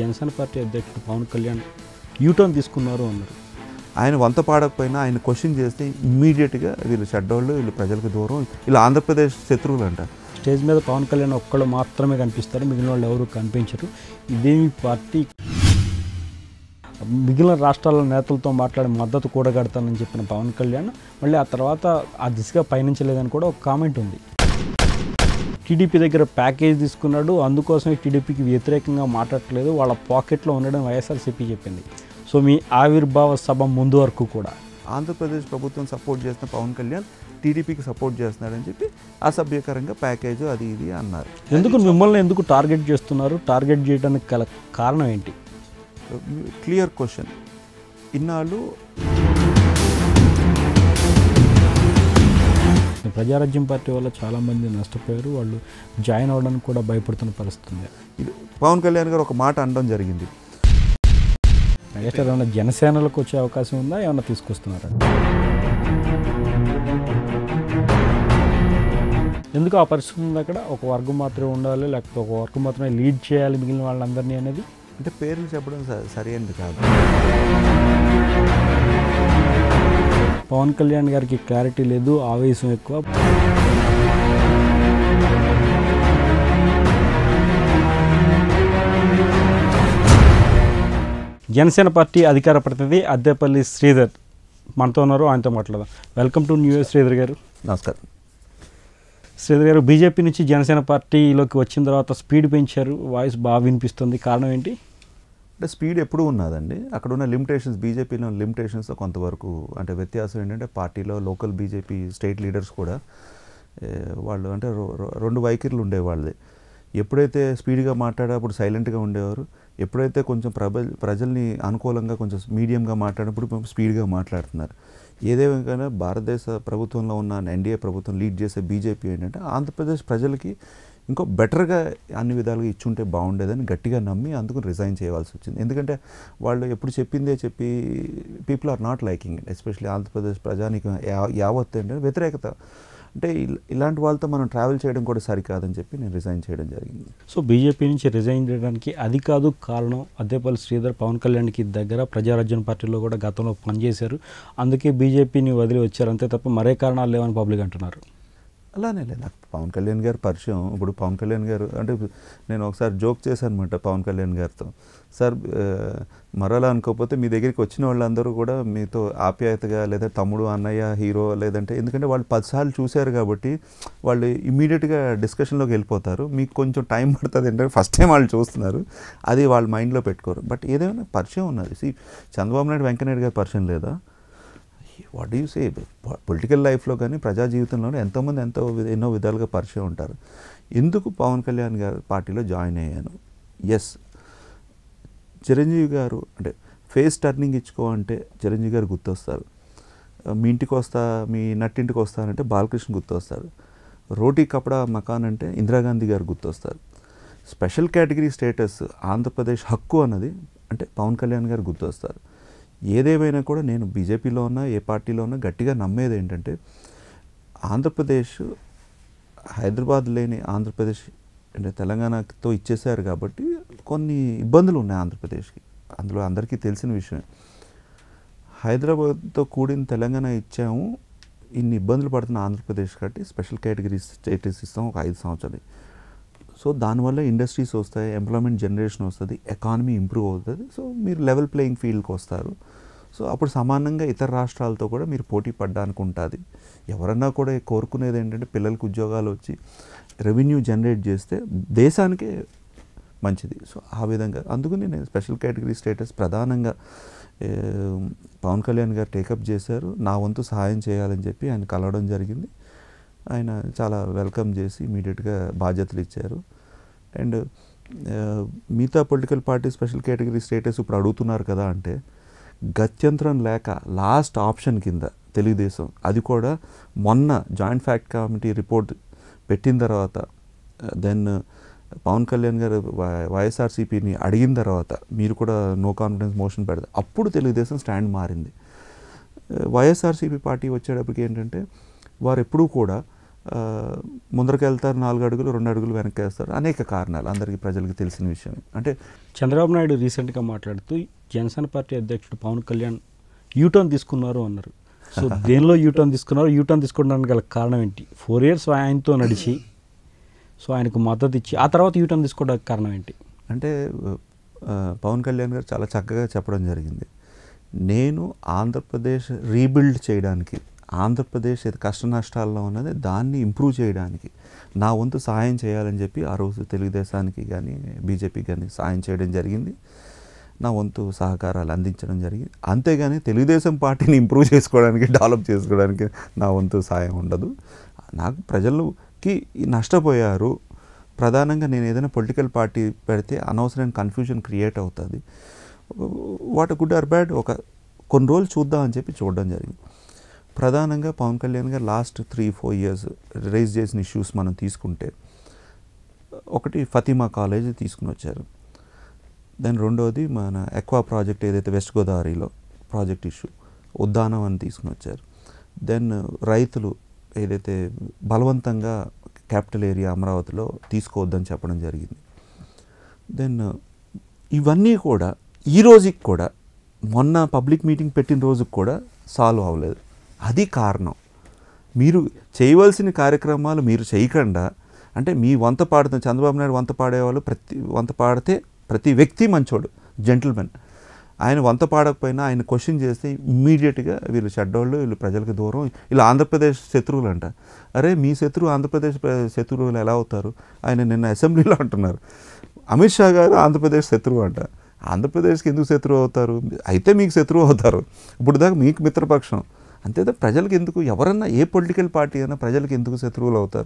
Janasena party అధ్యక్షుడు Pawan Kalyan U turn తీసుకున్నారు అన్నారు ఆయన వంత పాడకపోయినా ఆయన క్వశ్చన్ చేస్తే ఇమ్మీడియట్గా వీళ్ళు చెడ్డోళ్ళు వీళ్ళు ప్రజలకు దూరం వీళ్ళు ఆంధ్రప్రదేశ్ శత్రువులు అంట స్టేజ్ మీద పవన్ కళ్యాణ్ ఒక్కళ్ళు మాత్రమే కనిపిస్తారు మిగిలిన వాళ్ళు ఎవరు కనిపించరు ఇదేమి పార్టీ మిగిలిన రాష్ట్రాల నేతలతో మాట్లాడి మద్దతు కూడగడతానని చెప్పిన పవన్ కళ్యాణ్ మళ్ళీ ఆ తర్వాత ఆ దిశగా పయనించలేదని కూడా ఒక కామెంట్ ఉంది టీడీపీ దగ్గర ప్యాకేజ్ తీసుకున్నాడు అందుకోసమే టీడీపీకి వ్యతిరేకంగా మాట్లాడట్లేదు వాళ్ళ పాకెట్లో ఉండడం వైఎస్ఆర్సీపీ చెప్పింది సో మీ ఆవిర్భావ సభ ముందు వరకు కూడా ఆంధ్రప్రదేశ్ ప్రభుత్వం సపోర్ట్ చేస్తున్న పవన్ కళ్యాణ్ టీడీపీకి సపోర్ట్ చేస్తున్నాడని చెప్పి అసభ్యకరంగా ప్యాకేజ్ అది ఇది అన్నారు ఎందుకు మిమ్మల్ని ఎందుకు టార్గెట్ చేస్తున్నారు టార్గెట్ చేయడానికి గల కారణం ఏంటి క్లియర్ క్వశ్చన్ ఇన్నాళ్ళు ఈ ప్రజారాజ్యం పార్టీ వల్ల చాలామంది నష్టపోయారు వాళ్ళు జాయిన్ అవ్వడానికి కూడా భయపడుతున్న పరిస్థితి ఉంది ఇది పవన్ కళ్యాణ్ గారు ఒక మాట అనడం జరిగింది మెగాస్టార్ ఏమైనా జనసేనలకు వచ్చే అవకాశం ఉందా ఏమైనా తీసుకొస్తున్నారా ఎందుకు ఆ పరిస్థితి ఉంది అక్కడ ఒక వర్గం మాత్రమే ఉండాలి లేకపోతే ఒక వర్గం మాత్రమే లీడ్ చేయాలి మిగిలిన వాళ్ళందరినీ అనేది అంటే పేర్లు చెప్పడం స- సరైనది కాదు పవన్ కళ్యాణ్ గారికి క్లారిటీ లేదు ఆవేశం ఎక్కువ జనసేన పార్టీ అధికార ప్రతినిధి అద్దెపల్లి శ్రీధర్ మనతో ఉన్నారు ఆయనతో మాట్లాడదాం welcome to new year Sridhar garu నమస్కారం శ్రీధర్ గారు బీజేపీ నుంచి జనసేన పార్టీలోకి వచ్చిన తర్వాత స్పీడ్ పెంచారు వాయిస్ బాగా వినిపిస్తుంది కారణం ఏంటి అంటే స్పీడ్ ఎప్పుడూ ఉన్నదండి అక్కడ ఉన్న లిమిటేషన్స్ బీజేపీలో లిమిటేషన్స్ కొంతవరకు అంటే వ్యత్యాసం ఏంటంటే పార్టీలో లోకల్ బీజేపీ స్టేట్ లీడర్స్ కూడా ఏ, వాళ్ళు అంటే రొ- రొ- రెండు వైఖరులు ఉండేవాళ్ళది ఎప్పుడైతే స్పీడ్గా మాట్లాడేటప్పుడు సైలెంట్గా ఉండేవారు ఎప్పుడైతే కొంచెం ప్రబ ప్రజల్ని అనుకూలంగా కొంచెం మీడియంగా మాట్లాడినప్పుడు కొంచెం స్పీడ్గా మాట్లాడుతున్నారు ఏదేమైనా భారతదేశ ప్రభుత్వంలో ఉన్న ఎన్డీఏ ప్రభుత్వం లీడ్ చేసే బీజేపీ ఏంటంటే ఆంధ్రప్రదేశ్ ప్రజలకి ఇంకో బెటర్గా అన్ని విధాలుగా ఇచ్చుంటే బాగుండేదని గట్టిగా నమ్మి అందుకు రిజైన్ చేయవలసి వచ్చింది ఎందుకంటే వాళ్ళు ఎప్పుడు చెప్పిందే చెప్పి people are not liking it especially Andhra Pradesh ప్రజానికి యావత్ ఏంటంటే వ్యతిరేకత అంటే ఇల్- ఇలాంటి వాళ్ళతో మనం ట్రావెల్ చేయడం కూడా సరికాదని చెప్పి నేను రిజైన్ చేయడం జరిగింది సో బీజేపీ నుంచి రిజైన్ చేయడానికి అది కాదు కారణం అద్దేపల్లి శ్రీధర్ పవన్ కళ్యాణ్కి దగ్గర ప్రజారాజ్యం పార్టీలో కూడా గతంలో పనిచేశారు అందుకే బీజేపీని వదిలి వచ్చారు అంతే తప్ప మరే కారణాలు లేవని పబ్లిక్ అంటున్నారు అలానే లేదు నాకు పవన్ కళ్యాణ్ గారి పరిచయం ఇప్పుడు పవన్ కళ్యాణ్ గారు అంటే నేను ఒకసారి జోక్ చేశాను అనమాట పవన్ కళ్యాణ్ గారితో సార్ ఆ, మరలా అనుకోకపోతే మీ దగ్గరికి వచ్చిన వాళ్ళందరూ కూడా మీతో ఆప్యాయతగా లేదా తమ్ముడు అన్నయ్య హీరో లేదంటే ఎందుకంటే వాళ్ళు పదిసార్లు చూశారు కాబట్టి వాళ్ళు ఇమీడియట్గా డిస్కషన్లోకి వెళ్ళిపోతారు మీకు కొంచెం టైం పడుతుంది ఏంటంటే ఫస్ట్ టైం వాళ్ళు చూస్తున్నారు అది వాళ్ళ మైండ్లో పెట్టుకోరు బట్ ఏదైనా పరిచయం ఉన్నది See, చంద్రబాబు నాయుడు వెంకయ్యనాయుడు గారి పరిచయం లేదా వాట్ డూ సే పొలిటికల్ లైఫ్లో కానీ ప్రజా జీవితంలోనే ఎంతోమంది ఎంతో వి- ఎన్నో విధాలుగా పరిచయం ఉంటారు ఎందుకు పవన్ కళ్యాణ్ గారి పార్టీలో జాయిన్ అయ్యాను ఎస్ చిరంజీవి గారు అంటే ఫేస్ టర్నింగ్ ఇచ్చుకో అంటే చిరంజీవి గారు గుర్తొస్తారు మీ ఇంటికి వస్తా మీ నట్టింటికి వస్తానంటే బాలకృష్ణ గుర్తొస్తారు రోటీ కపడా మకాన్ అంటే ఇందిరాగాంధీ గారు గుర్తొస్తారు స్పెషల్ కేటగిరీ స్టేటస్ ఆంధ్రప్రదేశ్ హక్కు అన్నది అంటే పవన్ కళ్యాణ్ గారు గుర్తొస్తారు ఏదేమైనా కూడా నేను బీజేపీలో ఉన్నా ఏ పార్టీలో ఉన్నా గట్టిగా నమ్మేది ఏంటంటే ఆంధ్రప్రదేశ్ హైదరాబాద్ లేని ఆంధ్రప్రదేశ్ అంటే తెలంగాణతో ఇచ్చేశారు కాబట్టి కొన్ని ఇబ్బందులు ఉన్నాయి ఆంధ్రప్రదేశ్కి అందులో అందరికీ తెలిసిన విషయమే హైదరాబాద్తో కూడిన తెలంగాణ ఇచ్చాము ఇన్ని ఇబ్బందులు పడుతున్న ఆంధ్రప్రదేశ్ కాబట్టి స్పెషల్ కేటగిరీ స్టేటస్ ఇస్తాం ఒక ఐదు సంవత్సరాలు సో దానివల్ల ఇండస్ట్రీస్ వస్తాయి ఎంప్లాయ్మెంట్ జనరేషన్ వస్తుంది ఎకానమీ ఇంప్రూవ్ అవుతుంది సో మీరు లెవెల్ ప్లేయింగ్ ఫీల్డ్కి వస్తారు సో అప్పుడు సమానంగా ఇతర రాష్ట్రాలతో కూడా మీరు పోటీ పడ్డానికి ఉంటుంది ఎవరన్నా కూడా కోరుకునేది ఏంటంటే పిల్లలకు ఉద్యోగాలు వచ్చి రెవెన్యూ జనరేట్ చేస్తే దేశానికే మంచిది సో ఆ విధంగా అందుకని నేను స్పెషల్ కేటగిరీ స్టేటస్ ప్రధానంగా ఏ, పవన్ కళ్యాణ్ గారు టేకప్ చేశారు నా వంతు సహాయం చేయాలని చెప్పి ఆయన కలవడం జరిగింది ఆయన చాలా వెల్కమ్ చేసి ఇమీడియట్గా బాధ్యతలు ఇచ్చారు అండ్ ఆ, మిగతా political party special category status ఇప్పుడు అడుగుతున్నారు కదా అంటే గత్యంతరం లేక లాస్ట్ ఆప్షన్ కింద తెలుగుదేశం అది కూడా మొన్న జాయింట్ ఫ్యాక్ట్ కమిటీ రిపోర్ట్ పెట్టిన తర్వాత దెన్ పవన్ కళ్యాణ్ గారు వై- వైఎస్ఆర్సీపీని అడిగిన తర్వాత మీరు కూడా నో కాన్ఫిడెన్స్ మోషన్ పెడతారు అప్పుడు తెలుగుదేశం స్టాండ్ మారింది వైఎస్ఆర్సీపీ పార్టీ వచ్చేటప్పటికి ఏంటంటే వారు ఎప్పుడూ కూడా ఆ, ముందరికి వెళ్తారు నాలుగు అడుగులు రెండు అడుగులు వెనక్కి వేస్తారు అనేక కారణాలు అందరికీ ప్రజలకు తెలిసిన విషయం అంటే చంద్రబాబు నాయుడు రీసెంట్గా మాట్లాడుతూ జనసేన పార్టీ అధ్యక్షుడు పవన్ కళ్యాణ్ యూటర్న్ తీసుకున్నారు అన్నారు సో దేనిలో యూటర్న్ తీసుకున్నారు యూటర్న్ తీసుకోవడానికి గల కారణం ఏంటి ఫోర్ ఇయర్స్ ఆయనతో నడిచి సో ఆయనకు మద్దతు ఇచ్చి ఆ తర్వాత యూటర్న్ తీసుకోవడానికి కారణం ఏంటి అంటే ఆ, పవన్ కళ్యాణ్ గారు చాలా చక్కగా చెప్పడం జరిగింది నేను ఆంధ్రప్రదేశ్ రీబిల్డ్ చేయడానికి ఆంధ్రప్రదేశ్ ఏది కష్ట నష్టాల్లో ఉన్నది దాన్ని ఇంప్రూవ్ చేయడానికి నా వంతు సహాయం చేయాలని చెప్పి ఆ రోజు తెలుగుదేశానికి కానీ బీజేపీకి కానీ సహాయం చేయడం జరిగింది నా వంతు సహకారాలు అందించడం జరిగింది అంతేగాని తెలుగుదేశం పార్టీని ఇంప్రూవ్ చేసుకోవడానికి డెవలప్ చేసుకోవడానికి నా వంతు సహాయం ఉండదు నాకు ప్రజలకి నష్టపోయారు ప్రధానంగా నేను ఏదైనా పొలిటికల్ పార్టీ పెడితే అనవసరమైన కన్ఫ్యూజన్ క్రియేట్ అవుతుంది వాట్ గుడ్ ఆర్ బ్యాడ్ ఒక కొన్ని రోజులు చూద్దాం అని చెప్పి చూడడం జరిగింది ప్రధానంగా Pawan Kalyan garu last three four years raise చేసిన ఇష్యూస్ మనం తీసుకుంటే ఒకటి ఫతిమా కాలేజ్ తీసుకుని వచ్చారు దెన్ రెండోది మన ఎక్వా ప్రాజెక్ట్ ఏదైతే వెస్ట్ గోదావరిలో ప్రాజెక్ట్ ఇష్యూ ఉద్దానం అని తీసుకుని వచ్చారు దెన్ రైతులు ఏదైతే బలవంతంగా క్యాపిటల్ ఏరియా అమరావతిలో తీసుకోవద్దని చెప్పడం జరిగింది దెన్ ఇవన్నీ కూడా ఈ రోజుకి కూడా మొన్న పబ్లిక్ మీటింగ్ పెట్టిన రోజుకి కూడా సాల్వ్ అవ్వలేదు అది కారణం మీరు చేయవలసిన కార్యక్రమాలు మీరు చేయకుండా అంటే మీ వంత పాడుతున్న చంద్రబాబు నాయుడు వంత పాడేవాళ్ళు ప్రతి వంత పాడితే ప్రతి వ్యక్తి మంచోడు జెంటిల్మెన్ ఆయన వంత పాడకపోయినా ఆయన క్వశ్చన్ చేస్తే ఇమ్మీడియట్గా వీళ్ళు చెడ్డోళ్ళు వీళ్ళు ప్రజలకు దూరం వీళ్ళు ఆంధ్రప్రదేశ్ శత్రువులు అంట అరే మీ శత్రువు ఆంధ్రప్రదేశ్ ప్ర- శత్రువులు ఎలా అవుతారు ఆయన నిన్న అసెంబ్లీలో అంటున్నారు అమిత్ షా గారు ఆంధ్రప్రదేశ్ శత్రువు అంట ఆంధ్రప్రదేశ్కి ఎందుకు శత్రువు అవుతారు అయితే మీకు శత్రువు అవుతారు ఇప్పుడు దాకా మీకు మిత్రపక్షం అంతేదా ప్రజలకు ఎందుకు ఎవరన్నా ఏ పొలిటికల్ పార్టీ అయినా ప్రజలకు ఎందుకు శత్రువులు అవుతారు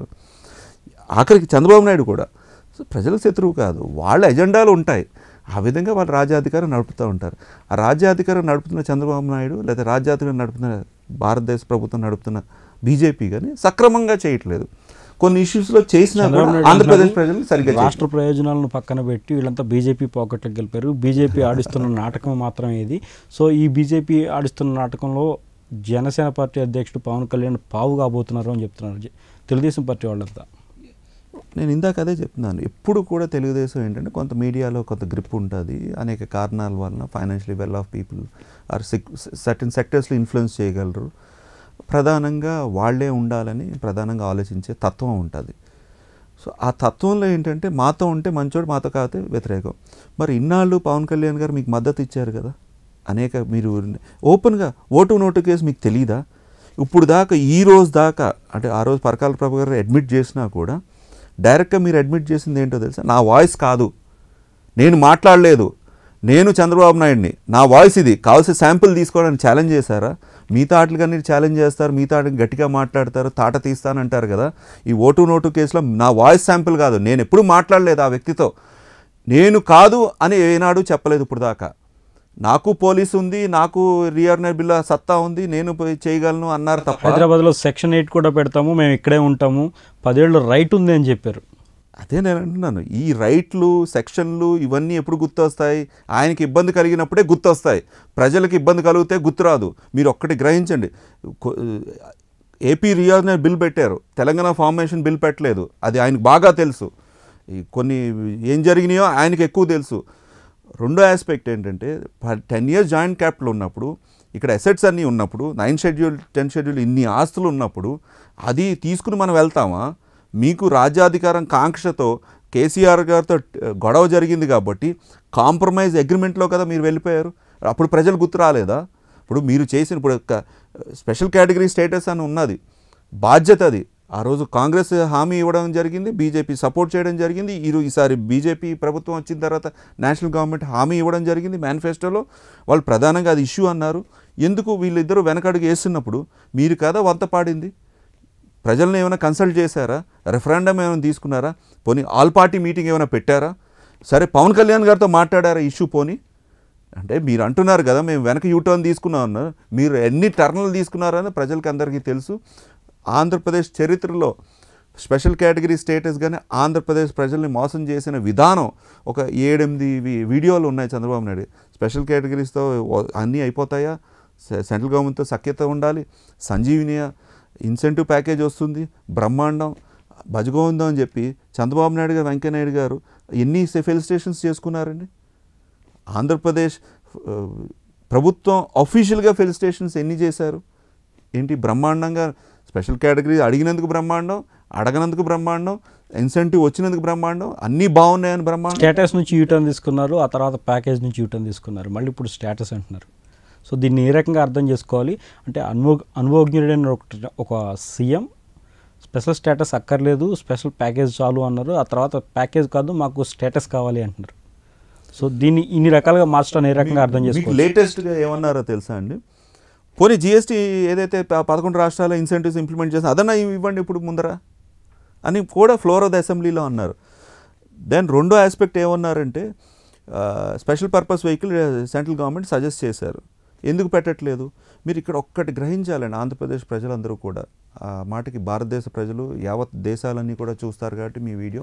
ఆఖరికి చంద్రబాబు నాయుడు కూడా సో ప్రజలకు శత్రువు కాదు వాళ్ళ ఎజెండాలు ఉంటాయి ఆ విధంగా వాళ్ళు రాజ్యాధికారం నడుపుతూ ఉంటారు ఆ రాజ్యాధికారం నడుపుతున్న చంద్రబాబు నాయుడు లేదా రాజ్యాధికారం నడుపుతున్న భారతదేశ ప్రభుత్వం నడుపుతున్న బీజేపీ కానీ సక్రమంగా చేయట్లేదు కొన్ని ఇష్యూస్లో చేసినా కూడా చంద్రబాబు నాయుడు ఆంధ్రప్రదేశ్ అంటున్నాడు, ప్రజలు సరిగ్గా చేయట్లేదు. రాష్ట్ర ప్రయోజనాలను పక్కన పెట్టి వీళ్ళంతా బీజేపీ పాకెట్లకు గెలిపారు బీజేపీ ఆడిస్తున్న నాటకం మాత్రమే ఇది సో ఈ బీజేపీ ఆడిస్తున్న నాటకంలో జనసేన పార్టీ అధ్యక్షుడు పవన్ కళ్యాణ్ పావు కాబోతున్నారు అని చెప్తున్నారు జ- తెలుగుదేశం పార్టీ వాళ్ళంతా నేను ఇందాక అదే చెప్తున్నాను ఎప్పుడు కూడా తెలుగుదేశం ఏంటంటే కొంత మీడియాలో కొంత గ్రిప్ ఉంటుంది అనేక కారణాల వలన financially well off people are certain సెక్టర్స్లో ఇన్ఫ్లుయెన్స్ చేయగలరు ప్రధానంగా వాళ్ళే ఉండాలని ప్రధానంగా ఆలోచించే తత్వం ఉంటుంది సో ఆ తత్వంలో ఏంటంటే మాతో ఉంటే మంచోడు మాతో కాకపోతే వ్యతిరేకం మరి ఇన్నాళ్ళు పవన్ కళ్యాణ్ గారు మీకు మద్దతు ఇచ్చారు కదా అనేక మీరు ఓపెన్గా ఓటు నోటు కేసు మీకు తెలీదా ఇప్పుడు దాకా ఈ రోజు దాకా అంటే ఆ రోజు పరకాల ప్రభు గారు అడ్మిట్ చేసినా కూడా డైరెక్ట్గా మీరు అడ్మిట్ చేసింది ఏంటో తెలుసా నా వాయిస్ కాదు నేను మాట్లాడలేదు నేను చంద్రబాబు నాయుడిని నా వాయిస్ ఇది కావాల్సిన శాంపుల్ తీసుకోవడానికి ఛాలెంజ్ చేశారా మిగతా ఆటలు కానీ ఛాలెంజ్ చేస్తారు మిగతా ఆటలు గట్టిగా మాట్లాడతారు తాట తీస్తానంటారు కదా ఈ ఓటు నోటు కేసులో నా వాయిస్ శాంపుల్ కాదు నేను ఎప్పుడు మాట్లాడలేదు ఆ వ్యక్తితో నేను కాదు అని ఏనాడు చెప్పలేదు ఇప్పుడు దాకా నాకు పోలీసు ఉంది నాకు రియార్నర్ బిల్లా సత్తా ఉంది నేను పోయి చేయగలను అన్నారు తప్ప హైదరాబాద్లో సెక్షన్ ఎయిట్ కూడా పెడతాము మేము ఇక్కడే ఉంటాము పదేళ్ళు రైట్ ఉంది అని చెప్పారు అదే నేను అంటున్నాను ఈ రైట్లు సెక్షన్లు ఇవన్నీ ఎప్పుడు గుర్తొస్తాయి ఆయనకి ఇబ్బంది కలిగినప్పుడే గుర్తొస్తాయి ప్రజలకు ఇబ్బంది కలిగితే గుర్తురాదు మీరు ఒక్కటి గ్రహించండి కొ- ఏపీ రియాజనర్ బిల్ పెట్టారు తెలంగాణ ఫార్మేషన్ బిల్ పెట్టలేదు అది ఆయనకు బాగా తెలుసు ఈ కొన్ని ఏం జరిగినాయో ఆయనకి ఎక్కువ తెలుసు రెండో ఆస్పెక్ట్ ఏంటంటే టెన్ ఇయర్స్ జాయింట్ క్యాపిటల్ ఉన్నప్పుడు ఇక్కడ అసెట్స్ అన్నీ ఉన్నప్పుడు నైన్ షెడ్యూల్ టెన్ షెడ్యూల్ ఇన్ని ఆస్తులు ఉన్నప్పుడు అది తీసుకుని మనం వెళ్తామా మీకు రాజ్యాధికారం కాంక్షతో కేసీఆర్ గారితో ట- గొడవ జరిగింది కాబట్టి కాంప్రమైజ్ అగ్రిమెంట్లో కదా మీరు వెళ్ళిపోయారు అప్పుడు ప్రజలు గుర్తు రాలేదా ఇప్పుడు మీరు చేసిన ఇప్పుడు ఒక స్పెషల్ కేటగిరీ స్టేటస్ అని ఉన్నది బాధ్యత అది ఆ రోజు కాంగ్రెస్ హామీ ఇవ్వడం జరిగింది బీజేపీ సపోర్ట్ చేయడం జరిగింది ఈరో ఈసారి బీజేపీ ప్రభుత్వం వచ్చిన తర్వాత నేషనల్ గవర్నమెంట్ హామీ ఇవ్వడం జరిగింది మేనిఫెస్టోలో వాళ్ళు ప్రధానంగా అది ఇష్యూ అన్నారు ఎందుకు వీళ్ళిద్దరూ వెనకడుగు వేస్తున్నప్పుడు మీరు కదా వంత పాడింది ప్రజలను ఏమైనా కన్సల్ట్ చేశారా రెఫరెండం ఏమైనా తీసుకున్నారా పోనీ ఆల్ పార్టీ మీటింగ్ ఏమైనా పెట్టారా సరే పవన్ కళ్యాణ్ గారితో మాట్లాడారా ఇష్యూ పోనీ అంటే మీరు అంటున్నారు కదా మేము వెనక యూటర్న్ తీసుకున్నాం అన్నారు మీరు ఎన్ని టర్న్లు తీసుకున్నారని ప్రజలకి అందరికీ తెలుసు ఆంధ్రప్రదేశ్ చరిత్రలో స్పెషల్ కేటగిరీ స్టేటస్ కానీ ఆంధ్రప్రదేశ్ ప్రజల్ని మోసం చేసిన విధానం ఒక ఏడెనిమిది వి- వీడియోలు ఉన్నాయి చంద్రబాబు నాయుడు స్పెషల్ కేటగిరీస్తో ఓ- అన్నీ అయిపోతాయా సె- సెంట్రల్ గవర్నమెంట్తో సఖ్యత ఉండాలి సంజీవినియా ఇన్సెంటివ్ ప్యాకేజ్ వస్తుంది బ్రహ్మాండం భజగోవిందం అని చెప్పి చంద్రబాబు నాయుడు గారు వెంకయ్యనాయుడు గారు ఎన్ని ఫెయిల్ స్టేషన్స్ చేసుకున్నారండి ఆంధ్రప్రదేశ్ ఆ, ప్రభుత్వం అఫీషియల్గా ఫెయిల్ స్టేషన్స్ ఎన్ని చేశారు ఏంటి బ్రహ్మాండంగా స్పెషల్ కేటగిరీ అడిగినందుకు బ్రహ్మాండం అడగనందుకు బ్రహ్మాండం ఇన్సెంటివ్ వచ్చినందుకు బ్రహ్మాండం అన్నీ బాగున్నాయని బ్రహ్మాండం స్టేటస్ నుంచి యూటర్న్ తీసుకున్నారు ఆ తర్వాత ప్యాకేజ్ నుంచి యూటర్న్ తీసుకున్నారు మళ్ళీ ఇప్పుడు స్టేటస్ అంటున్నారు సో దీన్ని ఏ రకంగా అర్థం చేసుకోవాలి అంటే అనుభవ అనుభవజ్ఞుడైన ఒక ఒక సీఎం స్పెషల్ స్టేటస్ అక్కర్లేదు స్పెషల్ ప్యాకేజ్ చాలు అన్నారు ఆ తర్వాత ప్యాకేజ్ కాదు మాకు స్టేటస్ కావాలి అంటున్నారు సో దీన్ని ఇన్ని రకాలుగా మార్చడం ఏ రకంగా అర్థం మీకు చేసుకోవాలి లేటెస్ట్గా ఏమన్నారో తెలుసా అండి పోనీ జిఎస్టీ ఏదైతే ప- పదకొండు రాష్ట్రాల ఇన్సెంటివ్స్ ఇంప్లిమెంట్ చేసి అదన్నా ఇవ్వండి ఇప్పుడు ముందర అని కూడా ఫ్లోర్ ఆఫ్ ద అసెంబ్లీలో అన్నారు దెన్ రెండో ఆస్పెక్ట్ ఏమన్నారంటే special purpose vehicle central government suggest చేశారు ఎందుకు పెట్టట్లేదు మీరు ఇక్కడ ఒక్కటి గ్రహించాలండి ఆంధ్రప్రదేశ్ ప్రజలందరూ కూడా ఆ మాటకి భారతదేశ ప్రజలు యావత్ దేశాలన్నీ కూడా చూస్తారు కాబట్టి మీ వీడియో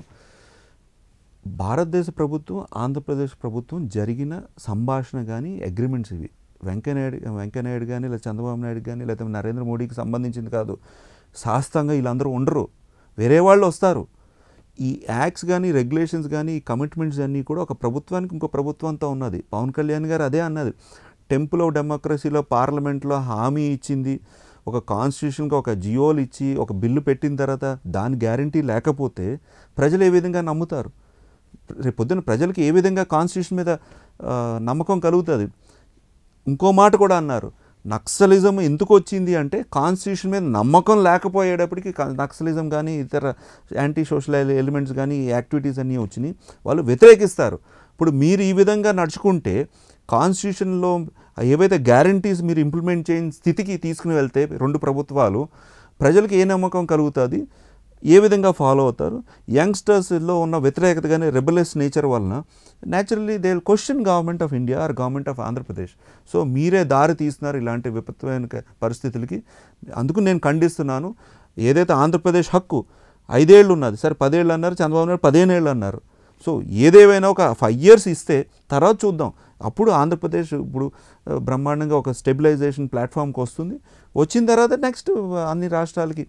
భారతదేశ ప్రభుత్వం ఆంధ్రప్రదేశ్ ప్రభుత్వం జరిగిన సంభాషణ కానీ అగ్రిమెంట్స్ ఇవి వెంకయ్యనాయుడు వెంకయ్యనాయుడు కానీ లేదా చంద్రబాబు నాయుడు కానీ లేదా నరేంద్ర మోడీకి సంబంధించింది కాదు శాస్త్రంగా వీళ్ళందరూ ఉండరు వేరే వాళ్ళు వస్తారు ఈ యాక్ట్స్ కానీ రెగ్యులేషన్స్ కానీ ఈ కమిట్మెంట్స్ అన్నీ కూడా ఒక ప్రభుత్వానికి ఇంకో ప్రభుత్వంతో ఉన్నది పవన్ కళ్యాణ్ గారు అదే అన్నది టెంపుల్ ఆఫ్ డెమోక్రసీలో పార్లమెంట్లో హామీ ఇచ్చింది ఒక కాన్స్టిట్యూషన్కి ఒక జియోలు ఇచ్చి ఒక బిల్లు పెట్టిన తర్వాత దాని గ్యారంటీ లేకపోతే ప్రజలు ఏ విధంగా నమ్ముతారు రేపు పొద్దున ప్రజలకి ఏ విధంగా కాన్స్టిట్యూషన్ మీద ఆ, నమ్మకం కలుగుతుంది ఇంకో మాట కూడా అన్నారు నక్సలిజం ఎందుకు వచ్చింది అంటే కాన్స్టిట్యూషన్ మీద నమ్మకం లేకపోయేటప్పటికి కా- నక్సలిజం కానీ ఇతర యాంటీ సోషల్ ఎలిమెంట్స్ కానీ ఈ యాక్టివిటీస్ అన్నీ వచ్చినాయి వాళ్ళు వ్యతిరేకిస్తారు ఇప్పుడు మీరు ఈ విధంగా నడుచుకుంటే కాన్స్టిట్యూషన్లో ఏవైతే గ్యారంటీస్ మీరు ఇంప్లిమెంట్ చేయని స్థితికి తీసుకుని వెళ్తే రెండు ప్రభుత్వాలు ప్రజలకు ఏ నమ్మకం కలుగుతుంది ఏ విధంగా ఫాలో అవుతారు యంగ్స్టర్స్లో ఉన్న వ్యతిరేకత కానీ రెబలెస్ నేచర్ వలన naturally they question government of India or government of Andhra Pradesh so మీరే దారి తీస్తున్నారు ఇలాంటి విపత్తుమైన క- పరిస్థితులకి అందుకు నేను ఖండిస్తున్నాను ఏదైతే ఆంధ్రప్రదేశ్ హక్కు ఐదేళ్ళు ఉన్నది సరే పదేళ్ళు అన్నారు చంద్రబాబు నాయుడు పదిహేనేళ్ళు అన్నారు సో ఏదేవైనా ఒక ఫైవ్ ఇయర్స్ ఇస్తే తర్వాత చూద్దాం అప్పుడు ఆంధ్రప్రదేశ్ ఇప్పుడు ఆ, బ్రహ్మాండంగా ఒక స్టెబిలైజేషన్ ప్లాట్ఫామ్కి వస్తుంది వచ్చిన తర్వాత నెక్స్ట్ అన్ని రాష్ట్రాలకి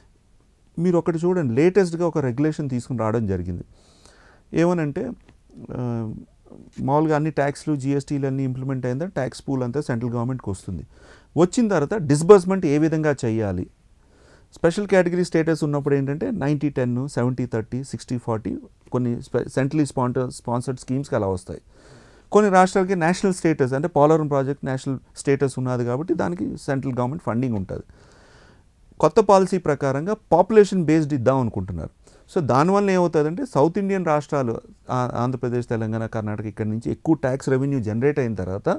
మీరు ఒకటి చూడండి లేటెస్ట్గా ఒక రెగ్యులేషన్ తీసుకుని రావడం జరిగింది ఏమనంటే ఆ, మామూలుగా అన్ని ట్యాక్స్లు జిఎస్టీలు అన్నీ ఇంప్లిమెంట్ అయిందా ట్యాక్స్ పూల్ అంతా సెంట్రల్ గవర్నమెంట్కి వస్తుంది వచ్చిన తర్వాత డిస్బర్స్మెంట్ ఏ విధంగా చేయాలి స్పెషల్ కేటగిరీ స్టేటస్ ఉన్నప్పుడు ఏంటంటే ninety ten seventy thirty sixty forty కొన్ని సెంట్రలీ స్పాన్సర్ స్పాన్సర్డ్ స్కీమ్స్కి అలా వస్తాయి కొన్ని రాష్ట్రాలకి నేషనల్ స్టేటస్ అంటే పోలవరం ప్రాజెక్ట్ నేషనల్ స్టేటస్ ఉన్నది కాబట్టి దానికి సెంట్రల్ గవర్నమెంట్ ఫండింగ్ ఉంటుంది కొత్త పాలసీ ప్రకారంగా పాపులేషన్ బేస్డ్ ఇద్దాం అనుకుంటున్నారు సో దానివల్ల ఏమవుతుందంటే సౌత్ ఇండియన్ రాష్ట్రాలు ఆ- ఆంధ్రప్రదేశ్ తెలంగాణ కర్ణాటక ఇక్కడ నుంచి ఎక్కువ ట్యాక్స్ రెవెన్యూ జనరేట్ అయిన తర్వాత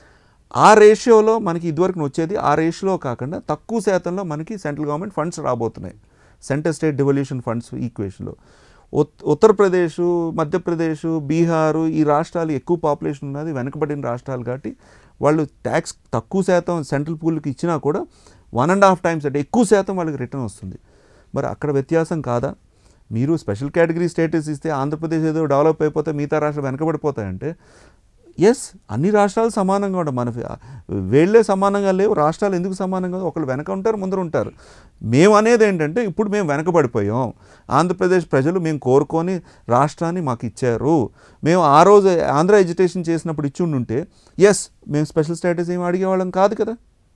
ఆ రేషియోలో మనకి ఇదివరకు వచ్చేది ఆ రేషియోలో కాకుండా తక్కువ శాతంలో మనకి సెంట్రల్ గవర్నమెంట్ ఫండ్స్ రాబోతున్నాయి సెంటర్ స్టేట్ డివల్యూషన్ ఫండ్స్ ఈక్వేషన్లో ఉత్- ఉత్తరప్రదేశ్ మధ్యప్రదేశ్ బీహారు ఈ రాష్ట్రాలు ఎక్కువ పాపులేషన్ ఉన్నది వెనకబడిన రాష్ట్రాలు కాబట్టి వాళ్ళు ట్యాక్స్ తక్కువ శాతం సెంట్రల్ పూల్కి ఇచ్చినా కూడా వన్ అండ్ హాఫ్ టైమ్స్ అంటే ఎక్కువ శాతం వాళ్ళకి రిటర్న్ వస్తుంది మరి అక్కడ వ్యత్యాసం కాదా మీరు స్పెషల్ కేటగిరీ స్టేటస్ ఇస్తే ఆంధ్రప్రదేశ్ ఏదో డెవలప్ అయిపోతే మిగతా రాష్ట్రాలు వెనకబడిపోతాయంటే ఎస్ అన్ని రాష్ట్రాలు సమానంగా ఉండవు మన వేళ్ళే సమానంగా లేవు రాష్ట్రాలు ఎందుకు సమానంగా ఉండవు? ఒకళ్ళు వెనక ఉంటారు ముందర ఉంటారు మేము అనేది ఏంటంటే ఇప్పుడు మేము వెనకబడిపోయాం ఆంధ్రప్రదేశ్ ప్రజలు మేము కోరుకొని రాష్ట్రాన్ని మాకు ఇచ్చారు మేము ఆ రోజు ఆంధ్ర ఎడ్యుకేషన్ చేసినప్పుడు ఇచ్చి ఉంటే ఎస్ మేము స్పెషల్ స్టేటస్ ఏమి అడిగేవాళ్ళం కాదు కదా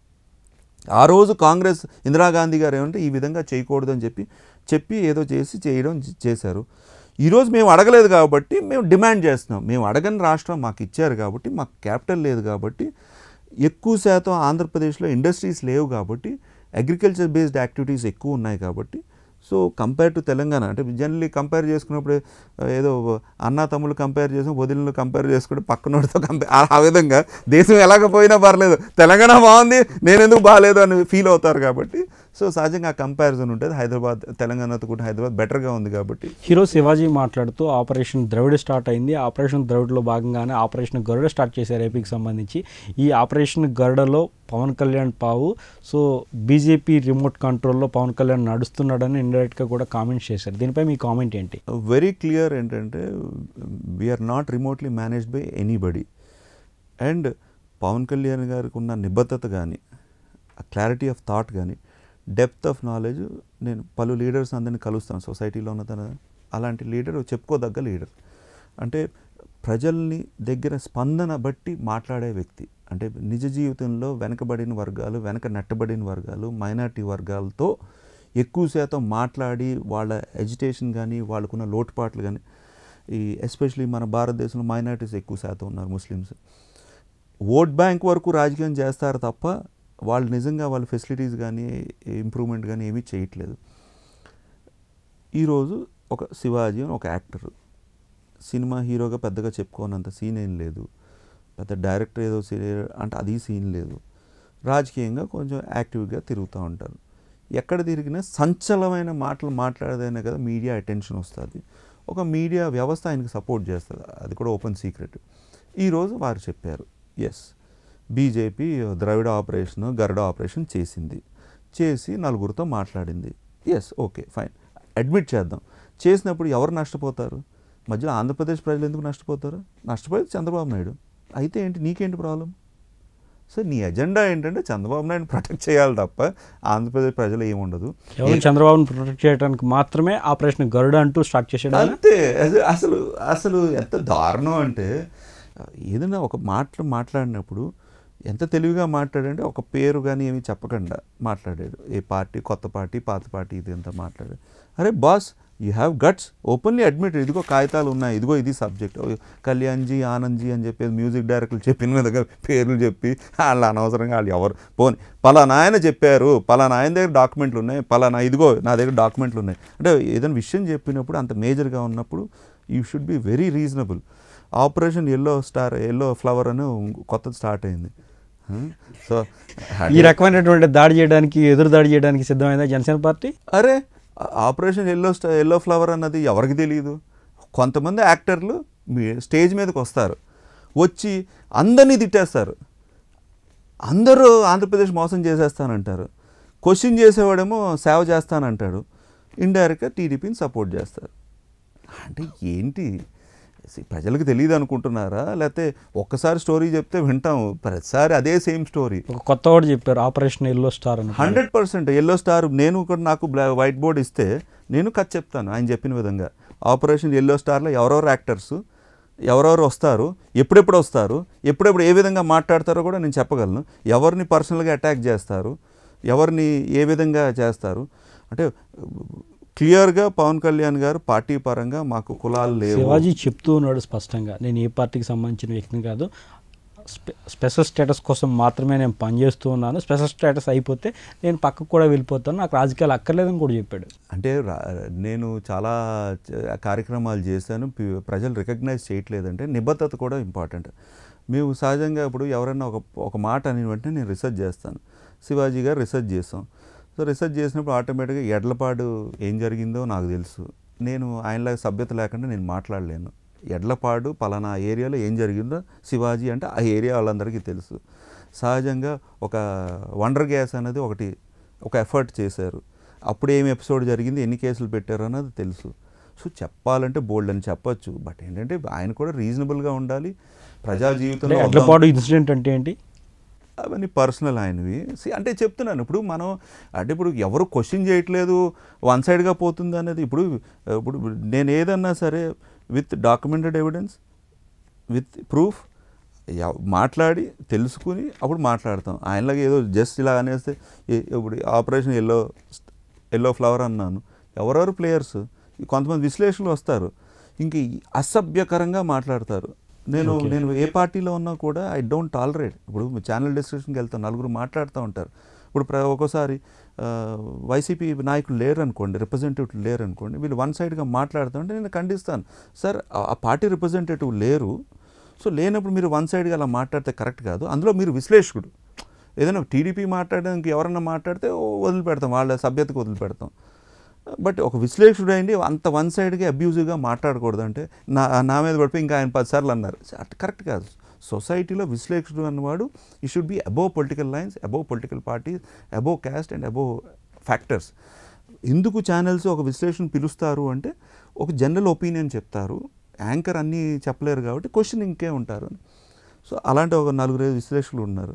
ఆ రోజు కాంగ్రెస్ ఇందిరాగాంధీ గారు ఏమంటే ఈ విధంగా చేయకూడదని చెప్పి చెప్పి ఏదో చేసి చేయడం జ- చేశారు ఈరోజు మేము అడగలేదు కాబట్టి మేము డిమాండ్ చేస్తున్నాం మేము అడగని రాష్ట్రం మాకు ఇచ్చారు కాబట్టి మాకు క్యాపిటల్ లేదు కాబట్టి ఎక్కువ శాతం ఆంధ్రప్రదేశ్లో ఇండస్ట్రీస్ లేవు కాబట్టి అగ్రికల్చర్ బేస్డ్ యాక్టివిటీస్ ఎక్కువ ఉన్నాయి కాబట్టి సో కంపేర్ టు తెలంగాణ అంటే జనరల్లీ కంపేర్ చేసుకున్నప్పుడు ఆ, ఏదో అన్న తమ్ముళ్ళు కంపేర్ చేసి వదిలిని కంపేర్ చేసుకుంటే పక్కనోడితో కంపేర్ ఆ విధంగా దేశం ఎలాగపోయినా పర్లేదు తెలంగాణ బాగుంది నేను ఎందుకు బాగాలేదు అని ఫీల్ అవుతారు కాబట్టి సో సహజంగా ఆ కంపారిజన్ ఉంటుంది హైదరాబాద్ తెలంగాణతో కూడా హైదరాబాద్ బెటర్గా ఉంది కాబట్టి హీరో శివాజీ మాట్లాడుతూ ఆపరేషన్ ద్రవిడ స్టార్ట్ అయింది ఆపరేషన్ ద్రవిడలో భాగంగానే ఆపరేషన్ గరుడ స్టార్ట్ చేశారు ఏపీకి సంబంధించి ఈ ఆపరేషన్ గరుడలో పవన్ కళ్యాణ్ పావు సో బీజేపీ రిమోట్ కంట్రోల్లో పవన్ కళ్యాణ్ నడుస్తున్నాడని ఇండైరెక్ట్గా కూడా కామెంట్స్ చేశారు దీనిపై మీ కామెంట్ ఏంటి వెరీ క్లియర్ ఏంటంటే we are not remotely managed by anybody and Pawan Kalyan గారికి ఉన్న నిబద్ధత కానీ ఆ క్లారిటీ ఆఫ్ థాట్ కానీ డెప్త్ ఆఫ్ నాలెడ్జ్ నేను పలు లీడర్స్ అందరిని కలుస్తాను సొసైటీలో ఉన్న తన అలాంటి లీడర్ చెప్పుకోదగ్గ లీడర్ అంటే ప్రజల్ని దగ్గర స్పందన బట్టి మాట్లాడే వ్యక్తి అంటే నిజ జీవితంలో వెనకబడిన వర్గాలు వెనక నెట్టబడిన వర్గాలు మైనార్టీ వర్గాలతో ఎక్కువ శాతం మాట్లాడి వాళ్ళ ఎడ్యుటేషన్ కానీ వాళ్ళకున్న లోటుపాట్లు కానీ ఈ ఎస్పెషలీ మన భారతదేశంలో మైనార్టీస్ ఎక్కువ శాతం ఉన్నారు ముస్లిమ్స్ ఓట్ బ్యాంక్ వరకు రాజకీయం చేస్తారు తప్ప వాళ్ళు నిజంగా వాళ్ళ ఫెసిలిటీస్ కానీ ఇంప్రూవ్మెంట్ కానీ ఏమీ చేయట్లేదు ఈరోజు ఒక శివాజీ అని ఒక యాక్టర్ సినిమా హీరోగా పెద్దగా చెప్పుకోనంత సీన్ ఏం లేదు పెద్ద డైరెక్టర్ ఏదో సీరియల్ అంటే అది సీన్ లేదు రాజకీయంగా కొంచెం యాక్టివ్గా తిరుగుతూ ఉంటారు ఎక్కడ తిరిగినా సంచలమైన మాటలు మాట్లాడదైనా కదా మీడియా అటెన్షన్ వస్తుంది ఒక మీడియా వ్యవస్థ ఆయనకి సపోర్ట్ చేస్తుంది అది కూడా ఓపెన్ సీక్రెట్ ఈరోజు వారు చెప్పారు yes BJP Dravida operation Garuda operation చేసింది చేసి నలుగురితో మాట్లాడింది ఎస్ ఓకే ఫైన్ అడ్మిట్ చేద్దాం చేసినప్పుడు ఎవరు నష్టపోతారు మధ్యలో ఆంధ్రప్రదేశ్ ప్రజలు ఎందుకు నష్టపోతారు నష్టపోయేది చంద్రబాబు నాయుడు అయితే ఏంటి నీకేంటి ప్రాబ్లం సో నీ ఎజెండా ఏంటంటే చంద్రబాబు నాయుడు ప్రొటెక్ట్ చేయాలి తప్ప ఆంధ్రప్రదేశ్ ప్రజలు ఏముండదు కేవలం చంద్రబాబును ప్రొటెక్ట్ చేయడానికి మాత్రమే ఆపరేషన్ గరుడ అంటూ స్టార్ట్ చేసాడు ఆయన. అంతే అసలు- అసలు అసలు ఎంత దారుణం అంటే ఏదైనా ఒక మాటలు మాట్లాడినప్పుడు ఎంత తెలివిగా మాట్లాడంటే ఒక పేరు కానీ ఏమి చెప్పకుండా మాట్లాడాడు ఏ పార్టీ కొత్త పార్టీ పాత పార్టీ ఇది అంతా మాట్లాడాడు అరే boss you have guts openly admit ఇదిగో కాగితాలు ఉన్నాయి ఇదిగో ఇది సబ్జెక్ట్ కళ్యాణ్జీ ఆనంద్జీ అని చెప్పేది మ్యూజిక్ డైరెక్టర్లు చెప్పిన విధంగా పేర్లు చెప్పి వాళ్ళు అనవసరంగా వాళ్ళు ఎవరు పోని పలానా ఆయన చెప్పారు పలానా ఆయన దగ్గర డాక్యుమెంట్లు ఉన్నాయి పలానా ఇదిగో నా దగ్గర డాక్యుమెంట్లు ఉన్నాయి అంటే ఏదైనా విషయం చెప్పినప్పుడు అంత మేజర్గా ఉన్నప్పుడు you should be very reasonable operation yellow star yellow flower అని కొత్తది స్టార్ట్ అయింది సో ఈ రకమైనటువంటి దాడి చేయడానికి ఎదురు దాడి చేయడానికి సిద్ధమైందా జనసేన పార్టీ అరే ఆపరేషన్ ఎల్లో స్టా ఎల్లో ఫ్లవర్ అన్నది ఎవరికి తెలియదు కొంతమంది యాక్టర్లు మీ స్టేజ్ మీదకి వస్తారు వచ్చి అందరినీ తిట్టేస్తారు అందరూ ఆంధ్రప్రదేశ్ మోసం చేసేస్తానంటారు క్వశ్చన్ చేసేవాడేమో సేవ చేస్తానంటాడు ఇండైరెక్ట్గా టీడీపీని సపోర్ట్ చేస్తారు అంటే ఏంటి See, ప్రజలకు తెలియదు అనుకుంటున్నారా లేకపోతే ఒక్కసారి స్టోరీ చెప్తే వింటాం ప్రతిసారి అదే సేమ్ స్టోరీ ఒక కొత్త వాడు చెప్పారు ఆపరేషన్ ఎల్లో స్టార్ అని హండ్రెడ్ పర్సెంట్ ఎల్లో స్టార్ నేను కూడా నాకు బ్లా వైట్ బోర్డ్ ఇస్తే నేను కట్ చెప్తాను ఆయన చెప్పిన విధంగా ఆపరేషన్ ఎల్లో స్టార్లో ఎవరెవరు యాక్టర్స్ ఎవరెవరు వస్తారు ఎప్పుడెప్పుడు వస్తారు ఎప్పుడెప్పుడు ఏ విధంగా మాట్లాడతారో కూడా నేను చెప్పగలను ఎవరిని పర్సనల్గా అటాక్ చేస్తారు ఎవరిని ఏ విధంగా చేస్తారు అంటే క్లియర్గా పవన్ కళ్యాణ్ గారు పార్టీ పరంగా మాకు కులాలు లేవు శివాజీ చెప్తూ ఉన్నాడు స్పష్టంగా నేను ఏ పార్టీకి సంబంధించిన వ్యక్తిని కాదు స్పె స్పెషల్ స్టేటస్ కోసం మాత్రమే నేను పనిచేస్తూ ఉన్నాను స్పెషల్ స్టేటస్ అయిపోతే నేను పక్కకు కూడా వెళ్ళిపోతాను నాకు రాజకీయాలు అక్కర్లేదని కూడా చెప్పాడు అంటే రా- నేను చాలా చ- కార్యక్రమాలు చేశాను పి- ప్రజలు రికగ్నైజ్ చేయట్లేదంటే నిబద్ధత కూడా ఇంపార్టెంట్ మేము సహజంగా ఇప్పుడు ఎవరైనా ఒక ఒక మాట అని వెంటనే నేను రీసెర్చ్ చేస్తాను శివాజీ గారు రీసెర్చ్ చేస్తాం సో రీసెర్చ్ చేసినప్పుడు ఆటోమేటిక్గా ఎడ్లపాడు ఏం జరిగిందో నాకు తెలుసు నేను ఆయనలాగా సభ్యత లేకుండా నేను మాట్లాడలేను ఎడ్లపాడు పలానా ఏరియాలో ఏం జరిగిందో శివాజీ అంటే ఆ ఏరియా వాళ్ళందరికీ తెలుసు సహజంగా ఒక వండర్ గ్యాస్ అనేది ఒకటి ఒక ఎఫర్ట్ చేశారు అప్పుడు ఏం ఎపిసోడ్ జరిగింది ఎన్ని కేసులు పెట్టారు అన్నది తెలుసు సో చెప్పాలంటే బోల్డ్ అని చెప్పొచ్చు బట్ ఏంటంటే ఆయన కూడా రీజనబుల్గా ఉండాలి ప్రజా అంటే జీవితంలో వద్దాం- ఎడ్లపాడు ఇన్సిడెంట్ అంటే ఏంటి అవన్నీ పర్సనల్ ఆయనవి See, అంటే చెప్తున్నాను ఇప్పుడు మనం అంటే ఇప్పుడు ఎవరు క్వశ్చన్ చేయట్లేదు వన్ సైడ్గా పోతుంది అనేది ఇప్పుడు ఇప్పుడు నేను ఏదన్నా సరే with documented evidence with proof మాట్లాడి తెలుసుకుని అప్పుడు మాట్లాడతాం ఆయనలాగా ఏదో జస్ట్ ఇలా అనేస్తే ఏ- ఇప్పుడు ఆపరేషన్ ఎల్లో ఎల్లో ఫ్లవర్ అన్నాను ఎవరెవరు ప్లేయర్స్ కొంతమంది విశ్లేషకులు వస్తారు ఇంక ఈ అసభ్యకరంగా మాట్లాడతారు నేను నేను ఏ పార్టీలో ఉన్నా కూడా ఐ డోంట్ టాలరేట్ ఇప్పుడు ఛానల్ డిస్కషన్కి వెళ్తాను నలుగురు మాట్లాడుతూ ఉంటారు ఇప్పుడు ప్ర ఒక్కోసారి ఆ, వైసీపీ నాయకులు లేరు అనుకోండి రిప్రజెంటేటివ్ లేరు అనుకోండి వీళ్ళు వన్ సైడ్గా మాట్లాడుతూ ఉంటే నేను ఖండిస్తాను సార్ ఆ- ఆ పార్టీ రిప్రజెంటేటివ్ లేరు సో లేనప్పుడు మీరు వన్ సైడ్గా అలా మాట్లాడితే కరెక్ట్ కాదు అందులో మీరు విశ్లేషకుడు ఏదైనా టీడీపీ మాట్లాడడానికి ఎవరన్నా మాట్లాడితే ఓ వదిలిపెడతాం వాళ్ళ సభ్యతకు వదిలిపెడతాం బట్ ఒక విశ్లేషకుడు అయింది అంత వన్ సైడ్గా అబ్యూజివ్గా మాట్లాడకూడదు అంటే నా నా మీద పడిపోయి ఇంకా ఆయన పదిసార్లు అన్నారు అట్ కరెక్ట్ కాదు సొసైటీలో విశ్లేషకుడు అన్నవాడు he should be above political lines above political parties above caste and above factors ఎందుకు ఛానల్స్ ఒక విశ్లేషణ పిలుస్తారు అంటే ఒక జనరల్ ఒపీనియన్ చెప్తారు యాంకర్ అన్నీ చెప్పలేరు కాబట్టి క్వశ్చన్ ఇంకే ఉంటారు సో అలాంటి ఒక నలుగురు ఐదు విశ్లేషకులు ఉన్నారు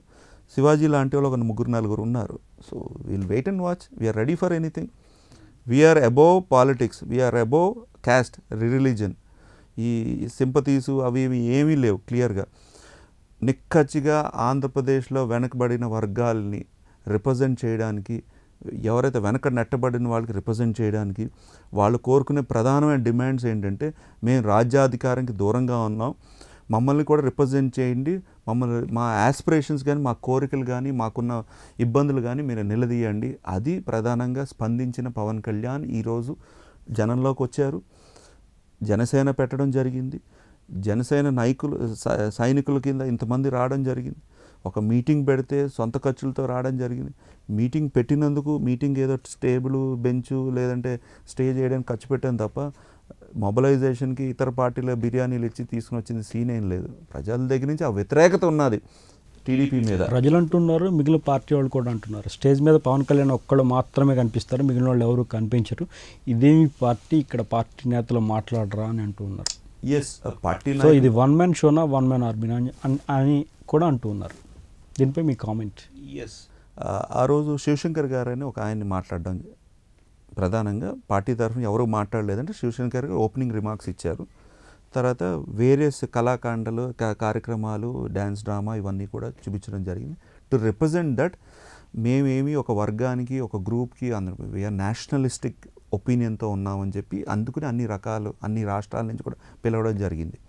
శివాజీ లాంటి వాళ్ళు ఒక ముగ్గురు నలుగురు ఉన్నారు so will wait and watch we are ready for anything we are above politics we are above caste religion ఈ సింపతీసు అవి ఇవి ఏమీ లేవు క్లియర్గా నిక్కచ్చిగా ఆంధ్రప్రదేశ్లో వెనకబడిన వర్గాల్ని రిప్రజెంట్ చేయడానికి ఎవరైతే వెనక నెట్టబడిన వాళ్ళకి రిప్రజెంట్ చేయడానికి వాళ్ళు కోరుకునే ప్రధానమైన డిమాండ్స్ ఏంటంటే మేము రాజ్యాధికారానికి దూరంగా ఉన్నాం మమ్మల్ని కూడా రిప్రజెంట్ చేయండి మమ్మల్ని మా యాస్పిరేషన్స్ కానీ మా కోరికలు కానీ మాకున్న ఇబ్బందులు కానీ మీరు నిలదీయండి అది ప్రధానంగా స్పందించిన పవన్ కళ్యాణ్ ఈరోజు జనంలోకి వచ్చారు జనసేన పెట్టడం జరిగింది జనసేన నాయకులు సై- సైనికుల కింద ఇంతమంది రావడం జరిగింది ఒక మీటింగ్ పెడితే సొంత ఖర్చులతో రావడం జరిగింది మీటింగ్ పెట్టినందుకు మీటింగ్ ఏదో టేబుల్ బెంచు లేదంటే స్టే చేయడానికి ఖర్చు పెట్టాను తప్ప మొబలైజేషన్కి ఇతర పార్టీల బిర్యానీలు ఇచ్చి తీసుకుని వచ్చింది సీన్ ఏం లేదు ప్రజల దగ్గర నుంచి ఆ వ్యతిరేకత ఉన్నది టీడీపీ మీద ప్రజలు అంటున్నారు మిగిలిన పార్టీ వాళ్ళు కూడా అంటున్నారు స్టేజ్ మీద పవన్ కళ్యాణ్ ఒక్కళ్ళు మాత్రమే కనిపిస్తారు మిగిలిన వాళ్ళు ఎవరు కనిపించరు ఇదేమి పార్టీ ఇక్కడ పార్టీ నేతలు మాట్లాడరా అని అంటున్నారు ఎస్ పార్టీ సో ఇది వన్ మ్యాన్ షోనా వన్ మ్యాన్ ఆర్మీనా అని- అని- అని కూడా అంటున్నారు దీనిపై మీ కామెంట్ ఎస్ ఆ రోజు శివశంకర్ గారు అని ఒక ఆయన్ని మాట్లాడడం ప్రధానంగా పార్టీ తరఫున ఎవరు మాట్లాడలేదంటే శివశంకర్ గారు ఓపెనింగ్ రిమార్క్స్ ఇచ్చారు తర్వాత వేరియస్ కళాకాండలు కా- కార్యక్రమాలు డ్యాన్స్ డ్రామా ఇవన్నీ కూడా చూపించడం జరిగింది టు రిప్రజెంట్ దట్ మేమేమి ఒక వర్గానికి ఒక గ్రూప్కి అందరూ వీఆర్ నేషనలిస్టిక్ ఒపీనియన్తో ఉన్నామని చెప్పి అందుకని అన్ని రకాలు అన్ని రాష్ట్రాల నుంచి కూడా పిలవడం జరిగింది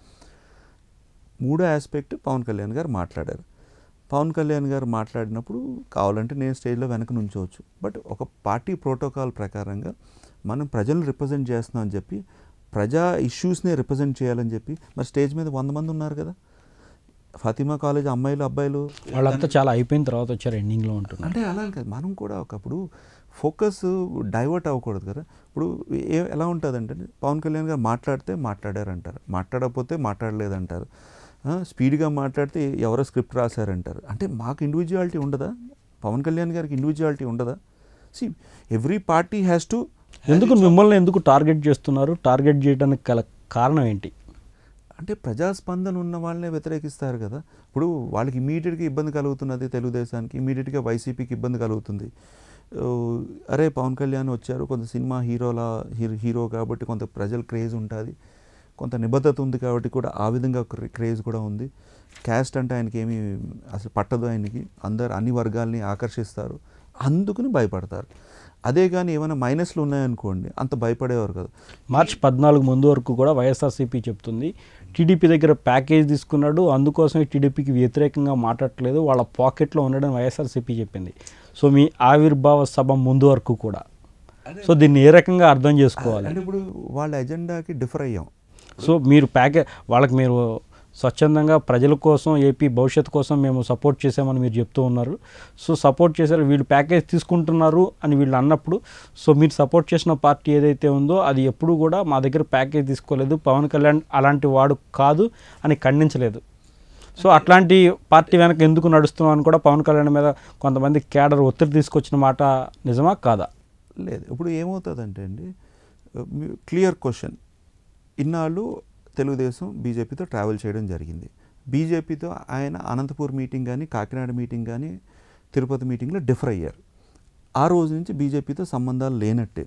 మూడో ఆస్పెక్ట్ పవన్ కళ్యాణ్ గారు మాట్లాడారు పవన్ కళ్యాణ్ గారు మాట్లాడినప్పుడు కావాలంటే నేను స్టేజ్లో వెనక నుంచోవచ్చు బట్ ఒక పార్టీ ప్రోటోకాల్ ప్రకారంగా మనం ప్రజలను రిప్రజెంట్ చేస్తున్నాం అని చెప్పి ప్రజా ఇష్యూస్నే రిప్రజెంట్ చేయాలని చెప్పి మరి స్టేజ్ మీద వంద మంది ఉన్నారు కదా ఫాతిమా కాలేజ్ అమ్మాయిలు అబ్బాయిలు వాళ్ళంతా చాలా అయిపోయిన తర్వాత వచ్చారు ఎండింగ్లో ఉంటున్నారు అంటే అలా అని కాదు మనం కూడా ఒకప్పుడు ఫోకస్ డైవర్ట్ అవ్వకూడదు కదా ఇప్పుడు ఏ ఎలా ఉంటుందంటే పవన్ కళ్యాణ్ గారు మాట్లాడితే మాట్లాడారంటారు మాట్లాడకపోతే మాట్లాడలేదంటారు ఆ, స్పీడ్గా మాట్లాడితే ఎవరో స్క్రిప్ట్ రాశారంటారు అంటే మాకు ఇండివిజువాలిటీ ఉండదా పవన్ కళ్యాణ్ గారికి ఇండివిజువాలిటీ ఉండదా see every party has to ఎందుకు మిమ్మల్ని ఎందుకు టార్గెట్ చేస్తున్నారు టార్గెట్ చేయడానికి గల కారణం ఏంటి అంటే ప్రజాస్పందన ఉన్న వాళ్ళనే వ్యతిరేకిస్తారు కదా ఇప్పుడు వాళ్ళకి ఇమీడియట్గా ఇబ్బంది కలుగుతున్నది తెలుగుదేశానికి ఇమీడియట్గా వైసీపీకి ఇబ్బంది కలుగుతుంది ఓ, అరే పవన్ కళ్యాణ్ వచ్చారు కొంత సినిమా హీరోలా హీరో హీరో కాబట్టి కొంత ప్రజల క్రేజ్ ఉంటుంది కొంత నిబద్ధత ఉంది కాబట్టి కూడా ఆ విధంగా క్రే- క్రేజ్ కూడా ఉంది క్యాస్ట్ అంటే ఆయనకి ఏమీ అసలు పట్టదు ఆయనకి అందరు అన్ని వర్గాల్ని ఆకర్షిస్తారు అందుకని భయపడతారు అదే కానీ ఏమైనా మైనస్లు ఉన్నాయనుకోండి అంత భయపడేవారు కదా మార్చి పద్నాలుగు ముందు వరకు కూడా వైఎస్ఆర్సీపీ చెప్తుంది టీడీపీ దగ్గర ప్యాకేజ్ తీసుకున్నాడు అందుకోసమే టీడీపీకి వ్యతిరేకంగా మాట్లాడట్లేదు వాళ్ళ పాకెట్లో ఉండడం వైఎస్ఆర్సీపీ చెప్పింది సో మీ ఆవిర్భావ సభ ముందు వరకు కూడా సో దీన్ని ఏ రకంగా అర్థం చేసుకోవాలి అంటే ఇప్పుడు వాళ్ళ ఎజెండాకి డిఫర్ అయ్యాం సో మీరు ప్యాకే వాళ్ళకి మీరు స్వచ్ఛందంగా ప్రజల కోసం ఏపీ భవిష్యత్తు కోసం మేము సపోర్ట్ చేసామని మీరు చెప్తూ ఉన్నారు సో సపోర్ట్ చేశారు వీళ్ళు ప్యాకేజ్ తీసుకుంటున్నారు అని వీళ్ళు అన్నప్పుడు సో మీరు సపోర్ట్ చేసిన పార్టీ ఏదైతే ఉందో అది ఎప్పుడు కూడా మా దగ్గర ప్యాకేజ్ తీసుకోలేదు పవన్ కళ్యాణ్ అలాంటి వాడు కాదు అని ఖండించలేదు సో అట్లాంటి పార్టీ వెనక ఎందుకు నడుస్తున్నాం అని కూడా పవన్ కళ్యాణ్ మీద కొంతమంది కేడర్ ఒత్తిడి తీసుకొచ్చిన మాట నిజమా కాదా లేదు ఇప్పుడు ఏమవుతుందంటే అండి క్లియర్ క్వశ్చన్ ఇన్నాళ్ళు తెలుగుదేశం బీజేపీతో ట్రావెల్ చేయడం జరిగింది బీజేపీతో ఆయన అనంతపూర్ మీటింగ్ కానీ కాకినాడ మీటింగ్ కానీ తిరుపతి మీటింగ్లో డిఫర్ అయ్యారు ఆ రోజు నుంచి బీజేపీతో సంబంధాలు లేనట్టే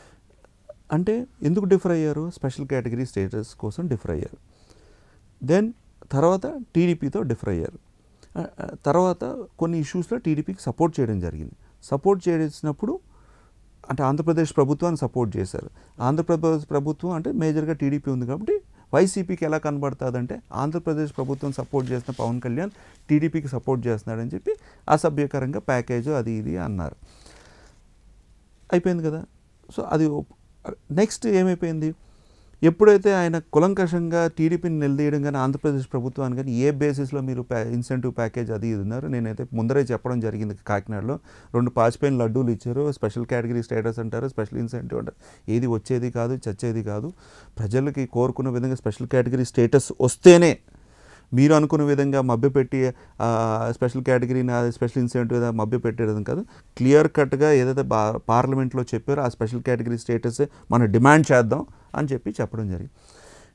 అంటే ఎందుకు డిఫర్ అయ్యారు స్పెషల్ కేటగిరీ స్టేటస్ కోసం డిఫర్ అయ్యారు దెన్ తర్వాత టీడీపీతో డిఫర్ అయ్యారు ఆ, ఆ, తర్వాత కొన్ని ఇష్యూస్లో టీడీపీకి సపోర్ట్ చేయడం జరిగింది సపోర్ట్ చేసినప్పుడు అంటే ఆంధ్రప్రదేశ్ ప్రభుత్వాన్ని సపోర్ట్ చేశారు ఆంధ్రప్రదేశ్ ప్రభుత్వం అంటే మేజర్గా టీడీపీ ఉంది కాబట్టి వైసీపీకి ఎలా కనబడుతుందంటే ఆంధ్రప్రదేశ్ ప్రభుత్వం సపోర్ట్ చేసిన పవన్ కళ్యాణ్ టీడీపీకి సపోర్ట్ చేస్తున్నాడని చెప్పి అసభ్యకరంగా ప్యాకేజ్ అది ఇది అన్నారు అయిపోయింది కదా సో అది నెక్స్ట్ ఏమైపోయింది ఎప్పుడైతే ఆయన కులంకషంగా టీడీపీని నిలదీయడం కానీ ఆంధ్రప్రదేశ్ ప్రభుత్వాన్ని కానీ ఏ బేసిస్లో మీరు ప్యా ఇన్సెంటివ్ ప్యాకేజ్ అది ఇది ఉన్నారు నేనైతే ముందరే చెప్పడం జరిగింది కాకినాడలో రెండు పాచిపోయిన లడ్డూలు ఇచ్చారు స్పెషల్ కేటగిరీ స్టేటస్ అంటారు స్పెషల్ ఇన్సెంటివ్ అంటారు ఏది వచ్చేది కాదు చచ్చేది కాదు ప్రజలకి కోరుకున్న విధంగా స్పెషల్ కేటగిరీ స్టేటస్ వస్తేనే మీరు అనుకున్న విధంగా మభ్యపెట్టి ఆ, స్పెషల్ కేటగిరీని అది స్పెషల్ ఇన్సెంటివ్ ఏదో మభ్యపెట్టేది కాదు క్లియర్ కట్గా ఏదైతే బా పార్లమెంట్లో చెప్పారో ఆ స్పెషల్ కేటగిరీ స్టేటస్ మనం డిమాండ్ చేద్దాం అని చెప్పి చెప్పడం జరిగింది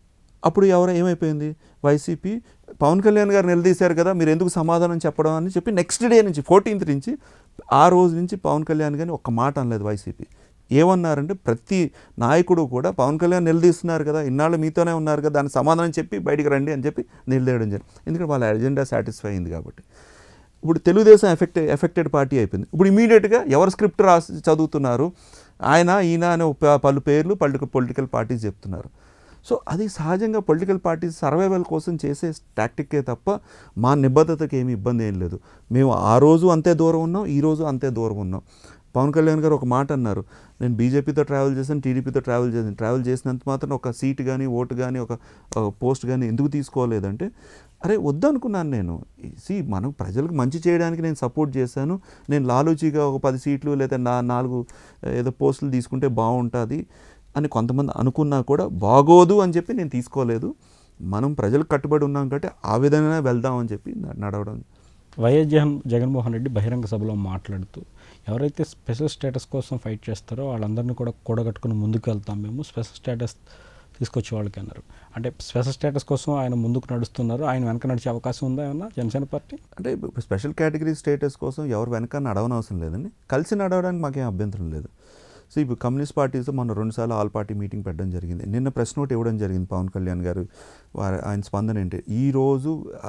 అప్పుడు ఎవరు ఏమైపోయింది వైసీపీ పవన్ కళ్యాణ్ గారు నిలదీశారు కదా మీరు ఎందుకు సమాధానం చెప్పడం అని చెప్పి నెక్స్ట్ డే నుంచి ఫోర్టీన్త్ నుంచి ఆ రోజు నుంచి పవన్ కళ్యాణ్ గారిని ఒక్క మాట అనలేదు వైసీపీ ఏమన్నారంటే ప్రతి నాయకుడు కూడా పవన్ కళ్యాణ్ నిలదీస్తున్నారు కదా ఇన్నాళ్ళు మీతోనే ఉన్నారు కదా దానికి సమాధానం చెప్పి బయటికి రండి అని చెప్పి నిలదేయడం జరిగింది ఎందుకంటే వాళ్ళ ఎజెండా సాటిస్ఫై అయింది కాబట్టి ఇప్పుడు తెలుగుదేశం ఎఫెక్ట్ ఎఫెక్టెడ్ పార్టీ అయిపోయింది ఇప్పుడు ఇమీడియట్గా ఎవరు స్క్రిప్ట్ రాసి చదువుతున్నారు ఆయన ఈయన అనే ప- పలు పేర్లు పొలిటికల్ పొలిటికల్ పార్టీస్ చెప్తున్నారు సో అది సహజంగా పొలిటికల్ పార్టీస్ సర్వైవల్ కోసం చేసే టాక్టిక్కే తప్ప మా నిబద్ధతకి ఏమి ఇబ్బంది ఏం లేదు మేము ఆ రోజు అంతే దూరం ఉన్నాం ఈ రోజు అంతే దూరం ఉన్నాం పవన్ కళ్యాణ్ గారు ఒక మాట అన్నారు నేను బీజేపీతో ట్రావెల్ చేశాను టీడీపీతో ట్రావెల్ చేశాను ట్రావెల్ చేసినంత మాత్రం ఒక సీట్ కానీ ఓటు కానీ ఒక పోస్ట్ కానీ ఎందుకు తీసుకోలేదంటే అరే వద్దనుకున్నాను నేను సి మనం ప్రజలకు మంచి చేయడానికి నేను సపోర్ట్ చేశాను నేను లాలూచీగా ఒక పది సీట్లు లేదా నా నాలుగు ఏదో పోస్టులు తీసుకుంటే బాగుంటుంది అని కొంతమంది అనుకున్నా కూడా బాగోదు అని చెప్పి నేను తీసుకోలేదు మనం ప్రజలకు కట్టుబడి ఉన్నాం కాబట్టి ఆ విధంగానే వెళ్దాం అని చెప్పి న- నడవడం వైఎస్ జగన్ జగన్మోహన్ రెడ్డి బహిరంగ సభలో మాట్లాడుతూ ఎవరైతే స్పెషల్ స్టేటస్ కోసం ఫైట్ చేస్తారో వాళ్ళందరినీ కూడా కూడగట్టుకుని ముందుకు వెళ్తాం మేము స్పెషల్ స్టేటస్ తీసుకొచ్చే వాళ్ళకి అన్నారు అంటే స్పెషల్ స్టేటస్ కోసం ఆయన ముందుకు నడుస్తున్నారు ఆయన వెనక నడిచే అవకాశం ఉందా ఏమన్నా జనసేన పార్టీ అంటే ఇప్పుడు స్పెషల్ కేటగిరీ స్టేటస్ కోసం ఎవరు వెనక నడవనవసరం లేదండి కలిసి నడవడానికి మాకేం అభ్యంతరం లేదు సో ఇప్పుడు కమ్యూనిస్ట్ పార్టీస్ మొన్న రెండుసార్లు ఆల్ పార్టీ మీటింగ్ పెట్టడం జరిగింది నిన్న ప్రెస్ నోట్ ఇవ్వడం జరిగింది పవన్ కళ్యాణ్ గారు వారి ఆయన స్పందన ఏంటి ఈరోజు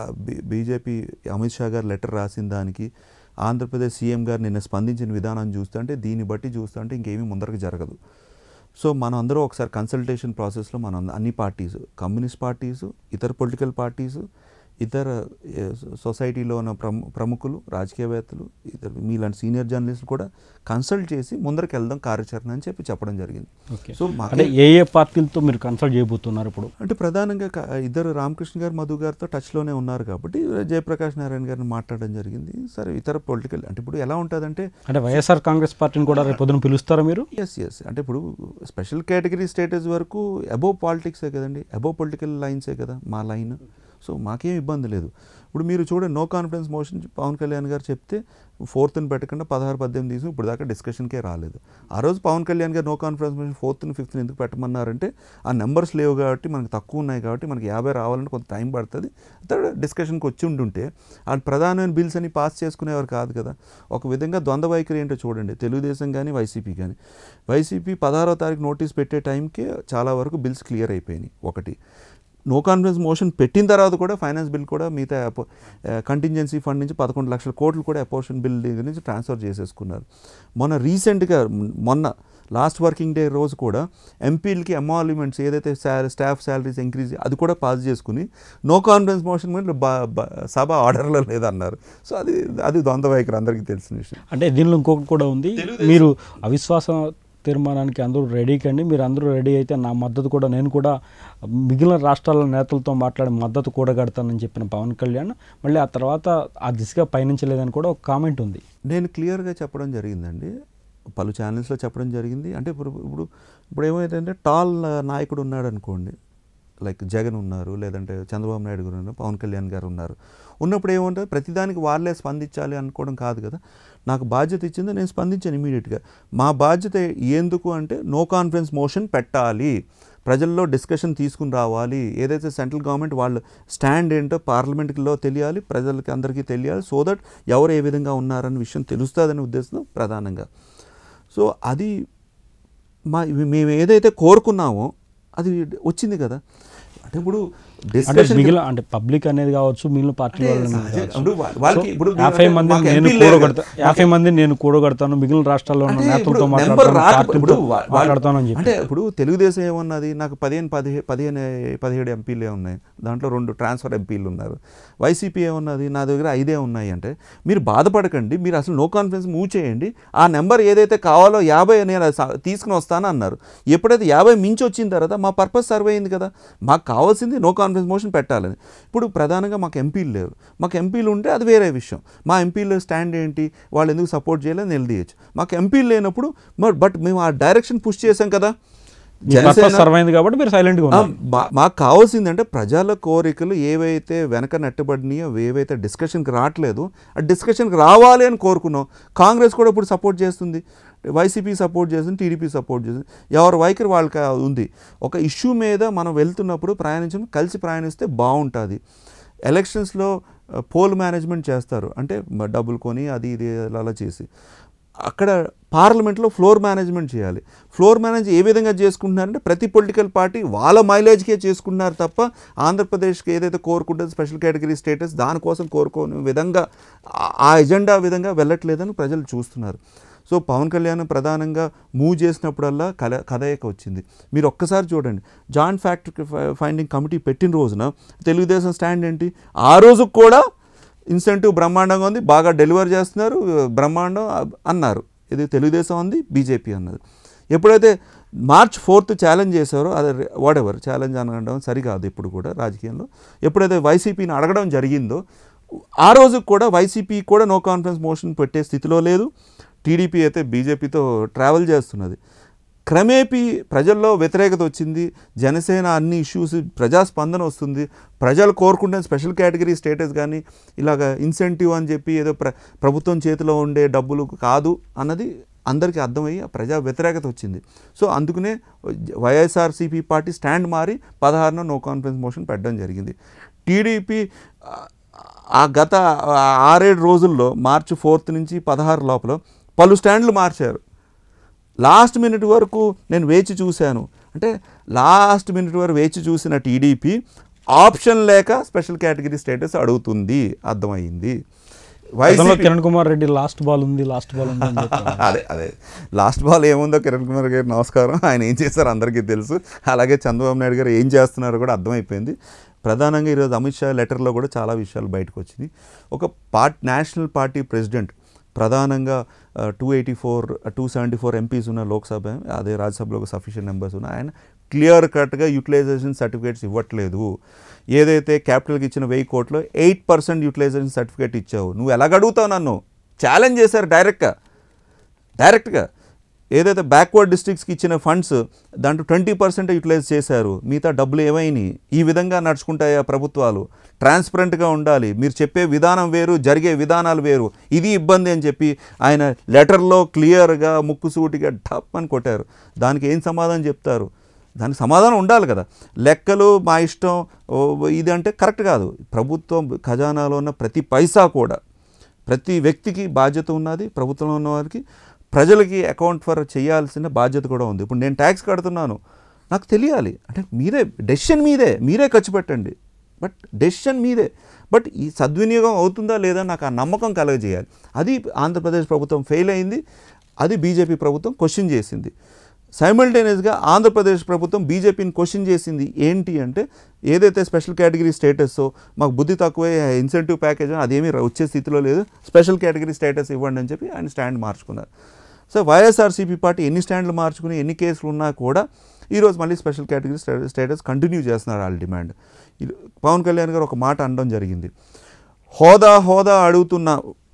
బీజేపీ అమిత్ షా గారు లెటర్ రాసిన దానికి ఆంధ్రప్రదేశ్ సీఎం గారు నిన్న స్పందించిన విధానం చూస్తుంటే దీన్ని బట్టి చూస్తుంటే ఇంకేమీ ముందరకు జరగదు సో మనం అందరూ ఒకసారి కన్సల్టేషన్ ప్రాసెస్లో మనం అంద- అన్ని పార్టీస్ కమ్యూనిస్ట్ పార్టీసు ఇతర పొలిటికల్ పార్టీసు ఇతర ఏ, సొ- సొసైటీలో ఉన్న ప్రము ప్రముఖులు రాజకీయవేత్తలు ఇతర మీలాంటి సీనియర్ జర్నలిస్టులు కూడా కన్సల్ట్ చేసి ముందరికి వెళ్దాం కార్యాచరణ అని చెప్పి చెప్పడం జరిగింది ఓకే సో మా అంటే ఏ ఏ పార్టీలతో మీరు కన్సల్ట్ చేయబోతున్నారు ఇప్పుడు అంటే ప్రధానంగా క- ఇద్దరు రామకృష్ణ గారు మధు గారితో టచ్లోనే ఉన్నారు కాబట్టి జయప్రకాష్ నారాయణ గారిని మాట్లాడడం జరిగింది సరే ఇతర పొలిటికల్ అంటే ఇప్పుడు ఎలా ఉంటుందంటే అంటే వైఎస్ఆర్ కాంగ్రెస్ పార్టీని కూడా రేపు పొద్దున పిలుస్తారా మీరు ఎస్ ఎస్ అంటే ఇప్పుడు స్పెషల్ కేటగిరీ స్టేటస్ వరకు అబోవ్ పాలిటిక్సే కదండి అబోవ్ పొలిటికల్ లైన్సే కదా మా లైన్ సో మాకేం ఇబ్బంది లేదు ఇప్పుడు మీరు చూడండి no confidence motion Pawan Kalyan garu చెప్తే ఫోర్త్ని పెట్టకుండా పదహారు పద్దెనిమిది తీసుకుని ఇప్పుడు దాకా డిస్కషన్కే రాలేదు ఆ రోజు Pawan Kalyan garu no confidence motion ఫోర్త్ని ఫిఫ్త్ని ఎందుకు పెట్టమన్నారంటే ఆ నెంబర్స్ లేవు కాబట్టి మనకు తక్కువ ఉన్నాయి కాబట్టి మనకి యాభై రావాలంటే కొంత టైం పడుతుంది తర్వాత డిస్కషన్కి వచ్చి ఉండుంటే ఆ ప్రధానమైన బిల్స్ అని పాస్ చేసుకునేవారు కాదు కదా ఒక విధంగా ద్వంద్వ వైఖరి ఏంటో చూడండి తెలుగుదేశం కానీ వైసీపీ కానీ వైసీపీ పదహారో తారీఖు నోటీస్ పెట్టే టైంకే చాలా వరకు బిల్స్ క్లియర్ అయిపోయినాయి ఒకటి నో కాన్ఫిడెన్స్ మోషన్ పెట్టిన తర్వాత కూడా ఫైనాన్స్ బిల్ కూడా మిగతా కంటింజెన్సీ ఫండ్ నుంచి పదకొండు లక్షల కోట్లు కూడా అపోర్షన్ బిల్ దగ్గర నుంచి ట్రాన్స్ఫర్ చేసేసుకున్నారు మొన్న రీసెంట్గా మొన్న లాస్ట్ వర్కింగ్ డే రోజు కూడా ఎంపీలకి ఎమాల్యుమెంట్స్ ఏదైతే స్టాఫ్ శాలరీస్ ఇంక్రీజ్ అది కూడా పాస్ చేసుకుని నో కాన్ఫిడెన్స్ మోషన్ మీద బ- బ- సభ ఆర్డర్లో లేదన్నారు సో అది అది ద్వంద్వ వైఖరి అందరికీ తెలిసిన విషయం అంటే దీనిలో ఇంకొకటి కూడా ఉంది మీరు అవిశ్వాస తీర్మానానికి అందరూ రెడీ కండి మీరు అందరూ రెడీ అయితే నా మద్దతు కూడా నేను కూడా మిగిలిన రాష్ట్రాల నేతలతో మాట్లాడి మద్దతు కూడగడతానని చెప్పిన పవన్ కళ్యాణ్ మళ్ళీ ఆ తర్వాత ఆ దిశగా పయనించలేదని కూడా ఒక కామెంట్ ఉంది నేను క్లియర్గా చెప్పడం జరిగిందండి పలు ఛానల్స్లో చెప్పడం జరిగింది అంటే ఇప్పుడు ఇప్పుడు ఇప్పుడు ఏమైందంటే టాల్ నాయకుడు ఉన్నాడు అనుకోండి లైక్ జగన్ ఉన్నారు లేదంటే చంద్రబాబు నాయుడు గారు ఉన్నారు పవన్ కళ్యాణ్ గారు ఉన్నారు ఉన్నప్పుడు ఏముంటుంది ప్రతిదానికి వాళ్ళే స్పందించాలి అనుకోవడం కాదు కదా నాకు బాధ్యత ఇచ్చింది నేను స్పందించాను ఇమీడియట్గా మా బాధ్యత ఎందుకు అంటే నో కాన్ఫిడెన్స్ మోషన్ పెట్టాలి ప్రజల్లో డిస్కషన్ తీసుకుని రావాలి ఏదైతే సెంట్రల్ గవర్నమెంట్ వాళ్ళు స్టాండ్ ఏంటో పార్లమెంట్లో తెలియాలి ప్రజలకి అందరికీ తెలియాలి సో దట్ ఎవరు ఏ విధంగా ఉన్నారన్న విషయం తెలుస్తుందనే ఉద్దేశం ప్రధానంగా సో అది మా మేము ఏదైతే కోరుకున్నామో అది వచ్చింది కదా అంటే ఇప్పుడు అంటే డిస్కషన్ మిగిలిన అంటే పబ్లిక్ అనేది కావచ్చు మిగిలిన పార్టీ అంటే వాళ్ళు అనేది సహజ- కావచ్చు. ఇప్పుడు వా- వాళ్ళకి సో ఇప్పుడు యాభై అంటే మంది మాకు నేను ఎంపీలు లేరు కూడగడతా యాభై మంది నేను కూడగడతాను మిగిలిన రాష్ట్రాల్లో ఉన్న అంటే నేతలతో ఇప్పుడు నెంబర్ మాట్లాడతాను రాక పార్టీలతో ఇప్పుడు వా- వాళ్ళు- మాట్లాడతానని చెప్పి అంటే ఇప్పుడు తెలుగుదేశం ఏమన్నది నాకు పదిహేను పదిహే పదిహేను పదిహేడు ఎంపీలే ఉన్నాయి దాంట్లో రెండు ట్రాన్స్ఫర్ ఎంపీలు ఉన్నారు వైసీపీ ఏమన్నది నా దగ్గర ఐదే ఉన్నాయి అంటే మీరు బాధపడకండి మీరు అసలు నో కాన్ఫిడెన్స్ మూవ్ చేయండి ఆ నెంబర్ ఏదైతే కావాలో యాభై నేను స- తీసుకుని వస్తాను అన్నారు ఎప్పుడైతే యాభై మించి వచ్చిన తర్వాత మా పర్పస్ సర్వ్ అయింది కదా మాకు కావాల్సింది నో కాన్ఫిడెన్స్ మోషన్ పెట్టాలని ఇప్పుడు ప్రధానంగా మాకు ఎంపీలు లేరు మాకు ఎంపీలు ఉంటే అది వేరే విషయం మా ఎంపీలు స్టాండ్ ఏంటి వాళ్ళు ఎందుకు సపోర్ట్ చేయలేదు నిలదీయచ్చు మాకు ఎంపీలు లేనప్పుడు మరి బట్ మేము ఆ డైరెక్షన్ పుష్ చేసాం కదా జనసేన సర్వ్ అయింది కాబట్టి మీరు సైలెంట్గా ఆ, ఉన్నారు మా- మాకు కావాల్సిందంటే ప్రజల కోరికలు ఏవైతే వెనక నెట్టబడినాయో ఏవైతే డిస్కషన్కి రావట్లేదు ఆ డిస్కషన్కి రావాలి అని కోరుకున్నాం కాంగ్రెస్ కూడా ఇప్పుడు సపోర్ట్ చేస్తుంది వైసీపీ సపోర్ట్ చేస్తుంది టీడీపీ సపోర్ట్ చేస్తుంది ఎవరి వైఖరి వాళ్ళకి ఉంది ఒక ఇష్యూ మీద మనం వెళ్తున్నప్పుడు ప్రయాణించడం కలిసి ప్రయాణిస్తే బాగుంటుంది ఎలక్షన్స్లో పోల్ మేనేజ్మెంట్ చేస్తారు అంటే మ- డబ్బులు కొని అది ఇది అలా చేసి అక్కడ పార్లమెంట్లో ఫ్లోర్ మేనేజ్మెంట్ చేయాలి ఫ్లోర్ మేనేజ్ ఏ విధంగా చేసుకుంటున్నారంటే ప్రతి పొలిటికల్ పార్టీ వాళ్ళ మైలేజ్కే చేసుకుంటున్నారు తప్ప ఆంధ్రప్రదేశ్కి ఏదైతే కోరుకుంటుందో స్పెషల్ కేటగిరీ స్టేటస్ దానికోసం కోరుకోని విధంగా ఆ- ఆ ఎజెండా విధంగా వెళ్ళట్లేదని ప్రజలు చూస్తున్నారు సో పవన్ కళ్యాణ్ ప్రధానంగా మూవ్ చేసినప్పుడల్లా కల కథయిక వచ్చింది మీరు ఒక్కసారి చూడండి జాయింట్ ఫ్యాక్ట్ ఫైండింగ్ కమిటీ పెట్టిన రోజున తెలుగుదేశం స్టాండ్ ఏంటి ఆ రోజు కూడా ఇన్సెంటివ్ బ్రహ్మాండంగా ఉంది బాగా డెలివర్ చేస్తున్నారు బ్రహ్మాండం అ- అన్నారు ఇది తెలుగుదేశం ఉంది బీజేపీ అన్నది ఎప్పుడైతే మార్చ్ ఫోర్త్ ఛాలెంజ్ చేశారో అది వాట్ ఎవర్ ఛాలెంజ్ అనడం సరికాదు ఇప్పుడు కూడా రాజకీయంలో ఎప్పుడైతే వైసీపీని అడగడం జరిగిందో ఆ రోజు కూడా వైసీపీ కూడా నో కాన్ఫిడెన్స్ మోషన్ పెట్టే స్థితిలో లేదు టీడీపీ అయితే బీజేపీతో ట్రావెల్ చేస్తున్నది క్రమేపీ ప్రజల్లో వ్యతిరేకత వచ్చింది జనసేన అన్ని ఇష్యూస్ ప్రజాస్పందన వస్తుంది ప్రజలు కోరుకుంటే స్పెషల్ కేటగిరీ స్టేటస్ కానీ ఇలాగ ఇన్సెంటివ్ అని చెప్పి ఏదో ప్ర ప్రభుత్వం చేతిలో ఉండే డబ్బులు కాదు అన్నది అందరికీ అర్థమయ్యి ఆ ప్రజా వ్యతిరేకత వచ్చింది సో అందుకనే వైఎస్ఆర్సీపీ పార్టీ స్టాండ్ మారి పదహారున నో కాన్ఫిడెన్స్ మోషన్ పెట్టడం జరిగింది టీడీపీ ఆ గత ఆ ఆరేడు రోజుల్లో మార్చి ఫోర్త్ నుంచి పదహారు లోపల పలు స్టాండ్లు మార్చారు లాస్ట్ మినిట్ వరకు నేను వేచి చూశాను అంటే లాస్ట్ మినిట్ వరకు వేచి చూసిన టీడీపీ ఆప్షన్ లేక స్పెషల్ కేటగిరీ స్టేటస్ అడుగుతుంది అర్థమైంది గతంలో YCP Kiran Kumar Reddy last ball ఉంది లాస్ట్ బాల్ ఉంది అని చెప్పారు అదే అదే లాస్ట్ బాల్ ఏముందో కిరణ్ కుమార్ గారు నమస్కారం ఆయన ఏం చేశారో అందరికీ తెలుసు అలాగే చంద్రబాబు నాయుడు గారు ఏం చేస్తున్నారో కూడా అర్థమైపోయింది ప్రధానంగా ఈరోజు అమిత్ షా లెటర్లో కూడా చాలా విషయాలు బయటకు వచ్చినాయి ఒక పార్ట్ నేషనల్ పార్టీ ప్రెసిడెంట్ ప్రధానంగా two eighty four two seventy four MPs ఉన్న లోక్సభ అదే రాజ్యసభలో ఒక సఫిషియెంట్ నెంబర్స్ ఉన్నాయి ఆయన క్లియర్ కట్గా యూటిలైజేషన్ సర్టిఫికేట్స్ ఇవ్వట్లేదు ఏదైతే క్యాపిటల్కి ఇచ్చిన వెయ్యి కోట్లో ఎయిట్ పర్సెంట్ యూటిలైజేషన్ సర్టిఫికేట్ ఇచ్చావు నువ్వు ఎలాగడుగుతావు నన్ను ఛాలెంజ్ చేశారు డైరెక్ట్గా డైరెక్ట్గా ఏదైతే బ్యాక్వర్డ్ డిస్ట్రిక్ట్స్కి ఇచ్చిన ఫండ్స్ దాంట్లో ట్వంటీ పర్సెంట్ యూటిలైజ్ చేశారు మిగతా డబ్బులు ఏమైనాయి ఈ విధంగా నడుచుకుంటాయా ప్రభుత్వాలు ట్రాన్స్పరెంట్గా ఉండాలి మీరు చెప్పే విధానం వేరు జరిగే విధానాలు వేరు ఇది ఇబ్బంది అని చెప్పి ఆయన లెటర్లో క్లియర్గా ముక్కుసూటిగా టప్ అని కొట్టారు దానికి ఏం సమాధానం చెప్తారు దానికి సమాధానం ఉండాలి కదా లెక్కలు మా ఇష్టం ఓ, ఇది అంటే కరెక్ట్ కాదు ప్రభుత్వం ఖజానాలో ఉన్న ప్రతి పైసా కూడా ప్రతి వ్యక్తికి బాధ్యత ఉన్నది ప్రభుత్వంలో ఉన్న వారికి ప్రజలకి అకౌంట్ ఫర్ చేయాల్సిన బాధ్యత కూడా ఉంది ఇప్పుడు నేను ట్యాక్స్ కడుతున్నాను నాకు తెలియాలి అంటే మీరే డెసిషన్ మీదే మీరే ఖర్చు పెట్టండి బట్ డెసిషన్ మీదే బట్ ఈ సద్వినియోగం అవుతుందా లేదా నాకు ఆ నమ్మకం కలగజేయాలి అది ఆంధ్రప్రదేశ్ ప్రభుత్వం ఫెయిల్ అయింది అది బీజేపీ ప్రభుత్వం క్వశ్చన్ చేసింది సైమల్టేనియస్గా ఆంధ్రప్రదేశ్ ప్రభుత్వం బీజేపీని క్వశ్చన్ చేసింది ఏంటి అంటే ఏదైతే స్పెషల్ కేటగిరీ స్టేటస్ మాకు బుద్ధి తక్కువే ఇన్సెంటివ్ ప్యాకేజ్ అని అదేమీ రా- వచ్చే స్థితిలో లేదు స్పెషల్ కేటగిరీ స్టేటస్ ఇవ్వండి అని చెప్పి ఆయన స్టాండ్ మార్చుకున్నారు సో వైఎస్ఆర్సీపీ పార్టీ ఎన్ని స్టాండ్లు మార్చుకుని ఎన్ని కేసులు ఉన్నా కూడా ఈరోజు మళ్ళీ స్పెషల్ కేటగిరీ స్టే- స్టేటస్ కంటిన్యూ చేస్తున్నారు వాళ్ళ డిమాండ్ ఇది- పవన్ కళ్యాణ్ గారు ఒక మాట అనడం జరిగింది హోదా హోదా అడుగుతున్న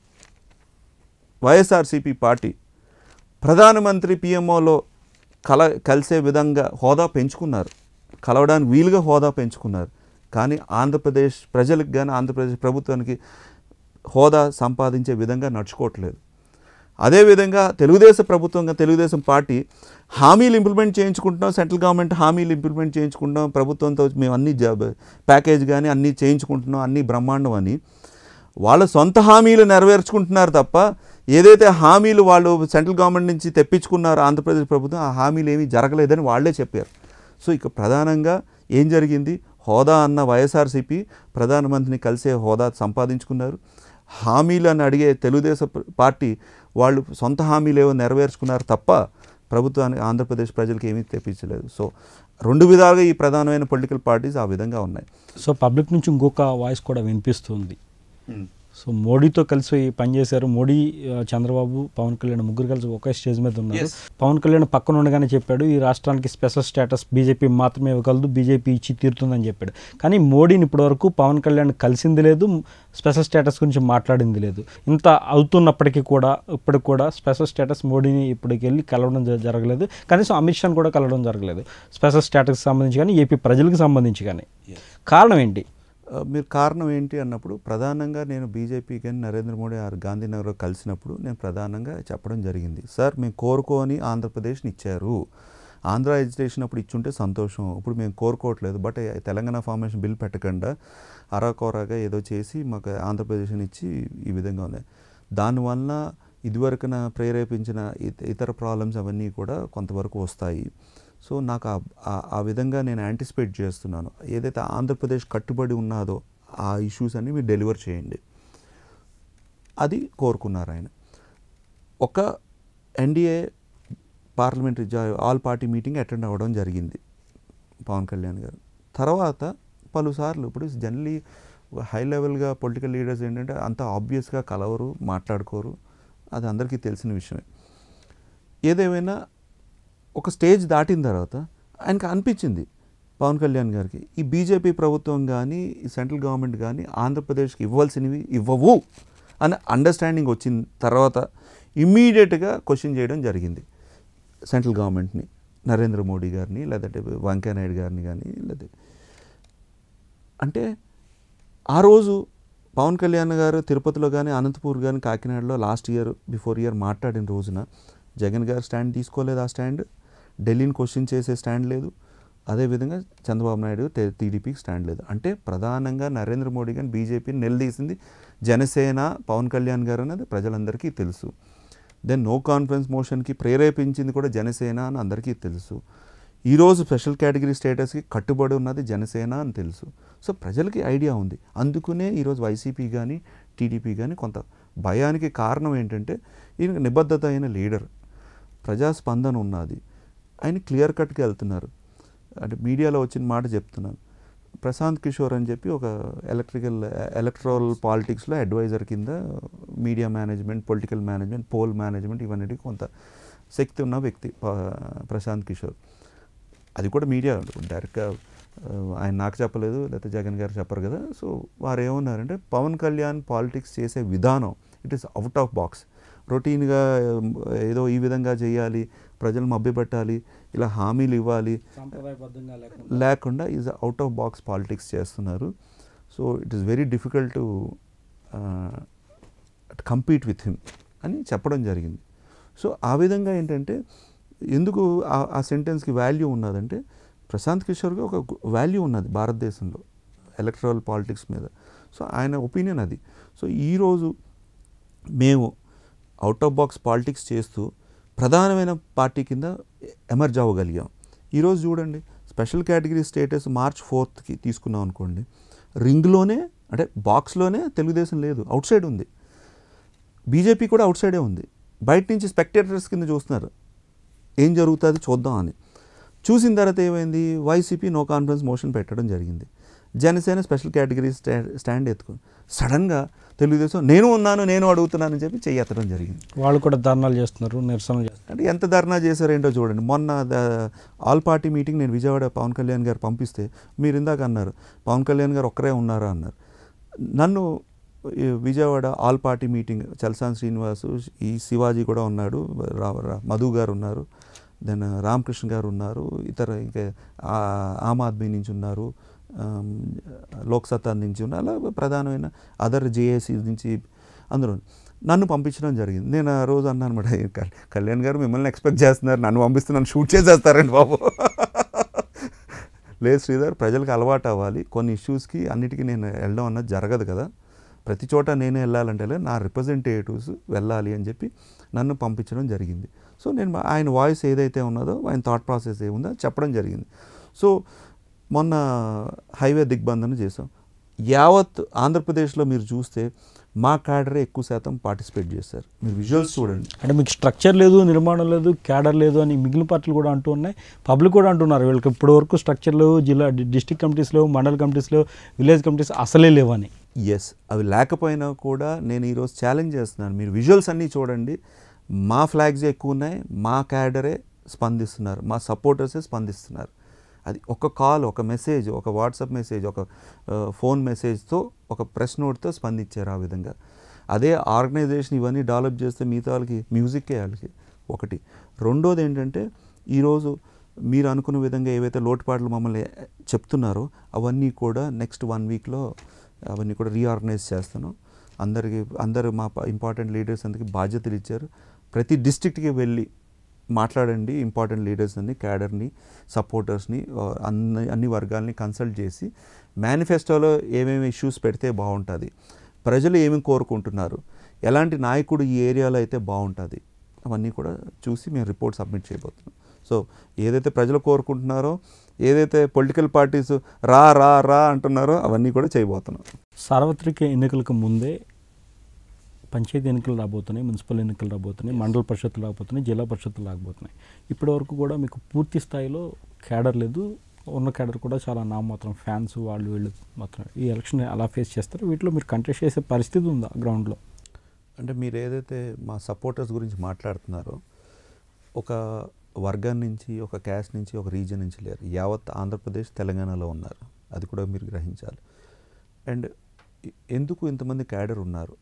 వైఎస్ఆర్సీపీ పార్టీ ప్రధానమంత్రి పిఎంఓలో కల కలిసే విధంగా హోదా పెంచుకున్నారు కలవడానికి వీలుగా హోదా పెంచుకున్నారు కానీ ఆంధ్రప్రదేశ్ ప్రజలకు కానీ ఆంధ్రప్రదేశ్ ప్రభుత్వానికి హోదా సంపాదించే విధంగా నడుచుకోవట్లేదు అదేవిధంగా తెలుగుదేశం ప్రభుత్వంగా తెలుగుదేశం పార్టీ హామీలు ఇంప్లిమెంట్ చేయించుకుంటున్నాం సెంట్రల్ గవర్నమెంట్ హామీలు ఇంప్లిమెంట్ చేయించుకుంటున్నాం ప్రభుత్వంతో మేము అన్ని జాబ్ ప్యాకేజ్ కానీ అన్నీ చేయించుకుంటున్నాం అన్నీ బ్రహ్మాండం అని వాళ్ళ సొంత హామీలు నెరవేర్చుకుంటున్నారు తప్ప ఏదైతే హామీలు వాళ్ళు సెంట్రల్ గవర్నమెంట్ నుంచి తెప్పించుకున్నారో ఆంధ్రప్రదేశ్ ప్రభుత్వం ఆ హామీలు ఏమీ జరగలేదని వాళ్ళే చెప్పారు సో ఇక ప్రధానంగా ఏం జరిగింది హోదా అన్న వైఎస్ఆర్సీపీ ప్రధానమంత్రిని కలిసే హోదా సంపాదించుకున్నారు హామీలు అని అడిగే తెలుగుదేశం ప- పార్టీ వాళ్ళు సొంత హామీలు ఏవో నెరవేర్చుకున్నారు తప్ప ప్రభుత్వానికి ఆంధ్రప్రదేశ్ ప్రజలకు ఏమీ తెప్పించలేదు సో రెండు విధాలుగా ఈ ప్రధానమైన పొలిటికల్ పార్టీస్ ఆ విధంగా ఉన్నాయి సో పబ్లిక్ నుంచి ఇంకొక వాయిస్ కూడా వినిపిస్తుంది సో మోడీతో కలిసి పనిచేశారు మోడీ ఆ, చంద్రబాబు పవన్ కళ్యాణ్ ముగ్గురు కలిసి ఒకే స్టేజ్ మీద ఉన్నారు Yes. పవన్ కళ్యాణ్ పక్కన ఉండగానే చెప్పాడు ఈ రాష్ట్రానికి స్పెషల్ స్టేటస్ బీజేపీ మాత్రమే ఇవ్వగలదు బీజేపీ ఇచ్చి తీరుతుందని చెప్పాడు కానీ మోడీని ఇప్పటివరకు పవన్ కళ్యాణ్ కలిసింది లేదు స్పెషల్ స్టేటస్ గురించి మాట్లాడింది లేదు ఇంత అవుతున్నప్పటికీ కూడా ఇప్పటికి కూడా స్పెషల్ స్టేటస్ మోడీని ఇప్పటికి వెళ్ళి కలవడం జ- జరగలేదు కనీసం అమిత్ షాని కూడా కలవడం జరగలేదు స్పెషల్ స్టేటస్కి సంబంధించి కానీ ఏపీ ప్రజలకు సంబంధించి కానీ కారణం ఏంటి ఆ, మీరు కారణం ఏంటి అన్నప్పుడు ప్రధానంగా నేను బీజేపీ కానీ నరేంద్ర మోడీ ఆర్ గాంధీనగర్ కలిసినప్పుడు నేను ప్రధానంగా చెప్పడం జరిగింది సార్ మేము కోరుకోని ఆంధ్రప్రదేశ్ని ఇచ్చారు ఆంధ్ర ఎడ్యుకేషన్ అప్పుడు ఇచ్చుంటే సంతోషం ఇప్పుడు మేము కోరుకోవట్లేదు బట్ తెలంగాణ ఫార్మేషన్ బిల్ పెట్టకుండా అరాకొరాగా ఏదో చేసి మాకు ఆంధ్రప్రదేశ్ని ఇచ్చి ఈ విధంగా ఉంది దానివల్ల ఇదివరకున ప్రేరేపించిన ఇత- ఇతర ప్రాబ్లమ్స్ అవన్నీ కూడా కొంతవరకు వస్తాయి సో నాకు ఆ- ఆ- ఆ విధంగా నేను యాంటిసిపేట్ చేస్తున్నాను ఏదైతే ఆంధ్రప్రదేశ్ కట్టుబడి ఉన్నదో ఆ ఇష్యూస్ అన్ని మీరు డెలివర్ చేయండి అది కోరుకున్నారు ఆయన ఒక ఎన్డీఏ పార్లమెంటరీ జా ఆల్ పార్టీ మీటింగ్ అటెండ్ అవ్వడం జరిగింది పవన్ కళ్యాణ్ గారు తర్వాత పలుసార్లు ఇప్పుడు జనరలీ హై లెవెల్గా పొలిటికల్ లీడర్స్ ఏంటంటే అంత ఆబ్వియస్గా కలవరు మాట్లాడుకోరు అది అందరికీ తెలిసిన విషయమే ఏదేమైనా ఒక స్టేజ్ దాటిన తర్వాత ఆయనకు అనిపించింది పవన్ కళ్యాణ్ గారికి ఈ బీజేపీ ప్రభుత్వం కానీ ఈ సెంట్రల్ గవర్నమెంట్ కానీ ఆంధ్రప్రదేశ్కి ఇవ్వాల్సినవి ఇవ్వవు అనే అండర్స్టాండింగ్ వచ్చిన తర్వాత ఇమ్మీడియట్గా క్వశ్చన్ చేయడం జరిగింది సెంట్రల్ గవర్నమెంట్ని నరేంద్ర మోడీ గారిని లేదంటే వెంకయ్య నాయుడు గారిని కానీ లేదా అంటే ఆ రోజు పవన్ కళ్యాణ్ గారు తిరుపతిలో కానీ అనంతపూర్ కానీ కాకినాడలో లాస్ట్ ఇయర్ బిఫోర్ ఇయర్ మాట్లాడిన రోజున జగన్ గారు స్టాండ్ తీసుకోలేదు ఆ స్టాండ్ ఢిల్లీని క్వశ్చన్ చేసే స్టాండ్ లేదు అదేవిధంగా చంద్రబాబు నాయుడు తే- టీడీపీకి స్టాండ్ లేదు అంటే ప్రధానంగా నరేంద్ర మోడీ కానీ బీజేపీని నిలదీసింది జనసేన పవన్ కళ్యాణ్ గారు అనేది ప్రజలందరికీ తెలుసు దెన్ నో కాన్ఫిడెన్స్ మోషన్కి ప్రేరేపించింది కూడా జనసేన అని అందరికీ తెలుసు ఈరోజు స్పెషల్ కేటగిరీ స్టేటస్కి కట్టుబడి ఉన్నది జనసేన అని తెలుసు సో ప్రజలకి ఐడియా ఉంది అందుకునే ఈరోజు వైసీపీ కానీ టీడీపీ కానీ కొంత భయానికి కారణం ఏంటంటే ఈయన నిబద్ధత అయిన లీడర్ ప్రజాస్పందన ఉన్నది ఆయన క్లియర్ కట్గా వెళ్తున్నారు అంటే మీడియాలో వచ్చిన మాట చెప్తున్నాను ప్రశాంత్ కిషోర్ అని చెప్పి ఒక ఎలక్ట్రికల్ ఎలక్ట్రల్ పాలిటిక్స్లో అడ్వైజర్ కింద media management political management poll management ఇవన్నిటికి కొంత శక్తి ఉన్న వ్యక్తి ప- ప్రశాంత్ కిషోర్ అది కూడా మీడియా డైరెక్ట్గా ఆ, ఆయన నాకు చెప్పలేదు లేకపోతే జగన్ గారు చెప్పరు కదా సో వారు ఏమన్నారంటే పవన్ కళ్యాణ్ పాలిటిక్స్ చేసే విధానం it is out of box రొటీన్గా ఏదో ఈ విధంగా చేయాలి ప్రజలు మభ్యపెట్టాలి ఇలా హామీలు ఇవ్వాలి సాంప్రదాయబద్ధంగా లేకుండా is out of box politics చేస్తున్నారు so it is very difficult to compete with him అని చెప్పడం జరిగింది సో ఆ విధంగా ఏంటంటే ఎందుకు ఆ- ఆ సెంటెన్స్కి వాల్యూ ఉన్నదంటే ప్రశాంత్ కిషోర్కి ఒక వాల్యూ ఉన్నది భారతదేశంలో ఎలక్ట్రల్ పాలిటిక్స్ మీద సో ఆయన ఒపీనియన్ అది సో ఈరోజు మేము అవుట్ ఆఫ్ బాక్స్ పాలిటిక్స్ చేస్తూ ప్రధానమైన పార్టీ కింద ఎమర్జ్ అవ్వగలిగాం ఈరోజు చూడండి స్పెషల్ కేటగిరీ స్టేటస్ మార్చ్ ఫోర్త్కి తీసుకున్నాం అనుకోండి రింగ్లోనే అంటే బాక్స్లోనే తెలుగుదేశం లేదు అవుట్ సైడ్ ఉంది బీజేపీ కూడా అవుట్ సైడే ఉంది బయట నుంచి స్పెక్టేటర్స్ కింద చూస్తున్నారు ఏం జరుగుతుంది చూద్దాం అని చూసిన తర్వాత ఏమైంది వైసీపీ నో కాన్ఫిడెన్స్ మోషన్ పెట్టడం జరిగింది జనసేన స్పెషల్ కేటగిరీ స్టా స్టాండ్ ఎత్తుకుని సడన్గా తెలుగుదేశం నేను ఉన్నాను నేను అడుగుతున్నానని చెప్పి చెయ్యి ఎత్తడం జరిగింది వాళ్ళు కూడా ధర్నాలు చేస్తున్నారు నిరసనలు చేస్తున్నారు అంటే ఎంత ధర్నా చేశారేంటో చూడండి మొన్న ద- ఆల్ పార్టీ మీటింగ్ నేను విజయవాడ పవన్ కళ్యాణ్ గారు పంపిస్తే మీరు ఇందాక అన్నారు పవన్ కళ్యాణ్ గారు ఒక్కరే ఉన్నారా అన్నారు నన్ను ఈ Vijayawada all party meeting Chalasani Srinivasu ఈ శివాజీ కూడా ఉన్నాడు రా రా- మధు గారు ఉన్నారు దెన్ రామకృష్ణ గారు ఉన్నారు ఇతర ఇంకా ఆ- ఆమ్ ఆద్మీ నుంచి ఉన్నారు ఆమ్, లోక్ సత్తా నుంచి ఉన్నారు అలా ప్రధానమైన అదర్ జేఏసీ నుంచి అందరూ నన్ను పంపించడం జరిగింది నేను ఆ రోజు అన్నాను అనమాట కళ్యాణ్ గారు మిమ్మల్ని ఎక్స్పెక్ట్ చేస్తున్నారు నన్ను పంపిస్తే నన్ను షూట్ చేసేస్తారండి బాబు లేదు శ్రీధర్ ప్రజలకు అలవాటు అవ్వాలి కొన్ని ఇష్యూస్కి అన్నిటికీ నేను వెళ్ళడం అన్నది జరగదు కదా ప్రతి చోట నేనే వెళ్ళాలంటే లే, నా రిప్రజెంటేటివ్స్ వెళ్ళాలి అని చెప్పి నన్ను పంపించడం జరిగింది సో నేను మా- ఆయన వాయిస్ ఏదైతే ఉన్నదో ఆయన థాట్ ప్రాసెస్ ఏముందో అది చెప్పడం జరిగింది సో మొన్న హైవే దిగ్బంధన చేసాం యావత్ ఆంధ్రప్రదేశ్లో మీరు చూస్తే మా క్యాడరే ఎక్కువ శాతం పార్టిసిపేట్ చేశారు మీరు విజువల్స్ చూడండి అంటే మీకు స్ట్రక్చర్ లేదు నిర్మాణం లేదు క్యాడర్ లేదు అని మిగిలిన పార్టీలు కూడా అంటూ ఉన్నాయి పబ్లిక్ కూడా అంటున్నారు వీళ్ళకి ఇప్పటి వరకు స్ట్రక్చర్ లేవు జిల్లా డిస్టిక్ కమిటీస్ లేవు మండల్ కమిటీస్ లేవు విలేజ్ కమిటీస్ అసలే లేవని ఎస్ అవి లేకపోయినా కూడా నేను ఈరోజు ఛాలెంజ్ చేస్తున్నాను మీరు విజువల్స్ అన్నీ చూడండి మా ఫ్లాగ్స్ ఎక్కువ ఉన్నాయి మా క్యాడరే స్పందిస్తున్నారు మా సపోర్టర్సే స్పందిస్తున్నారు అది ఒక కాల్ ఒక మెసేజ్ ఒక వాట్సాప్ మెసేజ్ ఒక ఆ, ఫోన్ మెసేజ్తో ఒక ప్రెస్ నోట్తో స్పందించారు ఆ విధంగా అదే ఆర్గనైజేషన్ ఇవన్నీ డెవలప్ చేస్తే మిగతా వాళ్ళకి మ్యూజిక్కే వాళ్ళకి ఒకటి రెండోది ఏంటంటే ఈరోజు మీరు అనుకున్న విధంగా ఏవైతే లోటుపాట్లు మమ్మల్ని చెప్తున్నారో అవన్నీ కూడా నెక్స్ట్ వన్ వీక్లో అవన్నీ కూడా రీఆర్గనైజ్ చేస్తాను అందరికి అందరు మా ఇంపార్టెంట్ లీడర్స్ అందరికి బాధ్యతలు ఇచ్చారు ప్రతి డిస్ట్రిక్ట్కి వెళ్ళి మాట్లాడండి ఇంపార్టెంట్ లీడర్స్ అన్ని క్యాడర్ని సపోర్టర్స్ని ఆ, అన్ని అన్ని వర్గాల్ని కన్సల్ట్ చేసి మేనిఫెస్టోలో ఏమేమి ఇష్యూస్ పెడితే బాగుంటుంది ప్రజలు ఏమి కోరుకుంటున్నారు ఎలాంటి నాయకుడు ఈ ఏరియాలో అయితే బాగుంటుంది అవన్నీ కూడా చూసి మేము రిపోర్ట్ సబ్మిట్ చేయబోతున్నాం సో ఏదైతే ప్రజలు కోరుకుంటున్నారో ఏదైతే పొలిటికల్ పార్టీస్ రా రా రా అంటున్నారో అవన్నీ కూడా చేయబోతున్నాం సార్వత్రిక ఎన్నికలకు ముందే పంచాయతీ ఎన్నికలు రాబోతున్నాయి మున్సిపల్ ఎన్నికలు రాబోతున్నాయి మండల పరిషత్తులు రాబోతున్నాయి జిల్లా పరిషత్తులు రాబోతున్నాయి ఇప్పటి వరకు కూడా మీకు పూర్తి స్థాయిలో క్యాడర్ లేదు ఉన్న క్యాడర్ కూడా చాలా నామాత్రం ఫ్యాన్స్ వాళ్ళు వీళ్ళు మాత్రం ఈ ఎలక్షన్ అలా ఫేస్ చేస్తారు వీటిలో మీరు కంటెస్ట్ చేసే పరిస్థితి ఉందా గ్రౌండ్లో అంటే మీరు ఏదైతే మా సపోర్టర్స్ గురించి మాట్లాడుతున్నారో ఒక వర్గం నుంచి ఒక క్యాస్ట్ నుంచి ఒక రీజన్ నుంచి లేరు యావత్ ఆంధ్రప్రదేశ్ తెలంగాణలో ఉన్నారు అది కూడా మీరు గ్రహించాలి అండ్ ఎ- ఎందుకు ఇంతమంది క్యాడర్ ఉన్నారు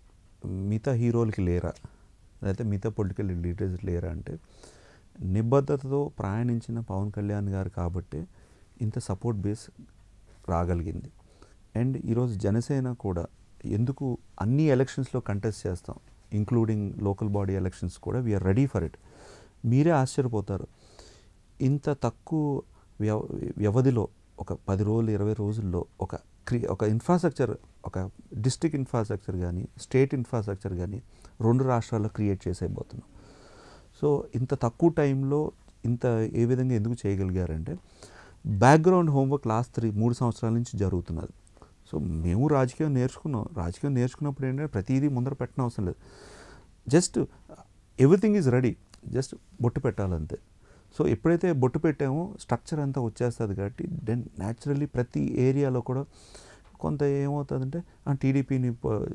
మిగతా హీరోలకి లేరా లేకపోతే మిగతా పొలిటికల్ లీడర్స్ లేరా అంటే నిబద్ధతతో ప్రయాణించిన పవన్ కళ్యాణ్ గారు కాబట్టి ఇంత సపోర్ట్ బేస్ రాగలిగింది అండ్ ఈరోజు జనసేన కూడా ఎందుకు అన్ని ఎలక్షన్స్లో కంటెస్ట్ చేస్తాం ఇంక్లూడింగ్ లోకల్ బాడీ ఎలక్షన్స్ కూడా వీఆర్ రెడీ ఫర్ ఇట్ మీరే ఆశ్చర్యపోతారు ఇంత తక్కువ వ్యవ వ్యవధిలో ఒక పది రోజులు ఇరవై రోజుల్లో ఒక క్రి ఒక ఇన్ఫ్రాస్ట్రక్చర్ ఒక డిస్ట్రిక్ట్ ఇన్ఫ్రాస్ట్రక్చర్ కానీ స్టేట్ ఇన్ఫ్రాస్ట్రక్చర్ కానీ రెండు రాష్ట్రాల్లో క్రియేట్ చేసేయబోతున్నాం సో ఇంత తక్కువ టైంలో ఇంత ఏ విధంగా ఎందుకు చేయగలిగారంటే బ్యాక్గ్రౌండ్ హోంవర్క్ లాస్ట్ త్రీ మూడు సంవత్సరాల నుంచి జరుగుతున్నది సో మేము రాజకీయం నేర్చుకున్నాం రాజకీయం నేర్చుకున్నప్పుడు ఏంటంటే ప్రతిదీ ముందర పెట్టిన అవసరం లేదు just everything is ready just బొట్టు పెట్టాలంతే సో ఎప్పుడైతే బొట్టు పెట్టామో స్ట్రక్చర్ అంతా వచ్చేస్తుంది కాబట్టి దెన్ న్యాచురల్లీ ప్రతి ఏరియాలో కూడా కొంత ఏమవుతుందంటే ఆ టీడీపీని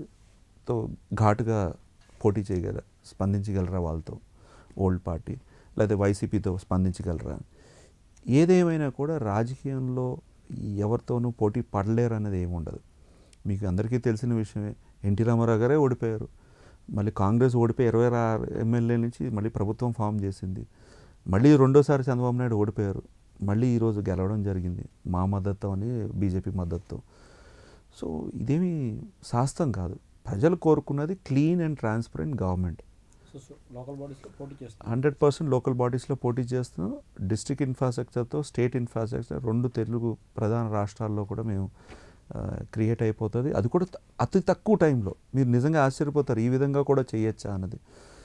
తో ఘాటుగా పోటీ చేయగలరా స్పందించగలరా వాళ్ళతో ఓల్డ్ పార్టీ లేకపోతే వైసీపీతో స్పందించగలరా ఏదేమైనా కూడా రాజకీయంలో ఎవరితోనూ పోటీ పడలేరు అనేది ఏమి ఉండదు మీకు అందరికీ తెలిసిన విషయమే ఎన్టీ రామారావు గారే ఓడిపోయారు మళ్ళీ కాంగ్రెస్ ఓడిపోయి ఇరవై ఆరు ఎమ్మెల్యే నుంచి మళ్ళీ ప్రభుత్వం ఫామ్ చేసింది మళ్ళీ రెండోసారి చంద్రబాబు నాయుడు ఓడిపోయారు మళ్ళీ ఈరోజు గెలవడం జరిగింది మా మద్దతు అని బీజేపీ మద్దతు సో ఇదేమీ శాస్త్రం కాదు ప్రజలు కోరుకున్నది clean and transparent government local బాడీస్లో పోటీ చేస్తారు హండ్రెడ్ పర్సెంట్ లోకల్ బాడీస్లో పోటీ చేస్తున్నాం డిస్ట్రిక్ట్ ఇన్ఫ్రాస్ట్రక్చర్తో స్టేట్ ఇన్ఫ్రాస్ట్రక్చర్ రెండు తెలుగు ప్రధాన రాష్ట్రాల్లో కూడా మేము క్రియేట్ అయిపోతుంది అది కూడా త- అతి తక్కువ టైంలో మీరు నిజంగా ఆశ్చర్యపోతారు ఈ విధంగా కూడా చేయొచ్చా అన్నది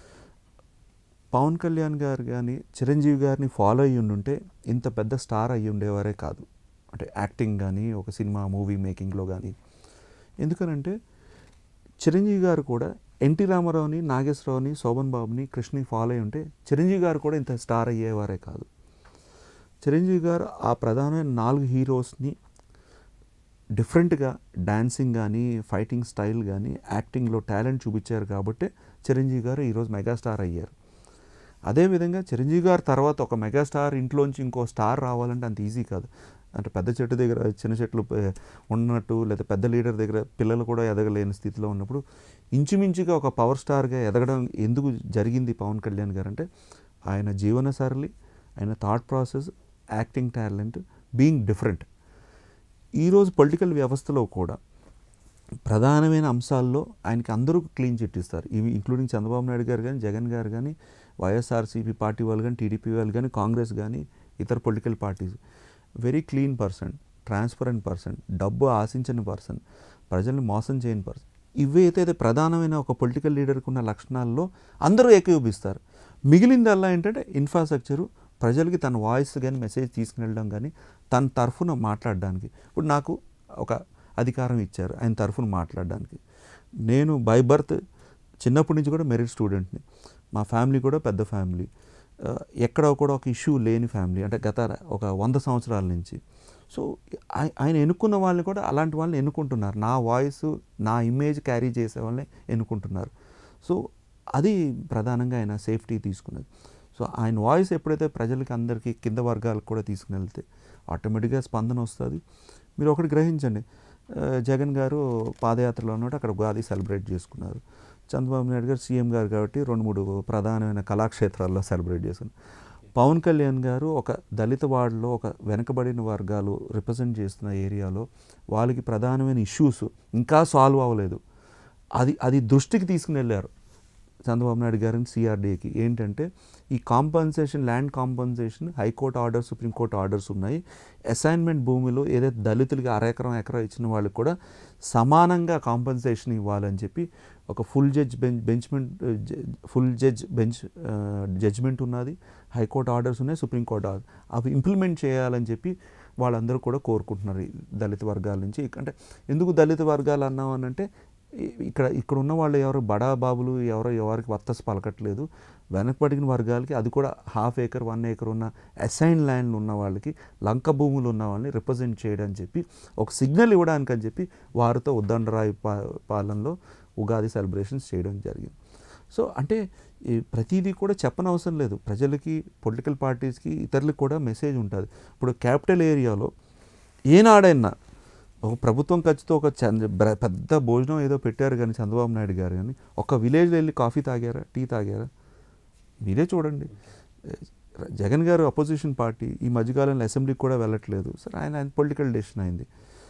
పవన్ కళ్యాణ్ గారు కానీ చిరంజీవి గారిని ఫాలో అయ్యి ఉండుంటే ఇంత పెద్ద స్టార్ అయ్యి ఉండేవారే కాదు అంటే యాక్టింగ్ కానీ ఒక సినిమా మూవీ మేకింగ్లో కానీ ఎందుకనంటే చిరంజీవి గారు కూడా ఎన్టీ రామారావుని నాగేశ్వరరావుని శోభన్ బాబుని కృష్ణని ఫాలో అయి ఉంటే చిరంజీవి గారు కూడా ఇంత స్టార్ అయ్యేవారే కాదు చిరంజీవి గారు ఆ ప్రధానమైన నాలుగు హీరోస్ని డిఫరెంట్గా డాన్సింగ్ కానీ ఫైటింగ్ స్టైల్ కానీ యాక్టింగ్లో టాలెంట్ చూపించారు కాబట్టి చిరంజీవి గారు ఈరోజు మెగాస్టార్ అయ్యారు అదేవిధంగా చిరంజీవి గారు తర్వాత ఒక మెగాస్టార్ ఇంట్లోంచి ఇంకో స్టార్ రావాలంటే అంత ఈజీ కాదు అంటే పెద్ద చెట్టు దగ్గర చిన్న చెట్లు పే- ఉన్నట్టు లేదా పెద్ద లీడర్ దగ్గర పిల్లలు కూడా ఎదగలేని స్థితిలో ఉన్నప్పుడు ఇంచుమించుగా ఒక పవర్ స్టార్గా ఎదగడం ఎందుకు జరిగింది పవన్ కళ్యాణ్ గారు అంటే ఆయన జీవన సరళి ఆయన thought process acting talent being different ఈరోజు పొలిటికల్ వ్యవస్థలో కూడా ప్రధానమైన అంశాల్లో ఆయనకి అందరూ క్లీన్ చిట్ ఇస్తారు ఇవి ఇంక్లూడింగ్ చంద్రబాబు నాయుడు గారు కానీ జగన్ గారు కానీ వైఎస్ఆర్సీపీ పార్టీ వాళ్ళు కానీ టీడీపీ వాళ్ళు కానీ కాంగ్రెస్ కానీ ఇతర political parties very clean person transparent person డబ్బు ఆశించని పర్సన్ ప్రజల్ని మోసం చేయని పర్సన్ ఇవి అయితే ప్రధానమైన ఒక పొలిటికల్ లీడర్కి ఉన్న లక్షణాల్లో అందరూ ఏకీభవిస్తారు మిగిలిందల్లా ఏంటంటే ఇన్ఫ్రాస్ట్రక్చరు ప్రజలకి తన వాయిస్ కానీ మెసేజ్ తీసుకుని కానీ తన తరఫున మాట్లాడడానికి ఇప్పుడు నాకు ఒక అధికారం ఇచ్చారు ఆయన తరఫున మాట్లాడడానికి నేను బై బర్త్ చిన్నప్పటి నుంచి కూడా మెరిట్ స్టూడెంట్ని మా ఫ్యామిలీ కూడా పెద్ద ఫ్యామిలీ ఆ, ఎక్కడ కూడా ఒక ఇష్యూ లేని ఫ్యామిలీ అంటే గత ఒక వంద సంవత్సరాల నుంచి సో ఆయ- ఆయన ఎన్నుకున్న వాళ్ళని కూడా అలాంటి వాళ్ళని ఎన్నుకుంటున్నారు నా వాయిస్ నా ఇమేజ్ క్యారీ చేసే వాళ్ళని ఎన్నుకుంటున్నారు సో అది ప్రధానంగా ఆయన సేఫ్టీ తీసుకున్నది సో ఆయన వాయిస్ ఎప్పుడైతే ప్రజలకి అందరికీ కింద వర్గాలకు కూడా తీసుకుని వెళ్తే ఆటోమేటిక్గా స్పందన వస్తుంది మీరు ఒకటి గ్రహించండి ఆ, జగన్ గారు పాదయాత్రలో ఉన్నట్టు అక్కడ ఉగాది సెలబ్రేట్ చేసుకున్నారు చంద్రబాబు నాయుడు గారు సీఎం గారు కాబట్టి రెండు మూడు ప్రధానమైన కళాక్షేత్రాల్లో సెలబ్రేట్ చేసుకున్నారు పవన్ కళ్యాణ్ గారు ఒక దళిత వార్డులో ఒక వెనకబడిన వర్గాలు రిప్రజెంట్ చేస్తున్న ఏరియాలో వాళ్ళకి ప్రధానమైన ఇష్యూస్ ఇంకా సాల్వ్ అవ్వలేదు అది అది దృష్టికి తీసుకుని వెళ్ళారు చంద్రబాబు నాయుడు గారిని సిఆర్డీకి ఏంటంటే ఈ compensation land compensation high court order supreme court orders ఉన్నాయి అసైన్మెంట్ భూమిలో ఏదైతే దళితులకి అర ఎకరం ఎకరం ఇచ్చిన వాళ్ళకి కూడా సమానంగా కాంపన్సేషన్ ఇవ్వాలని చెప్పి ఒక ఫుల్ జడ్జ్ బెంచ్ బెంచ్మెంట్ ఫుల్ జడ్జ్ బెంచ్ జడ్జ్మెంట్ ఉన్నది హైకోర్టు ఆర్డర్స్ ఉన్నాయి సుప్రీంకోర్టు ఆర్డర్ అవి ఇంప్లిమెంట్ చేయాలని చెప్పి వాళ్ళందరూ కూడా కోరుకుంటున్నారు ఈ దళిత వర్గాల నుంచి అంటే ఎందుకు దళిత వర్గాలు అన్నాం అని అంటే ఈ- ఇక్కడ ఇక్కడ ఉన్న వాళ్ళు ఎవరు బడా బాబులు ఎవరో ఎవరికి వర్తస్ పలకట్లేదు వెనకబడిన వర్గాలకి అది కూడా హాఫ్ ఏకర్ వన్ ఏకర్ ఉన్న అసైన్ ల్యాండ్లు ఉన్న వాళ్ళకి లంక భూములు ఉన్న వాళ్ళని రిప్రజెంట్ చేయడానికి చెప్పి ఒక సిగ్నల్ ఇవ్వడానికి అని చెప్పి వారితో ఉద్దండరాయి పా పాలనలో ఉగాది సెలబ్రేషన్స్ చేయడం జరిగింది సో అంటే ఈ ప్రతిదీ కూడా చెప్పనవసరం లేదు ప్రజలకి పొలిటికల్ పార్టీస్కి ఇతరులకు కూడా మెసేజ్ ఉంటుంది ఇప్పుడు క్యాపిటల్ ఏరియాలో ఏనాడైనా ఒక ప్రభుత్వం ఖర్చుతో ఒక చంద్ర బ్ర- పెద్ద భోజనం ఏదో పెట్టారు కానీ చంద్రబాబు నాయుడు గారు కానీ ఒక విలేజ్లో వెళ్ళి కాఫీ తాగారా టీ తాగారా మీరే చూడండి జగన్ గారు అపోజిషన్ పార్టీ ఈ మధ్యకాలంలో అసెంబ్లీకి కూడా వెళ్ళట్లేదు సరే ఆయన ఆయన పొలిటికల్ డెసిషన్ అయింది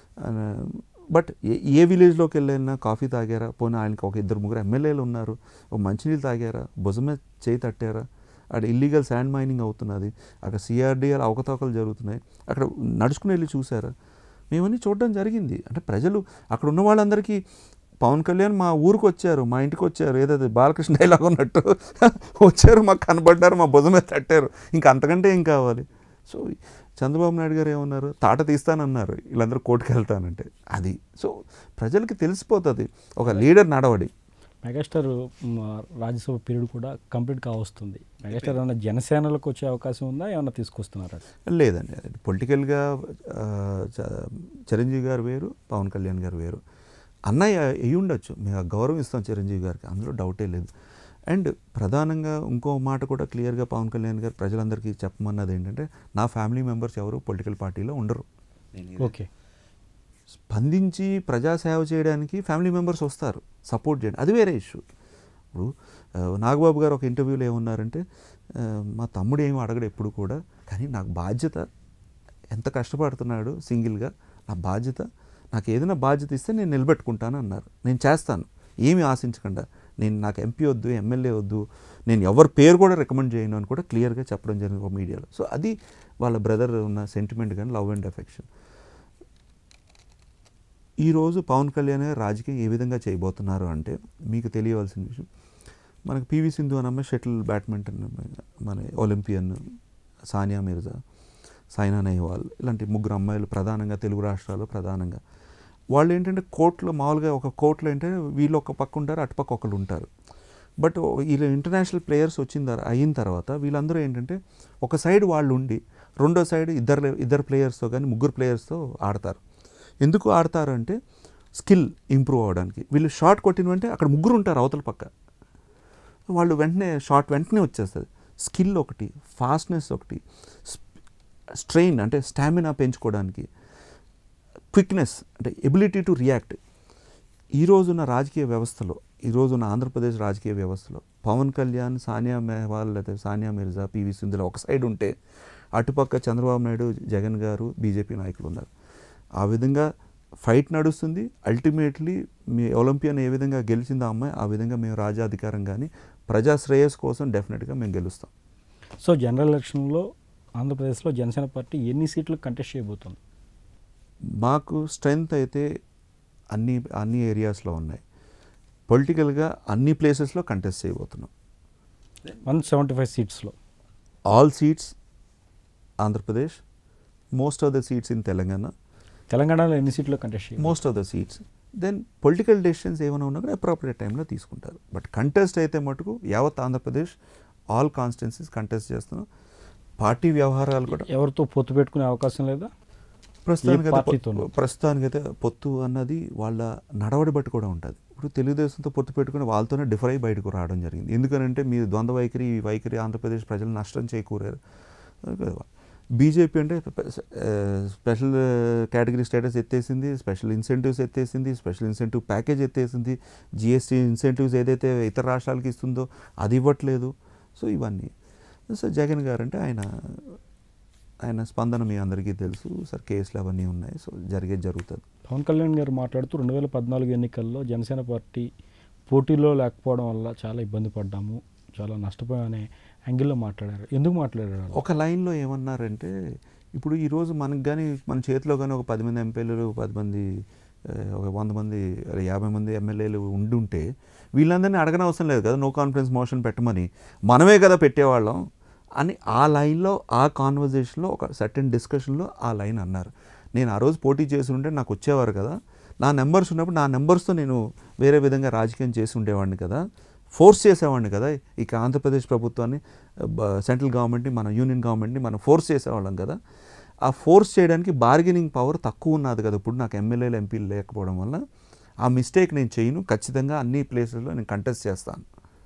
బట్ ఏ ఏ విలేజ్లోకి వెళ్ళినా కాఫీ తాగారా పోనీ ఆయనకి ఒక ఇద్దరు ముగ్గురు ఎమ్మెల్యేలు ఉన్నారు ఒక మంచినీళ్ళు తాగారా భుజమే చేయి తట్టారా అక్కడ ఇల్లీగల్ శాండ్ మైనింగ్ అవుతున్నది అక్కడ సిఆర్డీఎల్ అవకతవకలు జరుగుతున్నాయి అక్కడ నడుచుకుని వెళ్ళి చూసారా మేమన్నీ చూడడం జరిగింది అంటే ప్రజలు అక్కడ ఉన్న వాళ్ళందరికీ పవన్ కళ్యాణ్ మా ఊరికి వచ్చారు మా ఇంటికి వచ్చారు ఏదైతే బాలకృష్ణ డైలాగ్ ఉన్నట్టు వచ్చారు మాకు కనబడ్డారు మా భుజమే తట్టారు ఇంకా అంతకంటే ఏం కావాలి సో చంద్రబాబు నాయుడు గారు ఏమన్నారు తాట తీస్తానన్నారు వీళ్ళందరూ కోర్టుకు వెళ్తానంటే అది సో ప్రజలకి తెలిసిపోతుంది ఒక లీడర్ నడవడి మెగాస్టార్ మ, రాజ్యసభ పీరియడ్ కూడా కంప్లీట్ కావస్తుంది మెగాస్టార్ ఏమైనా జనసేనలకు వచ్చే అవకాశం ఉందా ఏమైనా తీసుకొస్తున్నారా లేదండి పొలిటికల్గా ఆ, చ- చిరంజీవి గారు వేరు పవన్ కళ్యాణ్ గారు వేరు అన్నయ్య అయ్యి ఉండొచ్చు మేము ఆ గౌరవం ఇస్తాం చిరంజీవి గారికి అందులో డౌటే లేదు అండ్ ప్రధానంగా ఇంకో మాట కూడా క్లియర్గా పవన్ కళ్యాణ్ గారు ప్రజలందరికీ చెప్పమన్నది ఏంటంటే నా ఫ్యామిలీ మెంబర్స్ ఎవరు పొలిటికల్ పార్టీలో ఉండరు ఓకే స్పందించి ప్రజాసేవ చేయడానికి ఫ్యామిలీ మెంబర్స్ వస్తారు సపోర్ట్ చేయండి అది వేరే ఇష్యూ ఇప్పుడు ఆ, నాగబాబు గారు ఒక ఇంటర్వ్యూలో ఏమన్నారంటే ఆ, మా తమ్ముడు ఏమి అడగడు ఎప్పుడు కూడా కానీ నాకు బాధ్యత ఎంత కష్టపడుతున్నాడు సింగిల్గా నా బాధ్యత నాకు ఏదైనా బాధ్యత ఇస్తే నేను నిలబెట్టుకుంటాను అన్నారు నేను చేస్తాను ఏమి ఆశించకుండా నేను నాకు ఎంపీ వద్దు ఎమ్మెల్యే వద్దు నేను ఎవరి పేరు కూడా రికమెండ్ చేయను అని కూడా క్లియర్గా చెప్పడం జరిగింది ఒక మీడియాలో సో అది వాళ్ళ బ్రదర్ ఉన్న సెంటిమెంట్ కానీ లవ్ అండ్ అఫెక్షన్ ఈరోజు పవన్ కళ్యాణ్ గారు రాజకీయం ఏ విధంగా చేయబోతున్నారు అంటే మీకు తెలియవలసిన విషయం మనకు పివి సింధు అని అమ్మాయి షటిల్ బ్యాడ్మింటన్ అమ్మాయి, మన ఒలింపియన్ సానియా మిర్జా సైనా నెహ్వాల్ ఇలాంటి ముగ్గురు అమ్మాయిలు ప్రధానంగా తెలుగు రాష్ట్రాల్లో ప్రధానంగా వాళ్ళు ఏంటంటే కోర్టులో మామూలుగా ఒక కోర్టులో ఏంటంటే వీళ్ళు ఒక పక్క ఉంటారు అటుపక్క ఒకళ్ళు ఉంటారు బట్ వీళ్ళు ఇంటర్నేషనల్ ప్లేయర్స్ వచ్చిన తర్వా- అయిన తర్వాత వీళ్ళందరూ ఏంటంటే ఒక సైడ్ వాళ్ళు ఉండి రెండో సైడ్ ఇద్దరు ఇద్దరు ప్లేయర్స్తో కానీ ముగ్గురు ప్లేయర్స్తో ఆడతారు ఎందుకు ఆడతారు అంటే స్కిల్ ఇంప్రూవ్ అవ్వడానికి వీళ్ళు షార్ట్ కొట్టినవంటే అక్కడ ముగ్గురు ఉంటారు అవతల పక్క వాళ్ళు వెంటనే షార్ట్ వెంటనే వచ్చేస్తుంది స్కిల్ ఒకటి ఫాస్ట్నెస్ ఒకటి స్ట్రెయిన్ అంటే స్టామినా పెంచుకోవడానికి క్విక్నెస్ అంటే ఎబిలిటీ టు రియాక్ట్ ఈ రోజున్న రాజకీయ వ్యవస్థలో ఈ రోజున్న ఆంధ్రప్రదేశ్ రాజకీయ వ్యవస్థలో పవన్ కళ్యాణ్ సానియా మెహ్వాల్ లేదా సానియా మిర్జా పివి సింధుల ఒక సైడ్ ఉంటే అటుపక్క చంద్రబాబు నాయుడు జగన్ గారు బీజేపీ నాయకులు ఉన్నారు ఆ విధంగా ఫైట్ నడుస్తుంది అల్టిమేట్లీ మీ ఒలింపియన్ ఏ విధంగా గెలిచిందో ఆ అమ్మాయి ఆ విధంగా మేము రాజాధికారం కానీ ప్రజా శ్రేయస్ కోసం డెఫినెట్గా మేము గెలుస్తాం సో జనరల్ ఎలక్షన్లో ఆంధ్రప్రదేశ్లో జనసేన పార్టీ ఎన్ని సీట్లు కంటెస్ట్ చేయబోతుంది మాకు స్ట్రెంగ్త్ అయితే అన్ని అన్ని ఏరియాస్లో ఉన్నాయి పొలిటికల్గా అన్ని ప్లేసెస్లో కంటెస్ట్ చేయబోతున్నాం వన్ సెవెంటీ ఫైవ్ సీట్స్లో all seats Andhra Pradesh most of the seats in Telangana తెలంగాణలో ఎన్ని సీట్లు కంటెస్ట్ చేయాలి most of the seats then political decisions ఏమైనా ఉన్నా కూడా అప్రాపరియేట్ టైంలో తీసుకుంటారు బట్ కంటెస్ట్ అయితే మటుకు యావత్ ఆంధ్రప్రదేశ్ ఆల్ కాన్స్టిట్యున్సీస్ కంటెస్ట్ చేస్తున్నాం పార్టీ వ్యవహారాలు కూడా ఎవరితో పొత్తు పెట్టుకునే అవకాశం లేదా ప్రస్తుతానికైతే పొ- పార్టీతోనూ? ప్రస్తుతానికైతే పొత్తు అన్నది వాళ్ళ నడవడి బట్టి కూడా ఉంటుంది ఇప్పుడు తెలుగుదేశంతో పొత్తు పెట్టుకుని వాళ్ళతోనే డిఫర్ అయి బయటకు రావడం జరిగింది ఎందుకనంటే మీ ద్వంద్వ వైఖరి ఈ వైఖరి ఆంధ్రప్రదేశ్ ప్రజలు నష్టం చేకూరారు బీజేపీ అంటే స్పెషల్ కేటగిరీ స్టేటస్ ఎత్తేసింది స్పెషల్ ఇన్సెంటివ్స్ ఎత్తేసింది స్పెషల్ ఇన్సెంటివ్ ప్యాకేజ్ ఎత్తేసింది జిఎస్టీ ఇన్సెంటివ్స్ ఏదైతే ఇతర రాష్ట్రాలకి ఇస్తుందో అది ఇవ్వట్లేదు సో ఇవన్నీ సో జగన్ గారు అంటే ఆయన ఆయన స్పందన మీ అందరికీ తెలుసు సార్ కేసులు అవన్నీ ఉన్నాయి సో జరిగేది జరుగుతుంది పవన్ కళ్యాణ్ గారు మాట్లాడుతూ రెండు వేల పద్నాలుగు ఎన్నికల్లో జనసేన పార్టీ పోటీలో లేకపోవడం వల్ల చాలా ఇబ్బంది పడ్డాము చాలా నష్టపోయామనే యాంగిల్లో మాట్లాడారు ఎందుకు మాట్లాడారు అలా? ఒక లైన్లో ఏమన్నారంటే ఇప్పుడు ఈరోజు మనకు కానీ మన చేతిలో కానీ ఒక పది మంది ఎంపీలు పది మంది ఆ, ఒక వంద మంది అరే యాభై మంది ఎమ్మెల్యేలు ఉండుంటే వీళ్ళందరినీ అడగనవసరం లేదు కదా నో కాన్ఫిడెన్స్ మోషన్ పెట్టమని మనమే కదా పెట్టేవాళ్ళం అని ఆ లైన్లో ఆ కాన్వర్జేషన్లో ఒక సర్టెన్ డిస్కషన్లో ఆ లైన్ అన్నారు నేను ఆ రోజు పోటీ చేసి ఉంటే నాకు వచ్చేవారు కదా నా నెంబర్స్ ఉన్నప్పుడు నా నెంబర్స్తో నేను వేరే విధంగా రాజకీయం చేసి ఉండేవాడిని కదా ఫోర్స్ చేసేవాడిని కదా ఇక ఆంధ్రప్రదేశ్ ప్రభుత్వాన్ని బ- సెంట్రల్ గవర్నమెంట్ని మన యూనియన్ గవర్నమెంట్ని మనం ఫోర్స్ చేసేవాళ్ళం కదా ఆ ఫోర్స్ చేయడానికి బార్గెనింగ్ పవర్ తక్కువ ఉన్నది కదా ఇప్పుడు నాకు ఎమ్మెల్యేలు ఎంపీలు లేకపోవడం వల్ల ఆ మిస్టేక్ నేను చేయను ఖచ్చితంగా అన్ని ప్లేసెస్లో నేను కంటెస్ట్ చేస్తాను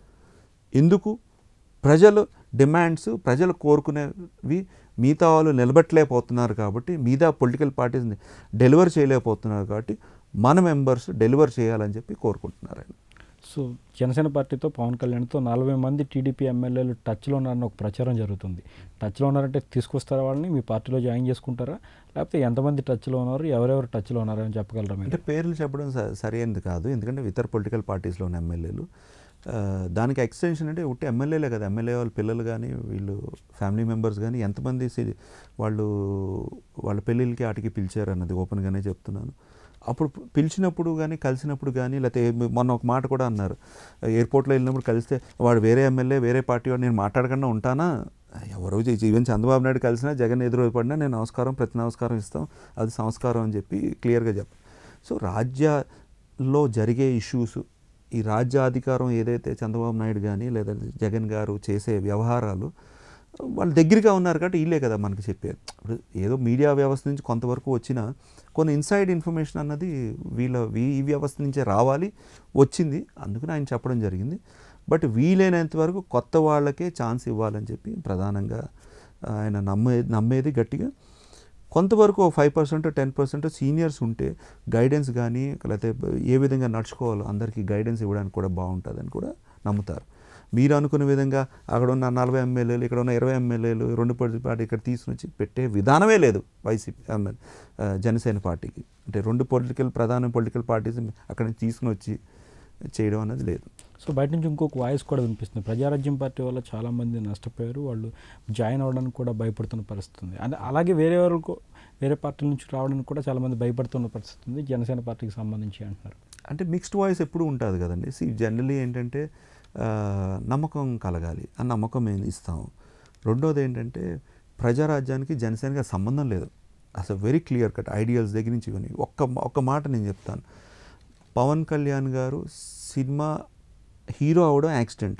ఎందుకు ప్రజలు డిమాండ్స్ ప్రజలు కోరుకునేవి మిగతా వాళ్ళు నిలబెట్టలేకపోతున్నారు కాబట్టి మిగతా పొలిటికల్ పార్టీస్ని డెలివర్ చేయలేకపోతున్నారు కాబట్టి మన మెంబర్స్ డెలివర్ చేయాలని చెప్పి కోరుకుంటున్నారు ఆయన సో జనసేన పార్టీతో పవన్ కళ్యాణ్తో నలభై మంది టీడీపీ ఎమ్మెల్యేలు టచ్లో ఉన్నారని ఒక ప్రచారం జరుగుతుంది టచ్లో ఉన్నారంటే తీసుకొస్తారా వాళ్ళని మీ పార్టీలో జాయిన్ చేసుకుంటారా లేకపోతే ఎంతమంది టచ్లో ఉన్నారు ఎవరెవరు టచ్లో ఉన్నారు అని చెప్పగలరా అంటే మీరు పేర్లు చెప్పడం స- సరైనది కాదు ఎందుకంటే ఇతర పొలిటికల్ పార్టీస్లో ఉన్న ఎమ్మెల్యేలు ఆ, దానికి ఎక్స్టెన్షన్ అంటే ఉట్టి ఎమ్మెల్యేలే కదా ఎమ్మెల్యే వాళ్ళ పిల్లలు కానీ వీళ్ళు ఫ్యామిలీ మెంబర్స్ కానీ ఎంతమంది సి- వాళ్ళు వాళ్ళ పెళ్ళిళ్ళకి వాటికి పిలిచారు అన్నది ఓపెన్గానే చెప్తున్నాను అప్పుడు పిలిచినప్పుడు కానీ కలిసినప్పుడు కానీ లేకపోతే ఏ- మొన్న ఒక మాట కూడా అన్నారు ఎయిర్పోర్ట్లో వెళ్ళినప్పుడు కలిస్తే వాడు వేరే ఎమ్మెల్యే వేరే పార్టీ వాడు నేను మాట్లాడకుండా ఉంటానా ఎవరో చే- ఈవెన్ చంద్రబాబు నాయుడు కలిసినా జగన్ ఎదురు పడినా నేను నమస్కారం ప్రతి నమస్కారం ఇస్తాం అది సంస్కారం అని చెప్పి క్లియర్గా చెప్ప సో రాజ్యాల్లో జరిగే ఇష్యూస్ ఈ రాజ్యాధికారం ఏదైతే చంద్రబాబు నాయుడు కానీ లేదా జగన్ గారు చేసే వ్యవహారాలు వాళ్ళు దగ్గరగా ఉన్నారు కాబట్టి వీళ్ళే కదా మనకి చెప్పేది ఇప్పుడు ఏదో మీడియా వ్యవస్థ నుంచి కొంతవరకు వచ్చిన కొన్ని ఇన్సైడ్ ఇన్ఫర్మేషన్ అన్నది వీళ్ళ వీ- ఈ వ్యవస్థ నుంచే రావాలి వచ్చింది అందుకని ఆయన చెప్పడం జరిగింది బట్ వీలైనంత వరకు కొత్త వాళ్ళకే ఛాన్స్ ఇవ్వాలని చెప్పి ప్రధానంగా ఆయన నమ్మే నమ్మేది గట్టిగా కొంతవరకు five percent ten percent seniors ఉంటే గైడెన్స్ కానీ లేకపోతే ఏ విధంగా నడుచుకోవాలో అందరికీ గైడెన్స్ ఇవ్వడానికి కూడా బాగుంటుందని కూడా నమ్ముతారు మీరు అనుకునే విధంగా అక్కడ ఉన్న నలభై ఎమ్మెల్యేలు ఇక్కడ ఉన్న ఇరవై ఎమ్మెల్యేలు రెండు పార్టీ ఇక్కడ తీసుకుని వచ్చి పెట్టే విధానమే లేదు వైసీపీ ఎమ్మెల్యే ఆ, జనసేన పార్టీకి అంటే రెండు పొలిటికల్ ప్రధాన పొలిటికల్ పార్టీస్ అక్కడ నుంచి తీసుకుని వచ్చి చేయడం అనేది లేదు సో బయట నుంచి ఇంకొక వాయిస్ కూడా వినిపిస్తుంది ప్రజారాజ్యం పార్టీ వల్ల చాలామంది నష్టపోయారు వాళ్ళు జాయిన్ అవ్వడానికి కూడా భయపడుతున్న పరిస్థితి ఉంది అంటే అలాగే వేరే వరకు వేరే పార్టీల నుంచి రావడానికి కూడా చాలామంది భయపడుతున్న పరిస్థితి ఉంది జనసేన పార్టీకి సంబంధించి అంటున్నారు అంటే మిక్స్డ్ వాయిస్ ఎప్పుడు ఉంటుంది కదండి సి జనరలీ ఏంటంటే ఆ, నమ్మకం కలగాలి ఆ నమ్మకం మేము ఇస్తాం రెండోది ఏంటంటే ప్రజారాజ్యానికి జనసేనకి సంబంధం లేదు అసలు వెరీ క్లియర్ కట్ ఐడియల్స్ దగ్గర నుంచి ఇవన్నీ ఒక్క ఒక్క మాట నేను చెప్తాను పవన్ కళ్యాణ్ గారు సినిమా హీరో అవడం యాక్సిడెంట్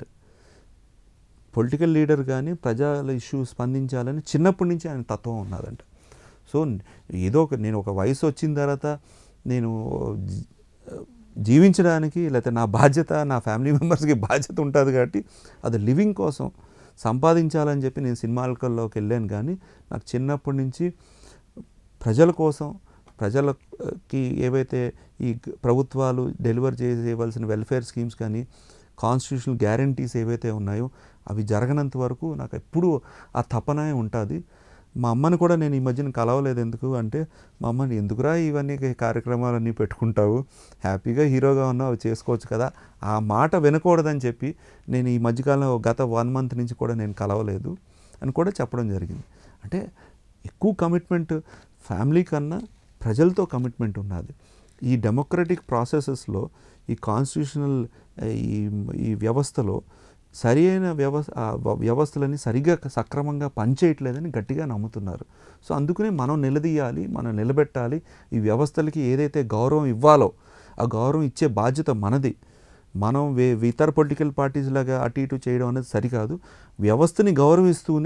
పొలిటికల్ లీడర్ కానీ ప్రజల ఇష్యూ స్పందించాలని చిన్నప్పటి నుంచి ఆయన తత్వం ఉన్నదంట సో ఏదో ఒక నేను ఒక వయసు వచ్చిన తర్వాత నేను జీ- జీవించడానికి లేకపోతే నా బాధ్యత నా ఫ్యామిలీ మెంబర్స్కి బాధ్యత ఉంటుంది కాబట్టి అది లివింగ్ కోసం సంపాదించాలని చెప్పి నేను సినిమాలలోకి వెళ్ళాను కానీ నాకు చిన్నప్పటి నుంచి ప్రజల కోసం ప్రజలకి ఏవైతే ఈ గ- ప్రభుత్వాలు డెలివర్ చేయవలసిన వెల్ఫేర్ స్కీమ్స్ కానీ కాన్స్టిట్యూషనల్ గ్యారంటీస్ ఏవైతే ఉన్నాయో అవి జరగనంత వరకు నాకు ఎప్పుడూ ఆ తపనే ఉంటుంది మా అమ్మని కూడా నేను ఈ మధ్యన కలవలేదు ఎందుకు అంటే మా అమ్మని ఎందుకురా ఇవన్నీ కార్యక్రమాలన్నీ పెట్టుకుంటావు హ్యాపీగా హీరోగా ఉన్నావు అవి చేసుకోవచ్చు కదా ఆ మాట వినకూడదని చెప్పి నేను ఈ మధ్యకాలంలో గత వన్ మంత్ నుంచి కూడా నేను కలవలేదు అని కూడా చెప్పడం జరిగింది అంటే ఎక్కువ కమిట్మెంట్ ఫ్యామిలీ కన్నా ప్రజలతో కమిట్మెంట్ ఉన్నది ఈ డెమోక్రటిక్ ప్రాసెసెస్లో ఈ కాన్స్టిట్యూషనల్ ఈ ఈ వ్యవస్థలో సరి అయిన వ్యవస్థ ఆ వ- వ్యవస్థలని సరిగా సక్రమంగా పనిచేయట్లేదని గట్టిగా నమ్ముతున్నారు సో అందుకనే మనం నిలదీయాలి మనం నిలబెట్టాలి ఈ వ్యవస్థలకి ఏదైతే గౌరవం ఇవ్వాలో ఆ గౌరవం ఇచ్చే బాధ్యత మనది మనం వే ఇతర పొలిటికల్ పార్టీస్ లాగా అటు ఇటు చేయడం అనేది సరికాదు వ్యవస్థని గౌరవిస్తూనే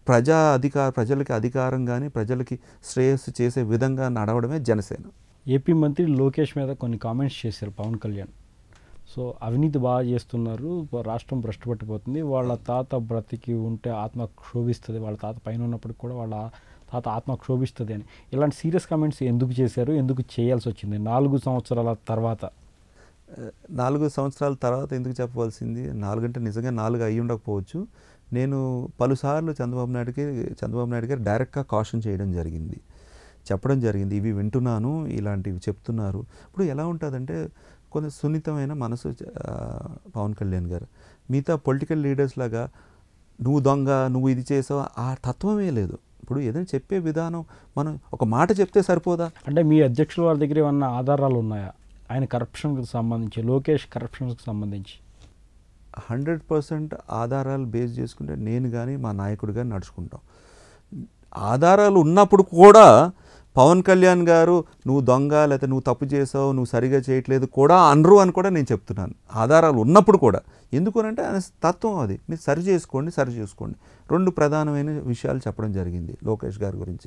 ప్రజా అధికార ప్రజలకి అధికారం కానీ ప్రజలకి శ్రేయస్సు చేసే విధంగా నడవడమే జనసేన ఏపీ మంత్రి లోకేష్ మీద కొన్ని కామెంట్స్ చేశారు పవన్ కళ్యాణ్ సో అవినీతి బాగా చేస్తున్నారు రాష్ట్రం భ్రష్టపట్టిపోతుంది వాళ్ళ తాత బ్రతికి ఉంటే ఆత్మ క్షోభిస్తుంది వాళ్ళ తాత పైన ఉన్నప్పటికి కూడా వాళ్ళ తాత ఆత్మ క్షోభిస్తుంది అని ఇలాంటి సీరియస్ కామెంట్స్ ఎందుకు చేశారు ఎందుకు చేయాల్సి వచ్చింది నాలుగు సంవత్సరాల తర్వాత ఆ, నాలుగు సంవత్సరాల తర్వాత ఎందుకు చెప్పవలసింది నాలుగంటే నిజంగా నాలుగు అయ్యి ఉండకపోవచ్చు నేను పలుసార్లు చంద్రబాబు నాయుడుకి చంద్రబాబు నాయుడు గారు డైరెక్ట్గా కాషన్ చేయడం జరిగింది చెప్పడం జరిగింది ఇవి వింటున్నాను ఇలాంటివి చెప్తున్నారు ఇప్పుడు ఎలా ఉంటుందంటే కొంత సున్నితమైన మనసు ఆ, పవన్ కళ్యాణ్ గారు మిగతా పొలిటికల్ లీడర్స్ లాగా నువ్వు దొంగ నువ్వు ఇది చేసావు ఆ తత్వమే లేదు ఇప్పుడు ఏదైనా చెప్పే విధానం మనం ఒక మాట చెప్తే సరిపోదా అంటే మీ అధ్యక్షుల వారి దగ్గర ఏమన్నా ఆధారాలు ఉన్నాయా ఆయన కరప్షన్కి సంబంధించి లోకేష్ కరప్షన్కి సంబంధించి హండ్రెడ్ పర్సెంట్ ఆధారాలు బేస్ చేసుకుంటే నేను కానీ మా నాయకుడు కానీ నడుచుకుంటాం ఆధారాలు ఉన్నప్పుడు కూడా పవన్ కళ్యాణ్ గారు నువ్వు దొంగ లేకపోతే నువ్వు తప్పు చేసావు నువ్వు సరిగా చేయట్లేదు కూడా అనరు అని కూడా నేను చెప్తున్నాను ఆధారాలు ఉన్నప్పుడు కూడా ఎందుకనంటే ఆయన తత్వం అది మీరు సరి చేసుకోండి సరి చేసుకోండి రెండు ప్రధానమైన విషయాలు చెప్పడం జరిగింది లోకేష్ గారి గురించి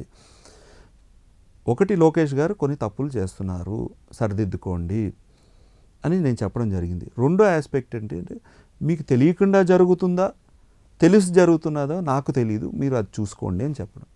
ఒకటి లోకేష్ గారు కొన్ని తప్పులు చేస్తున్నారు సరిదిద్దుకోండి అని నేను చెప్పడం జరిగింది రెండో ఆస్పెక్ట్ ఏంటంటే మీకు తెలియకుండా జరుగుతుందా తెలిసి జరుగుతున్నదో నాకు తెలియదు మీరు అది చూసుకోండి అని చెప్పడం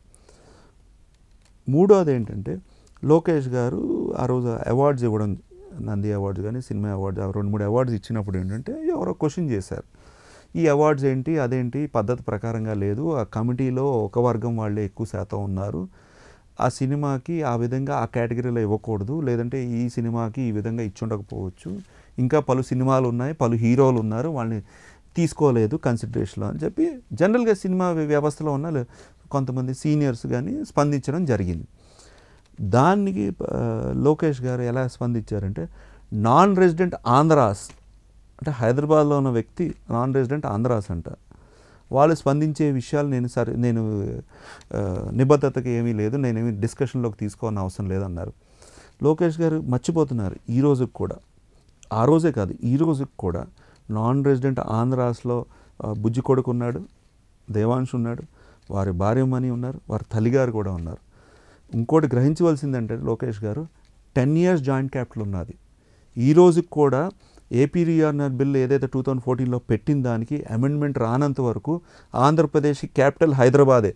మూడోది ఏంటంటే లోకేష్ గారు ఆ రోజు అవార్డ్స్ ఇవ్వడం నంది అవార్డ్స్ కానీ సినిమా అవార్డ్స్ రెండు మూడు అవార్డ్స్ ఇచ్చినప్పుడు ఏంటంటే ఎవరో క్వశ్చన్ చేశారు ఈ అవార్డ్స్ ఏంటి అదేంటి పద్ధతి ప్రకారంగా లేదు ఆ కమిటీలో ఒక వర్గం వాళ్ళే ఎక్కువ శాతం ఉన్నారు ఆ సినిమాకి ఆ విధంగా ఆ కేటగిరీలో ఇవ్వకూడదు లేదంటే ఈ సినిమాకి ఈ విధంగా ఇచ్చుండకపోవచ్చు ఇంకా పలు సినిమాలు ఉన్నాయి పలు హీరోలు ఉన్నారు వాళ్ళని తీసుకోలేదు కన్సిడరేషన్లో అని చెప్పి జనరల్గా సినిమా వ్యవస్థలో ఉన్న లే- కొంతమంది సీనియర్స్ కానీ స్పందించడం జరిగింది దానికి ఆ, లోకేష్ గారు ఎలా స్పందించారంటే నాన్ రెసిడెంట్ ఆంధ్రాస్ అంటే హైదరాబాద్లో ఉన్న వ్యక్తి నాన్ రెసిడెంట్ ఆంధ్రాస్ అంట వాళ్ళు స్పందించే విషయాలు నేను సరే నేను ఆ, నిబద్ధతకి ఏమీ లేదు నేనేమి డిస్కషన్లోకి తీసుకోవాలని అవసరం లేదన్నారు లోకేష్ గారు మర్చిపోతున్నారు ఈ రోజుకి కూడా ఆ రోజే కాదు ఈ రోజుకి కూడా నాన్ రెసిడెంట్ ఆంధ్రాస్లో ఆ, బుజ్జి కొడుకు ఉన్నాడు దేవాంశ్ ఉన్నాడు వారి భార్యమణి ఉన్నారు వారి తల్లిగారు కూడా ఉన్నారు ఇంకోటి గ్రహించవలసిందంటే లోకేష్ గారు టెన్ ఇయర్స్ జాయింట్ క్యాపిటల్ ఉన్నది ఈ రోజుకి కూడా ఏపీ రీఆర్నర్ బిల్ ఏదైతే టూ థౌజండ్ ఫోర్టీన్లో పెట్టిన దానికి అమెండ్మెంట్ రానంత వరకు ఆంధ్రప్రదేశ్ క్యాపిటల్ హైదరాబాదే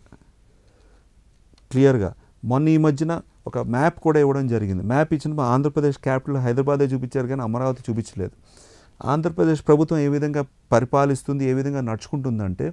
క్లియర్గా మొన్న ఈ మధ్యన ఒక మ్యాప్ కూడా ఇవ్వడం జరిగింది మ్యాప్ ఇచ్చినప్పుడు ఆంధ్రప్రదేశ్ క్యాపిటల్ హైదరాబాదే చూపించారు కానీ అమరావతి చూపించలేదు ఆంధ్రప్రదేశ్ ప్రభుత్వం ఏ విధంగా పరిపాలిస్తుంది ఏ విధంగా నడుచుకుంటుందంటే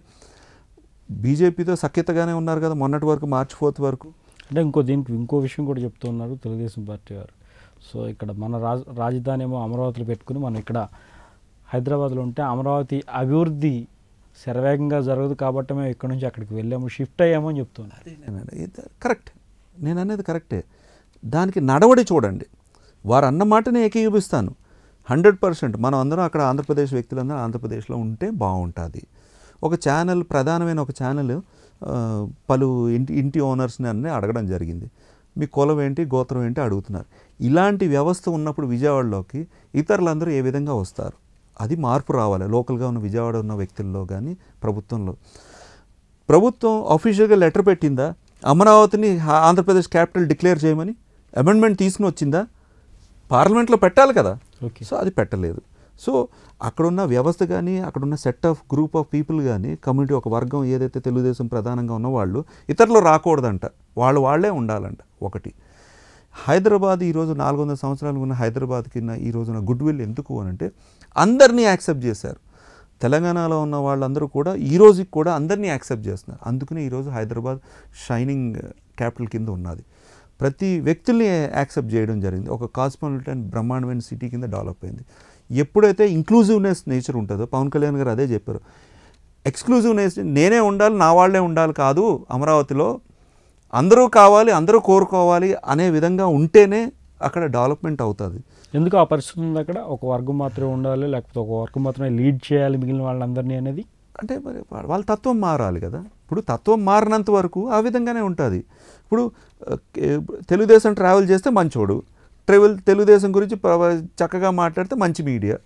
బీజేపీతో సఖ్యతగానే ఉన్నారు కదా మొన్నటి వరకు మార్చి ఫోర్త్ వరకు అంటే ఇంకో దీనికి ఇంకో విషయం కూడా చెప్తున్నారు తెలుగుదేశం పార్టీ వారు సో ఇక్కడ మన రాజ రాజధాని ఏమో అమరావతిలో పెట్టుకుని మనం ఇక్కడ హైదరాబాద్లో ఉంటే అమరావతి అభివృద్ధి శరవేగంగా జరగదు కాబట్టి మేము ఇక్కడ నుంచి అక్కడికి వెళ్ళాము షిఫ్ట్ అయ్యాము అని చెప్తున్నారు నేనండి ఇది కరెక్ట్ నేను అనేది కరెక్టే దానికి నడవడి చూడండి వారు అన్న మాటనే ఏకీభవిస్తాను హండ్రెడ్ పర్సెంట్ మనం అందరం అక్కడ ఆంధ్రప్రదేశ్ వ్యక్తులందరూ ఆంధ్రప్రదేశ్లో ఉంటే బాగుంటుంది ఒక ఛానల్ ప్రధానమైన ఒక ఛానల్ ఆ, పలు ఇంటి ఇంటి ఓనర్స్ని అన్నీ అడగడం జరిగింది మీ కులం ఏంటి గోత్రం ఏంటి అడుగుతున్నారు ఇలాంటి వ్యవస్థ ఉన్నప్పుడు విజయవాడలోకి ఇతరులందరూ ఏ విధంగా వస్తారు అది మార్పు రావాలి లోకల్గా ఉన్న విజయవాడ ఉన్న వ్యక్తుల్లో కానీ ప్రభుత్వంలో ప్రభుత్వం అఫీషియల్గా లెటర్ పెట్టిందా అమరావతిని హా- ఆంధ్రప్రదేశ్ క్యాపిటల్ డిక్లేర్ చేయమని అమెండ్మెంట్ తీసుకుని వచ్చిందా పార్లమెంట్లో పెట్టాలి కదా ఓకే సో అది పెట్టలేదు సో అక్కడున్న వ్యవస్థ కానీ అక్కడున్న set of group of people కానీ కమ్యూనిటీ ఒక వర్గం ఏదైతే తెలుగుదేశం ప్రధానంగా ఉన్న వాళ్ళు ఇతరులు రాకూడదంట వాళ్ళు వాళ్ళే ఉండాలంట ఒకటి హైదరాబాద్ ఈరోజు నాలుగు వందల సంవత్సరాలు ఉన్న హైదరాబాద్కి ఉన్న ఈ రోజున గుడ్ విల్ ఎందుకు అని అంటే అందరినీ యాక్సెప్ట్ చేశారు తెలంగాణలో ఉన్న వాళ్ళందరూ కూడా ఈ రోజుకి కూడా అందరినీ యాక్సెప్ట్ చేస్తున్నారు అందుకనే ఈరోజు హైదరాబాద్ షైనింగ్ క్యాపిటల్ కింద ఉన్నది ప్రతి వ్యక్తుల్ని యాక్సెప్ట్ చేయడం జరిగింది ఒక కాస్మోపాలిటన్ బ్రహ్మాండమైన సిటీ కింద డెవలప్ అయింది ఎప్పుడైతే ఇంక్లూజివ్నెస్ నేచర్ ఉంటుందో పవన్ కళ్యాణ్ గారు అదే చెప్పారు ఎక్స్క్లూజివ్నెస్ నేనే ఉండాలి నా వాళ్ళే ఉండాలి కాదు అమరావతిలో అందరూ కావాలి అందరూ కోరుకోవాలి అనే విధంగా ఉంటేనే అక్కడ డెవలప్మెంట్ అవుతుంది ఎందుకు ఆ పరిస్థితి ఉంది అక్కడ ఒక వర్గం మాత్రమే ఉండాలి లేకపోతే ఒక వర్గం మాత్రమే లీడ్ చేయాలి మిగిలిన వాళ్ళందరినీ అనేది అంటే మరి వా- వాళ్ళ తత్వం మారాలి కదా ఇప్పుడు తత్వం మారినంత వరకు ఆ విధంగానే ఉంటుంది ఇప్పుడు ఆ, కే- తెలుగుదేశం ట్రావెల్ చేస్తే మంచోడు ట్రావెల్ తెలుగుదేశం గురించి ప్ర- చక్కగా మాట్లాడితే మంచి మీడియా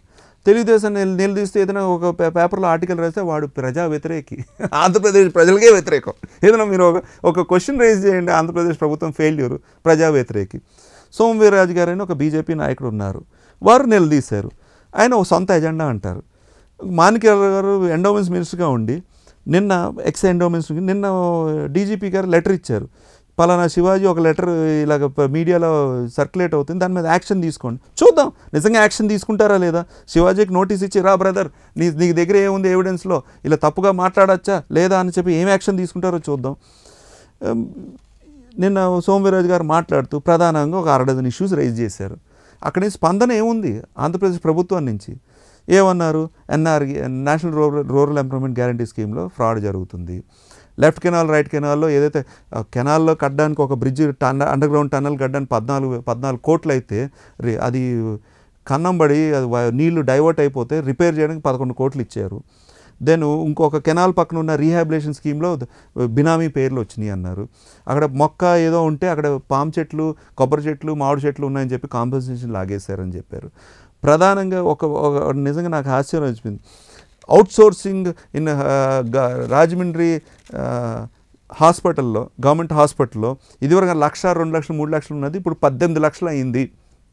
తెలుగుదేశం నిల- నిలదీస్తే ఏదైనా ఒక పే- పేపర్లో ఆర్టికల్ రాస్తే వాడు ప్రజా వ్యతిరేకి ఆంధ్రప్రదేశ్ ప్రజలకే వ్యతిరేకం ఏదైనా మీరు ఒక ఒక క్వశ్చన్ రేజ్ చేయండి ఆంధ్రప్రదేశ్ ప్రభుత్వం ఫెయిల్యూర్ ప్రజా వ్యతిరేకి సోమవీర్రాజు గారు అని ఒక బీజేపీ నాయకుడు ఉన్నారు వారు నిలదీశారు ఆయన ఒక సొంత ఎజెండా అంటారు మాణిక్య గారు ఎండోమెంట్స్ మినిస్టర్గా ఉండి నిన్న ఎక్స్ ఎండోమెంట్స్ నిన్న డీజీపీ గారు లెటర్ ఇచ్చారు పలానా శివాజీ ఒక లెటర్ ఇలాగ ప- మీడియాలో సర్క్యులేట్ అవుతుంది దాని మీద యాక్షన్ తీసుకోండి చూద్దాం నిజంగా యాక్షన్ తీసుకుంటారా లేదా శివాజీకి నోటీస్ ఇచ్చి రా బ్రదర్ నీ నీ దగ్గర ఏముంది ఎవిడెన్స్లో ఇలా తప్పుగా మాట్లాడచ్చా లేదా అని చెప్పి ఏం యాక్షన్ తీసుకుంటారో చూద్దాం ఉమ్, నిన్న సోమవీరాజు గారు మాట్లాడుతూ ప్రధానంగా ఒక అర డజన్ ఇష్యూస్ రైజ్ చేశారు అక్కడి నుంచి స్పందన ఏముంది ఆంధ్రప్రదేశ్ ప్రభుత్వం నుంచి ఏమన్నారు NR national rural rural employment guarantee స్కీమ్లో ఫ్రాడ్ జరుగుతుంది లెఫ్ట్ కెనాల్ రైట్ కెనాల్లో ఏదైతే ఆ, కెనాల్లో కట్టడానికి ఒక బ్రిడ్జ్ టన్ అండర్ గ్రౌండ్ టన్నల్ కట్టడానికి పద్నాలుగు పద్నాలుగు కోట్లు అయితే రి- అది కన్నం పడి అది వ- నీళ్లు డైవర్ట్ అయిపోతే రిపేర్ చేయడానికి పదకొండు కోట్లు ఇచ్చారు దెన్ ఇంకొక కెనాల్ పక్కన ఉన్న రీహాబిలేషన్ స్కీమ్లో ద- బినామీ పేర్లు వచ్చినాయి అన్నారు అక్కడ మొక్క ఏదో ఉంటే అక్కడ పామ్ చెట్లు కొబ్బరి చెట్లు మామిడి చెట్లు ఉన్నాయని చెప్పి కాంపెన్సేషన్ లాగేశారని చెప్పారు ప్రధానంగా ఒక ఒక నిజంగా నాకు ఆశ్చర్యం వచ్చింది అవుట్ సోర్సింగ్ ఇన్ రాజమండ్రి హాస్పిటల్లో గవర్నమెంట్ హాస్పిటల్లో ఇదివరకు లక్ష రెండు లక్షలు మూడు లక్షలు ఉన్నది ఇప్పుడు పద్దెనిమిది లక్షలు అయింది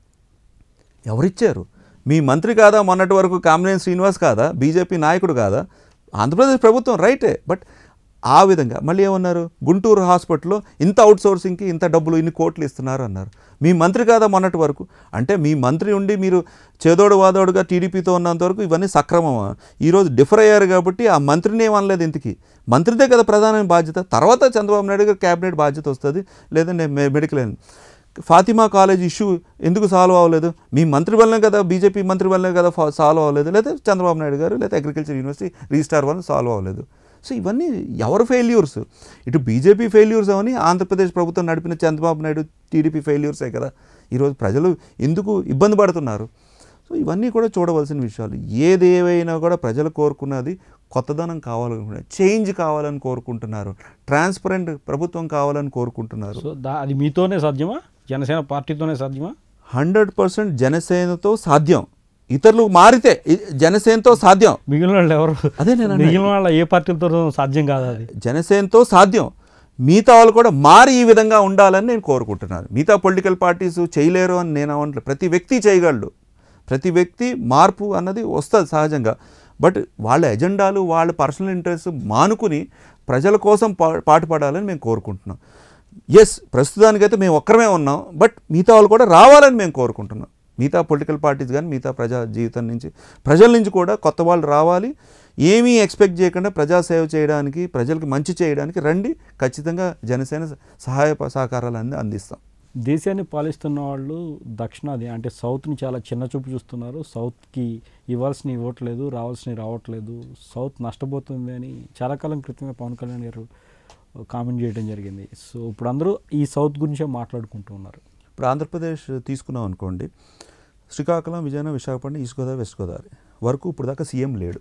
ఎవరిచ్చారు మీ మంత్రి కాదా మొన్నటి వరకు కామినేని శ్రీనివాస్ కాదా బీజేపీ నాయకుడు కాదా ఆంధ్రప్రదేశ్ ప్రభుత్వం రైటే బట్ ఆ విధంగా మళ్ళీ ఏమన్నారు గుంటూరు హాస్పిటల్లో ఇంత అవుట్ సోర్సింగ్కి ఇంత డబ్బులు ఇన్ని కోట్లు ఇస్తున్నారు అన్నారు మీ మంత్రి కాదా మొన్నటి వరకు అంటే మీ మంత్రి ఉండి మీరు చేదోడు వాదోడుగా టీడీపీతో ఉన్నంత వరకు ఇవన్నీ సక్రమమా ఈరోజు డిఫర్ అయ్యారు కాబట్టి ఆ మంత్రిని ఏమనలేదు ఇంతకి మంత్రిదే కదా ప్రధాన బాధ్యత తర్వాత చంద్రబాబు నాయుడు గారు క్యాబినెట్ బాధ్యత వస్తుంది లేదంటే మె- మెడికల్ ఫాతిమా కాలేజ్ ఇష్యూ ఎందుకు సాల్వ్ అవ్వలేదు మీ మంత్రి వల్లనే కదా బీజేపీ మంత్రి వల్లనే కదా ఫా- సాల్వ్ అవ్వలేదు లేదా చంద్రబాబు నాయుడు గారు లేదా అగ్రికల్చర్ యూనివర్సిటీ రీస్టార్ వల్ల సాల్వ్ అవ్వలేదు సో ఇవన్నీ ఎవరు ఫెయిల్యూర్స్ ఇటు బీజేపీ ఫెయిల్యూర్స్ అవని ఆంధ్రప్రదేశ్ ప్రభుత్వం నడిపిన చంద్రబాబు నాయుడు టీడీపీ ఫెయిల్యూర్సే కదా ఈరోజు ప్రజలు ఎందుకు ఇబ్బంది పడుతున్నారు సో ఇవన్నీ కూడా చూడవలసిన విషయాలు ఏది ఏవైనా కూడా ప్రజలు కోరుకున్నది కొత్తదనం కావాలనుకుంటున్నారు చేంజ్ కావాలని కోరుకుంటున్నారు ట్రాన్స్పరెంట్ ప్రభుత్వం కావాలని కోరుకుంటున్నారు సో దా అది మీతోనే సాధ్యమా జనసేన పార్టీతోనే సాధ్యమా హండ్రెడ్ పర్సెంట్ జనసేనతో సాధ్యం ఇతరులు మారితే ఇ- జనసేనతో సాధ్యం మిగిలిన వాళ్ళు ఎవరు అదే నేను అన్నది. మిగిలిన వాళ్ళ ఏ పార్టీలతో సాధ్యం కాదు అది జనసేనతో సాధ్యం మిగతా వాళ్ళు కూడా మారి ఈ విధంగా ఉండాలని నేను కోరుకుంటున్నాను మిగతా పొలిటికల్ పార్టీస్ చేయలేరు అని నేను అనట్లేదు ప్రతి వ్యక్తి చేయగలడు ప్రతి వ్యక్తి మార్పు అన్నది వస్తుంది సహజంగా బట్ వాళ్ళ ఎజెండాలు వాళ్ళ పర్సనల్ ఇంట్రెస్ట్ మానుకుని ప్రజల కోసం పా పాటుపడాలని మేము కోరుకుంటున్నాం ఎస్ ప్రస్తుతానికైతే మేము ఒక్కరమే ఉన్నాం బట్ మిగతా వాళ్ళు కూడా రావాలని మేము కోరుకుంటున్నాం మిగతా పొలిటికల్ పార్టీస్ కానీ మిగతా ప్రజా జీవితం నుంచి ప్రజల నుంచి కూడా కొత్త వాళ్ళు రావాలి ఏమీ ఎక్స్పెక్ట్ చేయకుండా ప్రజాసేవ చేయడానికి ప్రజలకు మంచి చేయడానికి రండి ఖచ్చితంగా జనసేన సహాయ ప- సహకారాలు అంది అందిస్తాం దేశాన్ని పాలిస్తున్న వాళ్ళు దక్షిణాది అంటే సౌత్ని చాలా చిన్న చూపు చూస్తున్నారు సౌత్కి ఇవ్వాల్సినవి ఇవ్వట్లేదు రావాల్సినవి రావట్లేదు సౌత్ నష్టపోతుంది అని చాలా కాలం క్రితమే పవన్ కళ్యాణ్ గారు కామెంట్ చేయడం జరిగింది సో ఇప్పుడు అందరూ ఈ సౌత్ గురించే మాట్లాడుకుంటూ ఉన్నారు ఇప్పుడు ఆంధ్రప్రదేశ్ తీసుకున్నాం అనుకోండి శ్రీకాకుళం విజయనగరం విశాఖపట్నం ఈస్ట్ గోదావరి వెస్ట్ గోదావరి వరకు ఇప్పుడు దాకా సీఎం లేడు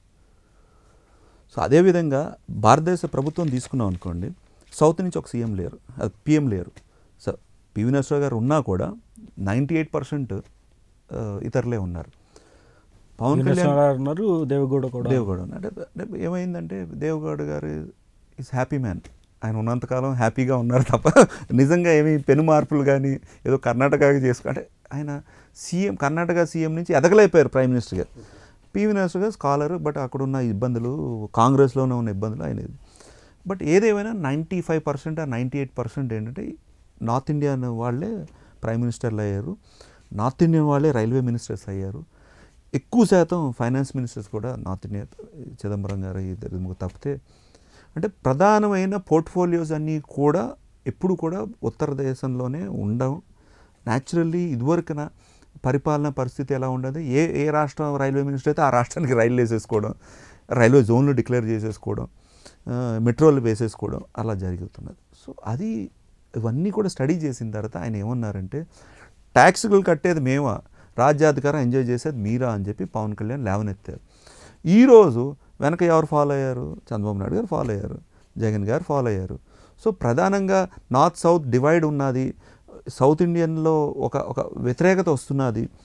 సో అదేవిధంగా భారతదేశ ప్రభుత్వం తీసుకున్నాం అనుకోండి సౌత్ నుంచి ఒక సీఎం లేరు అది పిఎం లేరు సో పివి నరసింహరావు గారు ఉన్నా కూడా నైంటీ ఎయిట్ పర్సెంట్ ఇతరులే ఉన్నారు పవన్ కళ్యాణ్ నరసింహారావు ఉన్నారు దేవగౌడ కూడా దేవగౌడ అంటే అంటే ఏమైందంటే దేవగౌడ గారు ఈజ్ హ్యాపీ మ్యాన్ ఆయన ఉన్నంతకాలం హ్యాపీగా ఉన్నారు తప్ప నిజంగా ఏమి పెను మార్పులు కానీ ఏదో కర్ణాటకకి చేసుకో అంటే ఆయన సీఎం కర్ణాటక సీఎం నుంచి ఎదగలేకపోయారు ప్రైమ్ మినిస్టర్ గారు పివి నరసింహ గారు స్కాలర్ బట్ అక్కడున్న ఇబ్బందులు కాంగ్రెస్లోనే ఉన్న ఇబ్బందులు ఆయన ఇది బట్ ఏదేమైనా నైంటీ ఫైవ్ పర్సెంట్ ఆ నైంటీ ఎయిట్ పర్సెంట్ ఏంటంటే నార్త్ ఇండియన్ వాళ్ళే ప్రైమ్ మినిస్టర్లు అయ్యారు నార్త్ ఇండియన్ వాళ్ళే రైల్వే మినిస్టర్స్ అయ్యారు ఎక్కువ శాతం ఫైనాన్స్ మినిస్టర్స్ కూడా నార్త్ ఇండియా చిదంబరం గారు ఇద్దరు ముగ్గురు తప్పితే అంటే ప్రధానమైన పోర్ట్ఫోలియోస్ అన్నీ కూడా ఎప్పుడు కూడా ఉత్తర దేశంలోనే ఉండవు న్యాచురల్లీ ఇదివరకున పరిపాలన పరిస్థితి ఎలా ఉండదు ఏ ఏ రాష్ట్రం రైల్వే మినిస్టర్ అయితే ఆ రాష్ట్రానికి రైలు వేసేసుకోవడం రైల్వే జోన్లు డిక్లేర్ చేసేసుకోవడం ఆ, మెట్రోలు వేసేసుకోవడం అలా జరుగుతున్నది సో అది ఇవన్నీ కూడా స్టడీ చేసిన తర్వాత ఆయన ఏమన్నారంటే ట్యాక్సులు కట్టేది మేమా రాజ్యాధికారం ఎంజాయ్ చేసేది మీరా అని చెప్పి పవన్ కళ్యాణ్ లేవనెత్తారు ఈరోజు వెనక ఎవరు ఫాలో అయ్యారు చంద్రబాబు నాయుడు గారు ఫాలో అయ్యారు జగన్ గారు ఫాలో అయ్యారు సో ప్రధానంగా నార్త్ సౌత్ డివైడ్ ఉన్నది సౌత్ ఇండియన్లో ఒక ఒక వ్యతిరేకత వస్తున్నది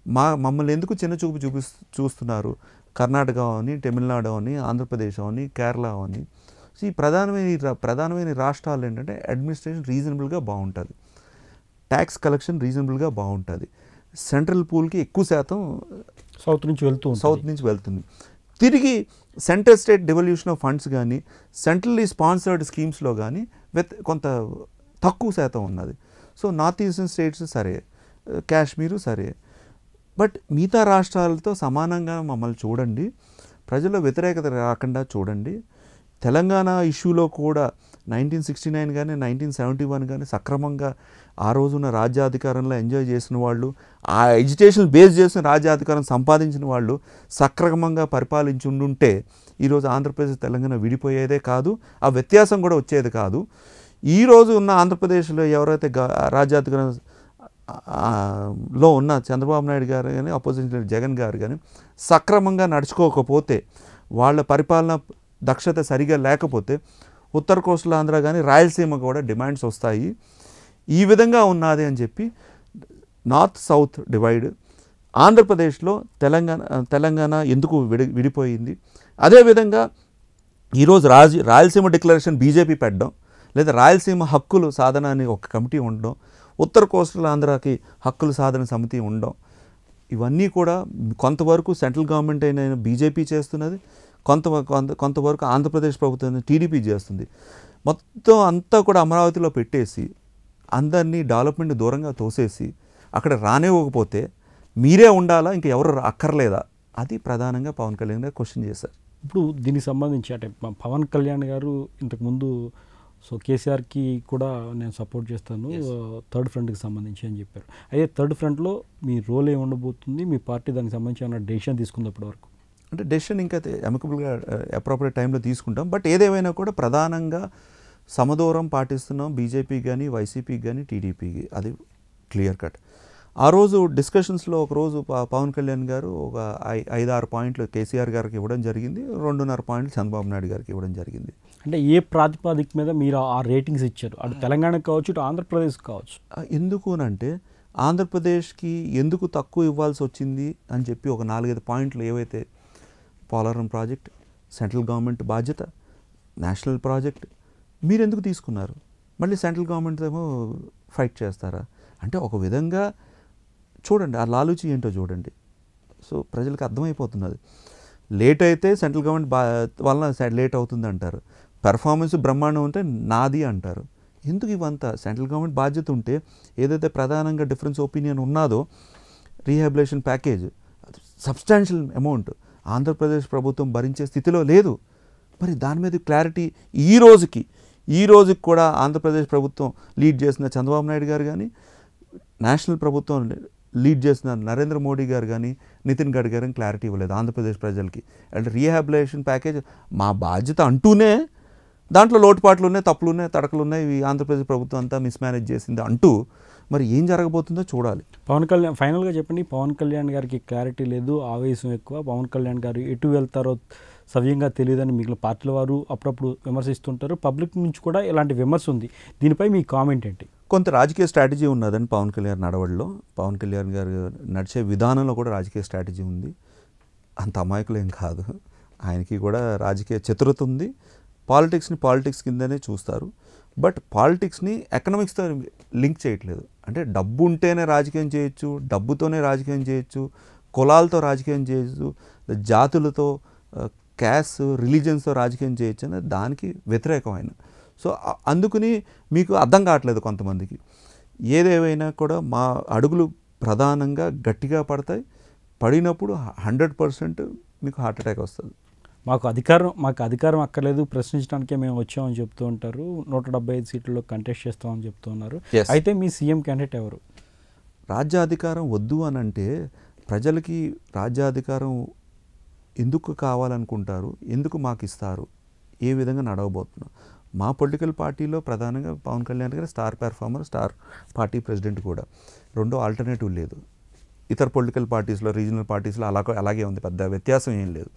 మా మమ్మల్ని ఎందుకు చిన్న చూపు చూపి చూస్తున్నారు కర్ణాటక అని తమిళనాడు అని ఆంధ్రప్రదేశ్ అని కేరళ అని సో ఈ ప్రధానమైన ఈ రా- ప్రధానమైన రాష్ట్రాలు ఏంటంటే అడ్మినిస్ట్రేషన్ రీజనబుల్గా బాగుంటుంది ట్యాక్స్ కలెక్షన్ రీజనబుల్గా బాగుంటుంది సెంట్రల్ పూల్కి ఎక్కువ శాతం సౌత్ నుంచి వెళ్తూ ఉంటుంది. సౌత్ నుంచి వెళ్తుంది తిరిగి centre state devolution of funds కానీ సెంట్రల్లీ స్పాన్సర్డ్ స్కీమ్స్లో కానీ వెత్ కొంత తక్కువ శాతం ఉన్నది సో నార్త్ ఈస్టర్న్ స్టేట్స్ సరే కాశ్మీరు సరే బట్ మిగతా రాష్ట్రాలతో సమానంగా మమ్మల్ని చూడండి ప్రజల్లో వ్యతిరేకత రాకుండా చూడండి తెలంగాణ ఇష్యూలో కూడా నైన్టీన్ సిక్స్టీ నైన్ కానీ నైన్టీన్ సెవెంటీ వన్ కానీ సక్రమంగా ఆ రోజున రాజ్యాధికారంలో ఎంజాయ్ చేసిన వాళ్ళు ఆ ఎడ్యుకేషన్ బేస్ చేసిన రాజ్యాధికారం సంపాదించిన వాళ్ళు సక్రమంగా పరిపాలించి ఉండుంటే ఈరోజు ఆంధ్రప్రదేశ్ తెలంగాణ విడిపోయేదే కాదు ఆ వ్యత్యాసం కూడా వచ్చేది కాదు ఈరోజు ఉన్న ఆంధ్రప్రదేశ్లో ఎవరైతే గా- రాజ్యాధికారం ఆ, లో ఉన్న చంద్రబాబు నాయుడు గారు కానీ అపోజిషన్ లీడర్ జగన్ గారు కానీ సక్రమంగా నడుచుకోకపోతే వాళ్ళ పరిపాలన దక్షత సరిగా లేకపోతే ఉత్తర కోస్టల్ ఆంధ్ర కానీ రాయలసీమ కూడా డిమాండ్స్ వస్తాయి ఈ విధంగా ఉన్నది అని చెప్పి నార్త్ సౌత్ డివైడ్ ఆంధ్రప్రదేశ్లో తెలంగాణ తెలంగాణ ఎందుకు విడి విడిపోయింది అదేవిధంగా ఈరోజు రాజ రాయలసీమ డిక్లరేషన్ బీజేపీ పెట్టడం లేదా రాయలసీమ హక్కులు సాధన అని ఒక కమిటీ ఉండడం ఉత్తర కోస్టల్ ఆంధ్రాకి హక్కుల సాధన సమితి ఉండడం ఇవన్నీ కూడా కొంతవరకు సెంట్రల్ గవర్నమెంట్ అయిన బీజేపీ చేస్తున్నది కొంత కొంత కొంతవరకు ఆంధ్రప్రదేశ్ ప్రభుత్వం టీడీపీ చేస్తుంది మొత్తం అంతా కూడా అమరావతిలో పెట్టేసి అందరినీ డెవలప్మెంట్ దూరంగా తోసేసి అక్కడ రానివ్వకపోతే మీరే ఉండాలా ఇంక ఎవరు రా- అక్కర్లేదా అది ప్రధానంగా పవన్ కళ్యాణ్ గారు క్వశ్చన్ చేశారు ఇప్పుడు దీనికి సంబంధించి అంటే ప- పవన్ కళ్యాణ్ గారు ఇంతకుముందు సో కేసీఆర్కి కూడా నేను సపోర్ట్ చేస్తాను థర్డ్ ఫ్రంట్కి సంబంధించి అని చెప్పారు అయితే థర్డ్ ఫ్రంట్లో మీ రోల్ ఏమి ఉండబోతుంది మీ పార్టీ దానికి సంబంధించి ఏమైనా డెసిషన్ తీసుకుంది అప్పటి వరకు అంటే డెసిషన్ ఇంకా అమికబుల్గా అప్రోప్రియట్ టైంలో తీసుకుంటాం బట్ ఏదేమైనా కూడా ప్రధానంగా సమదూరం పాటిస్తున్నాం బీజేపీకి కానీ వైసీపీకి కానీ టీడీపీకి అది క్లియర్ కట్ ఆ రోజు డిస్కషన్స్లో ఒక రోజు ప- పవన్ కళ్యాణ్ గారు ఒక ఐ- ఐదు ఆరు పాయింట్లు కేసీఆర్ గారికి ఇవ్వడం జరిగింది రెండున్నర పాయింట్లు చంద్రబాబు నాయుడు గారికి ఇవ్వడం జరిగింది అంటే ఏ ప్రాతిపదిక మీద మీరు ఆ రేటింగ్స్ ఇచ్చారు అటు తెలంగాణకు కావచ్చు ఇటు ఆంధ్రప్రదేశ్ కావచ్చు ఆ, ఎందుకు అంటే ఆంధ్రప్రదేశ్కి ఎందుకు తక్కువ ఇవ్వాల్సి వచ్చింది అని చెప్పి ఒక నాలుగైదు పాయింట్లు ఏవైతే పోలవరం ప్రాజెక్ట్ సెంట్రల్ గవర్నమెంట్ బాధ్యత నేషనల్ ప్రాజెక్ట్ మీరు ఎందుకు తీసుకున్నారు మళ్ళీ సెంట్రల్ గవర్నమెంట్ ఏమో ఫైట్ చేస్తారా అంటే ఒక విధంగా చూడండి ఆ లాలూచి ఏంటో చూడండి సో ప్రజలకు అర్థమైపోతున్నది లేట్ అయితే సెంట్రల్ గవర్నమెంట్ బా వలన స- లేట్ అవుతుంది అంటారు పెర్ఫార్మెన్స్ బ్రహ్మాండం ఉంటే నాది అంటారు ఎందుకు ఇవంతా సెంట్రల్ గవర్నమెంట్ బాధ్యత ఉంటే ఏదైతే ప్రధానంగా డిఫరెన్స్ ఒపీనియన్ ఉన్నదో rehabilitation package substantial amount Andhra Pradesh ప్రభుత్వం భరించే స్థితిలో లేదు మరి దాని మీద క్లారిటీ ఈ రోజుకి ఈ రోజుకి కూడా ఆంధ్రప్రదేశ్ ప్రభుత్వం లీడ్ చేసిన చంద్రబాబు నాయుడు గారు కానీ నేషనల్ ప్రభుత్వం లీడ్ చేసిన నరేంద్ర మోడీ గారు కానీ నితిన్ గడ్కరీ గారు క్లారిటీ ఇవ్వలేదు ఆంధ్రప్రదేశ్ ప్రజలకి అంటే రీహాబిలేషన్ ప్యాకేజ్ మా బాధ్యత అంటూనే దాంట్లో లోటుపాట్లు ఉన్నాయి తప్పులు ఉన్నాయి తడకలు ఉన్నాయి ఇవి ఆంధ్రప్రదేశ్ ప్రభుత్వం అంతా మిస్మేనేజ్ చేసింది అంటూ మరి ఏం జరగబోతుందో చూడాలి పవన్ కళ్యాణ్ ఫైనల్గా చెప్పండి పవన్ కళ్యాణ్ గారికి క్లారిటీ లేదు ఆవేశం ఎక్కువ పవన్ కళ్యాణ్ గారు ఎటు వెళ్తారో సవ్యంగా తెలియదని మిగిలిన పార్టీల వారు అప్పుడప్పుడు విమర్శిస్తుంటారు పబ్లిక్ నుంచి కూడా ఇలాంటి విమర్శ ఉంది దీనిపై మీ కామెంట్ ఏంటి కొంత రాజకీయ స్ట్రాటజీ ఉన్నదని పవన్ కళ్యాణ్ నడవడిలో పవన్ కళ్యాణ్ గారు నడిచే విధానంలో కూడా రాజకీయ స్ట్రాటజీ ఉంది అంత అమాయకులేం కాదు ఆయనకి కూడా రాజకీయ చతురత ఉంది పాలిటిక్స్ని పాలిటిక్స్ కిందనే చూస్తారు బట్ పాలిటిక్స్ని ఎకనామిక్స్తో లింక్ చేయట్లేదు అంటే డబ్బు ఉంటేనే రాజకీయం చేయొచ్చు డబ్బుతోనే రాజకీయం చేయొచ్చు కులాలతో రాజకీయం చేయొచ్చు జాతులతో క్యాస్ రిలీజియన్స్తో రాజకీయం చేయొచ్చు అనేది దానికి వ్యతిరేకమైన సో అ- అందుకని మీకు అర్థం కావట్లేదు కొంతమందికి ఏదేవైనా కూడా మా అడుగులు ప్రధానంగా గట్టిగా పడతాయి పడినప్పుడు హండ్రెడ్ పర్సెంట్ మీకు హార్ట్ అటాక్ వస్తుంది మాకు అధికారం మాకు అధికారం అక్కర్లేదు ప్రశ్నించడానికే మేము వచ్చామని చెప్తూ ఉంటారు నూట డెబ్బై ఐదు సీట్లలో కంటెస్ట్ చేస్తామని చెప్తూ ఉన్నారు Yes. అయితే మీ సీఎం క్యాండిడేట్ ఎవరు రాజ్యాధికారం వద్దు అని అంటే ప్రజలకి రాజ్యాధికారం ఎందుకు కావాలనుకుంటారు ఎందుకు మాకు ఇస్తారు ఏ విధంగా నడవబోతున్నాం మా పొలిటికల్ పార్టీలో ప్రధానంగా పవన్ కళ్యాణ్ గారు star performer star party president కూడా రెండో ఆల్టర్నేటివ్ లేదు ఇతర పొలిటికల్ పార్టీస్లో రీజనల్ పార్టీస్లో అలా అలాగే ఉంది పెద్ద వ్యత్యాసం ఏం లేదు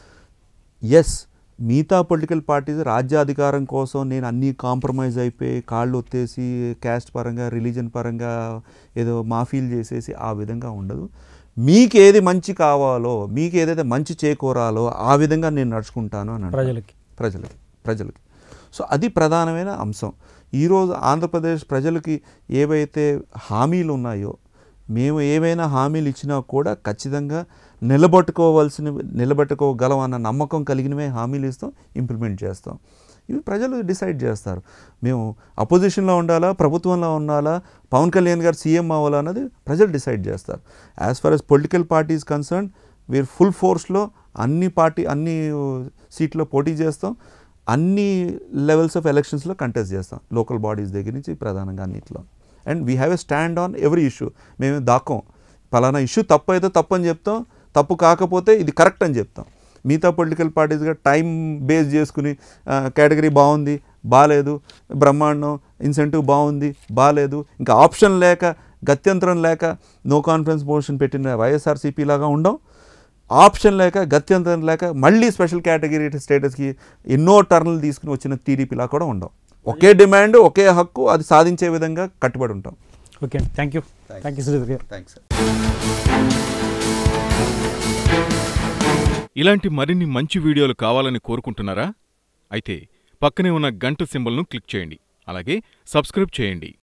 ఎస్ మిగతా పొలిటికల్ పార్టీస్ రాజ్యాధికారం కోసం నేను అన్నీ కాంప్రమైజ్ అయిపోయి కాళ్ళు ఒత్తేసి క్యాస్ట్ పరంగా రిలీజన్ పరంగా ఏదో మాఫీలు చేసేసి ఆ విధంగా ఉండదు మీకు ఏది మంచి కావాలో మీకు ఏదైతే మంచి చేకూరాలో ఆ విధంగా నేను నడుచుకుంటాను అని అంటారు. ప్రజలకి ప్రజలకి ప్రజలకి సో అది ప్రధానమైన అంశం ఈరోజు ఆంధ్రప్రదేశ్ ప్రజలకి ఏవైతే హామీలు ఉన్నాయో మేము ఏవైనా హామీలు ఇచ్చినా కూడా ఖచ్చితంగా నిలబట్టుకోవాల్సిన నిలబెట్టుకోగలం అన్న నమ్మకం కలిగినవే హామీలు ఇస్తాం ఇంప్లిమెంట్ చేస్తాం ఇవి ప్రజలు డిసైడ్ చేస్తారు మేము అపోజిషన్లో ఉండాలా ప్రభుత్వంలో ఉండాలా పవన్ కళ్యాణ్ గారు సీఎం అవ్వాలా అన్నది ప్రజలు డిసైడ్ చేస్తారు as far as political parties concern వీరు ఫుల్ ఫోర్స్లో అన్ని పార్టీ అన్ని సీట్లో పోటీ చేస్తాం అన్ని లెవెల్స్ ఆఫ్ ఎలక్షన్స్లో కంటెస్ట్ చేస్తాం లోకల్ బాడీస్ దగ్గర నుంచి ప్రధానంగా అన్నిట్లో and we have a stand on every issue మేము దాక్కం పలానా ఇష్యూ తప్పు అయితే తప్పు అని చెప్తాం తప్పు కాకపోతే ఇది కరెక్ట్ అని చెప్తాం మిగతా పొలిటికల్ పార్టీస్గా టైం బేస్ చేసుకుని కేటగిరీ బాగుంది బాగాలేదు బ్రహ్మాండం ఇన్సెంటివ్ బాగుంది బాగాలేదు ఇంకా ఆప్షన్ లేక గత్యంతరం లేక నో కాన్ఫిడెన్స్ మోషన్ పెట్టిన వైఎస్ఆర్సీపీ లాగా ఉండం ఆప్షన్ లేక గత్యంతరం లేక మళ్ళీ స్పెషల్ కేటగిరీ స్టేటస్కి ఎన్నో టర్న్లు తీసుకుని వచ్చిన టీడీపీలా కూడా ఉండం ఒకే డిమాండ్ ఒకే హక్కు అది సాధించే విధంగా కట్టుబడి ఉంటాం ఓకే అండి thank you thank you Sridhar గారు థ్యాంక్స్ ఇలాంటి మరిన్ని మంచి వీడియోలు కావాలని కోరుకుంటున్నారా అయితే పక్కనే ఉన్న గంట సింబల్ను క్లిక్ చేయండి అలాగే సబ్స్క్రైబ్ చేయండి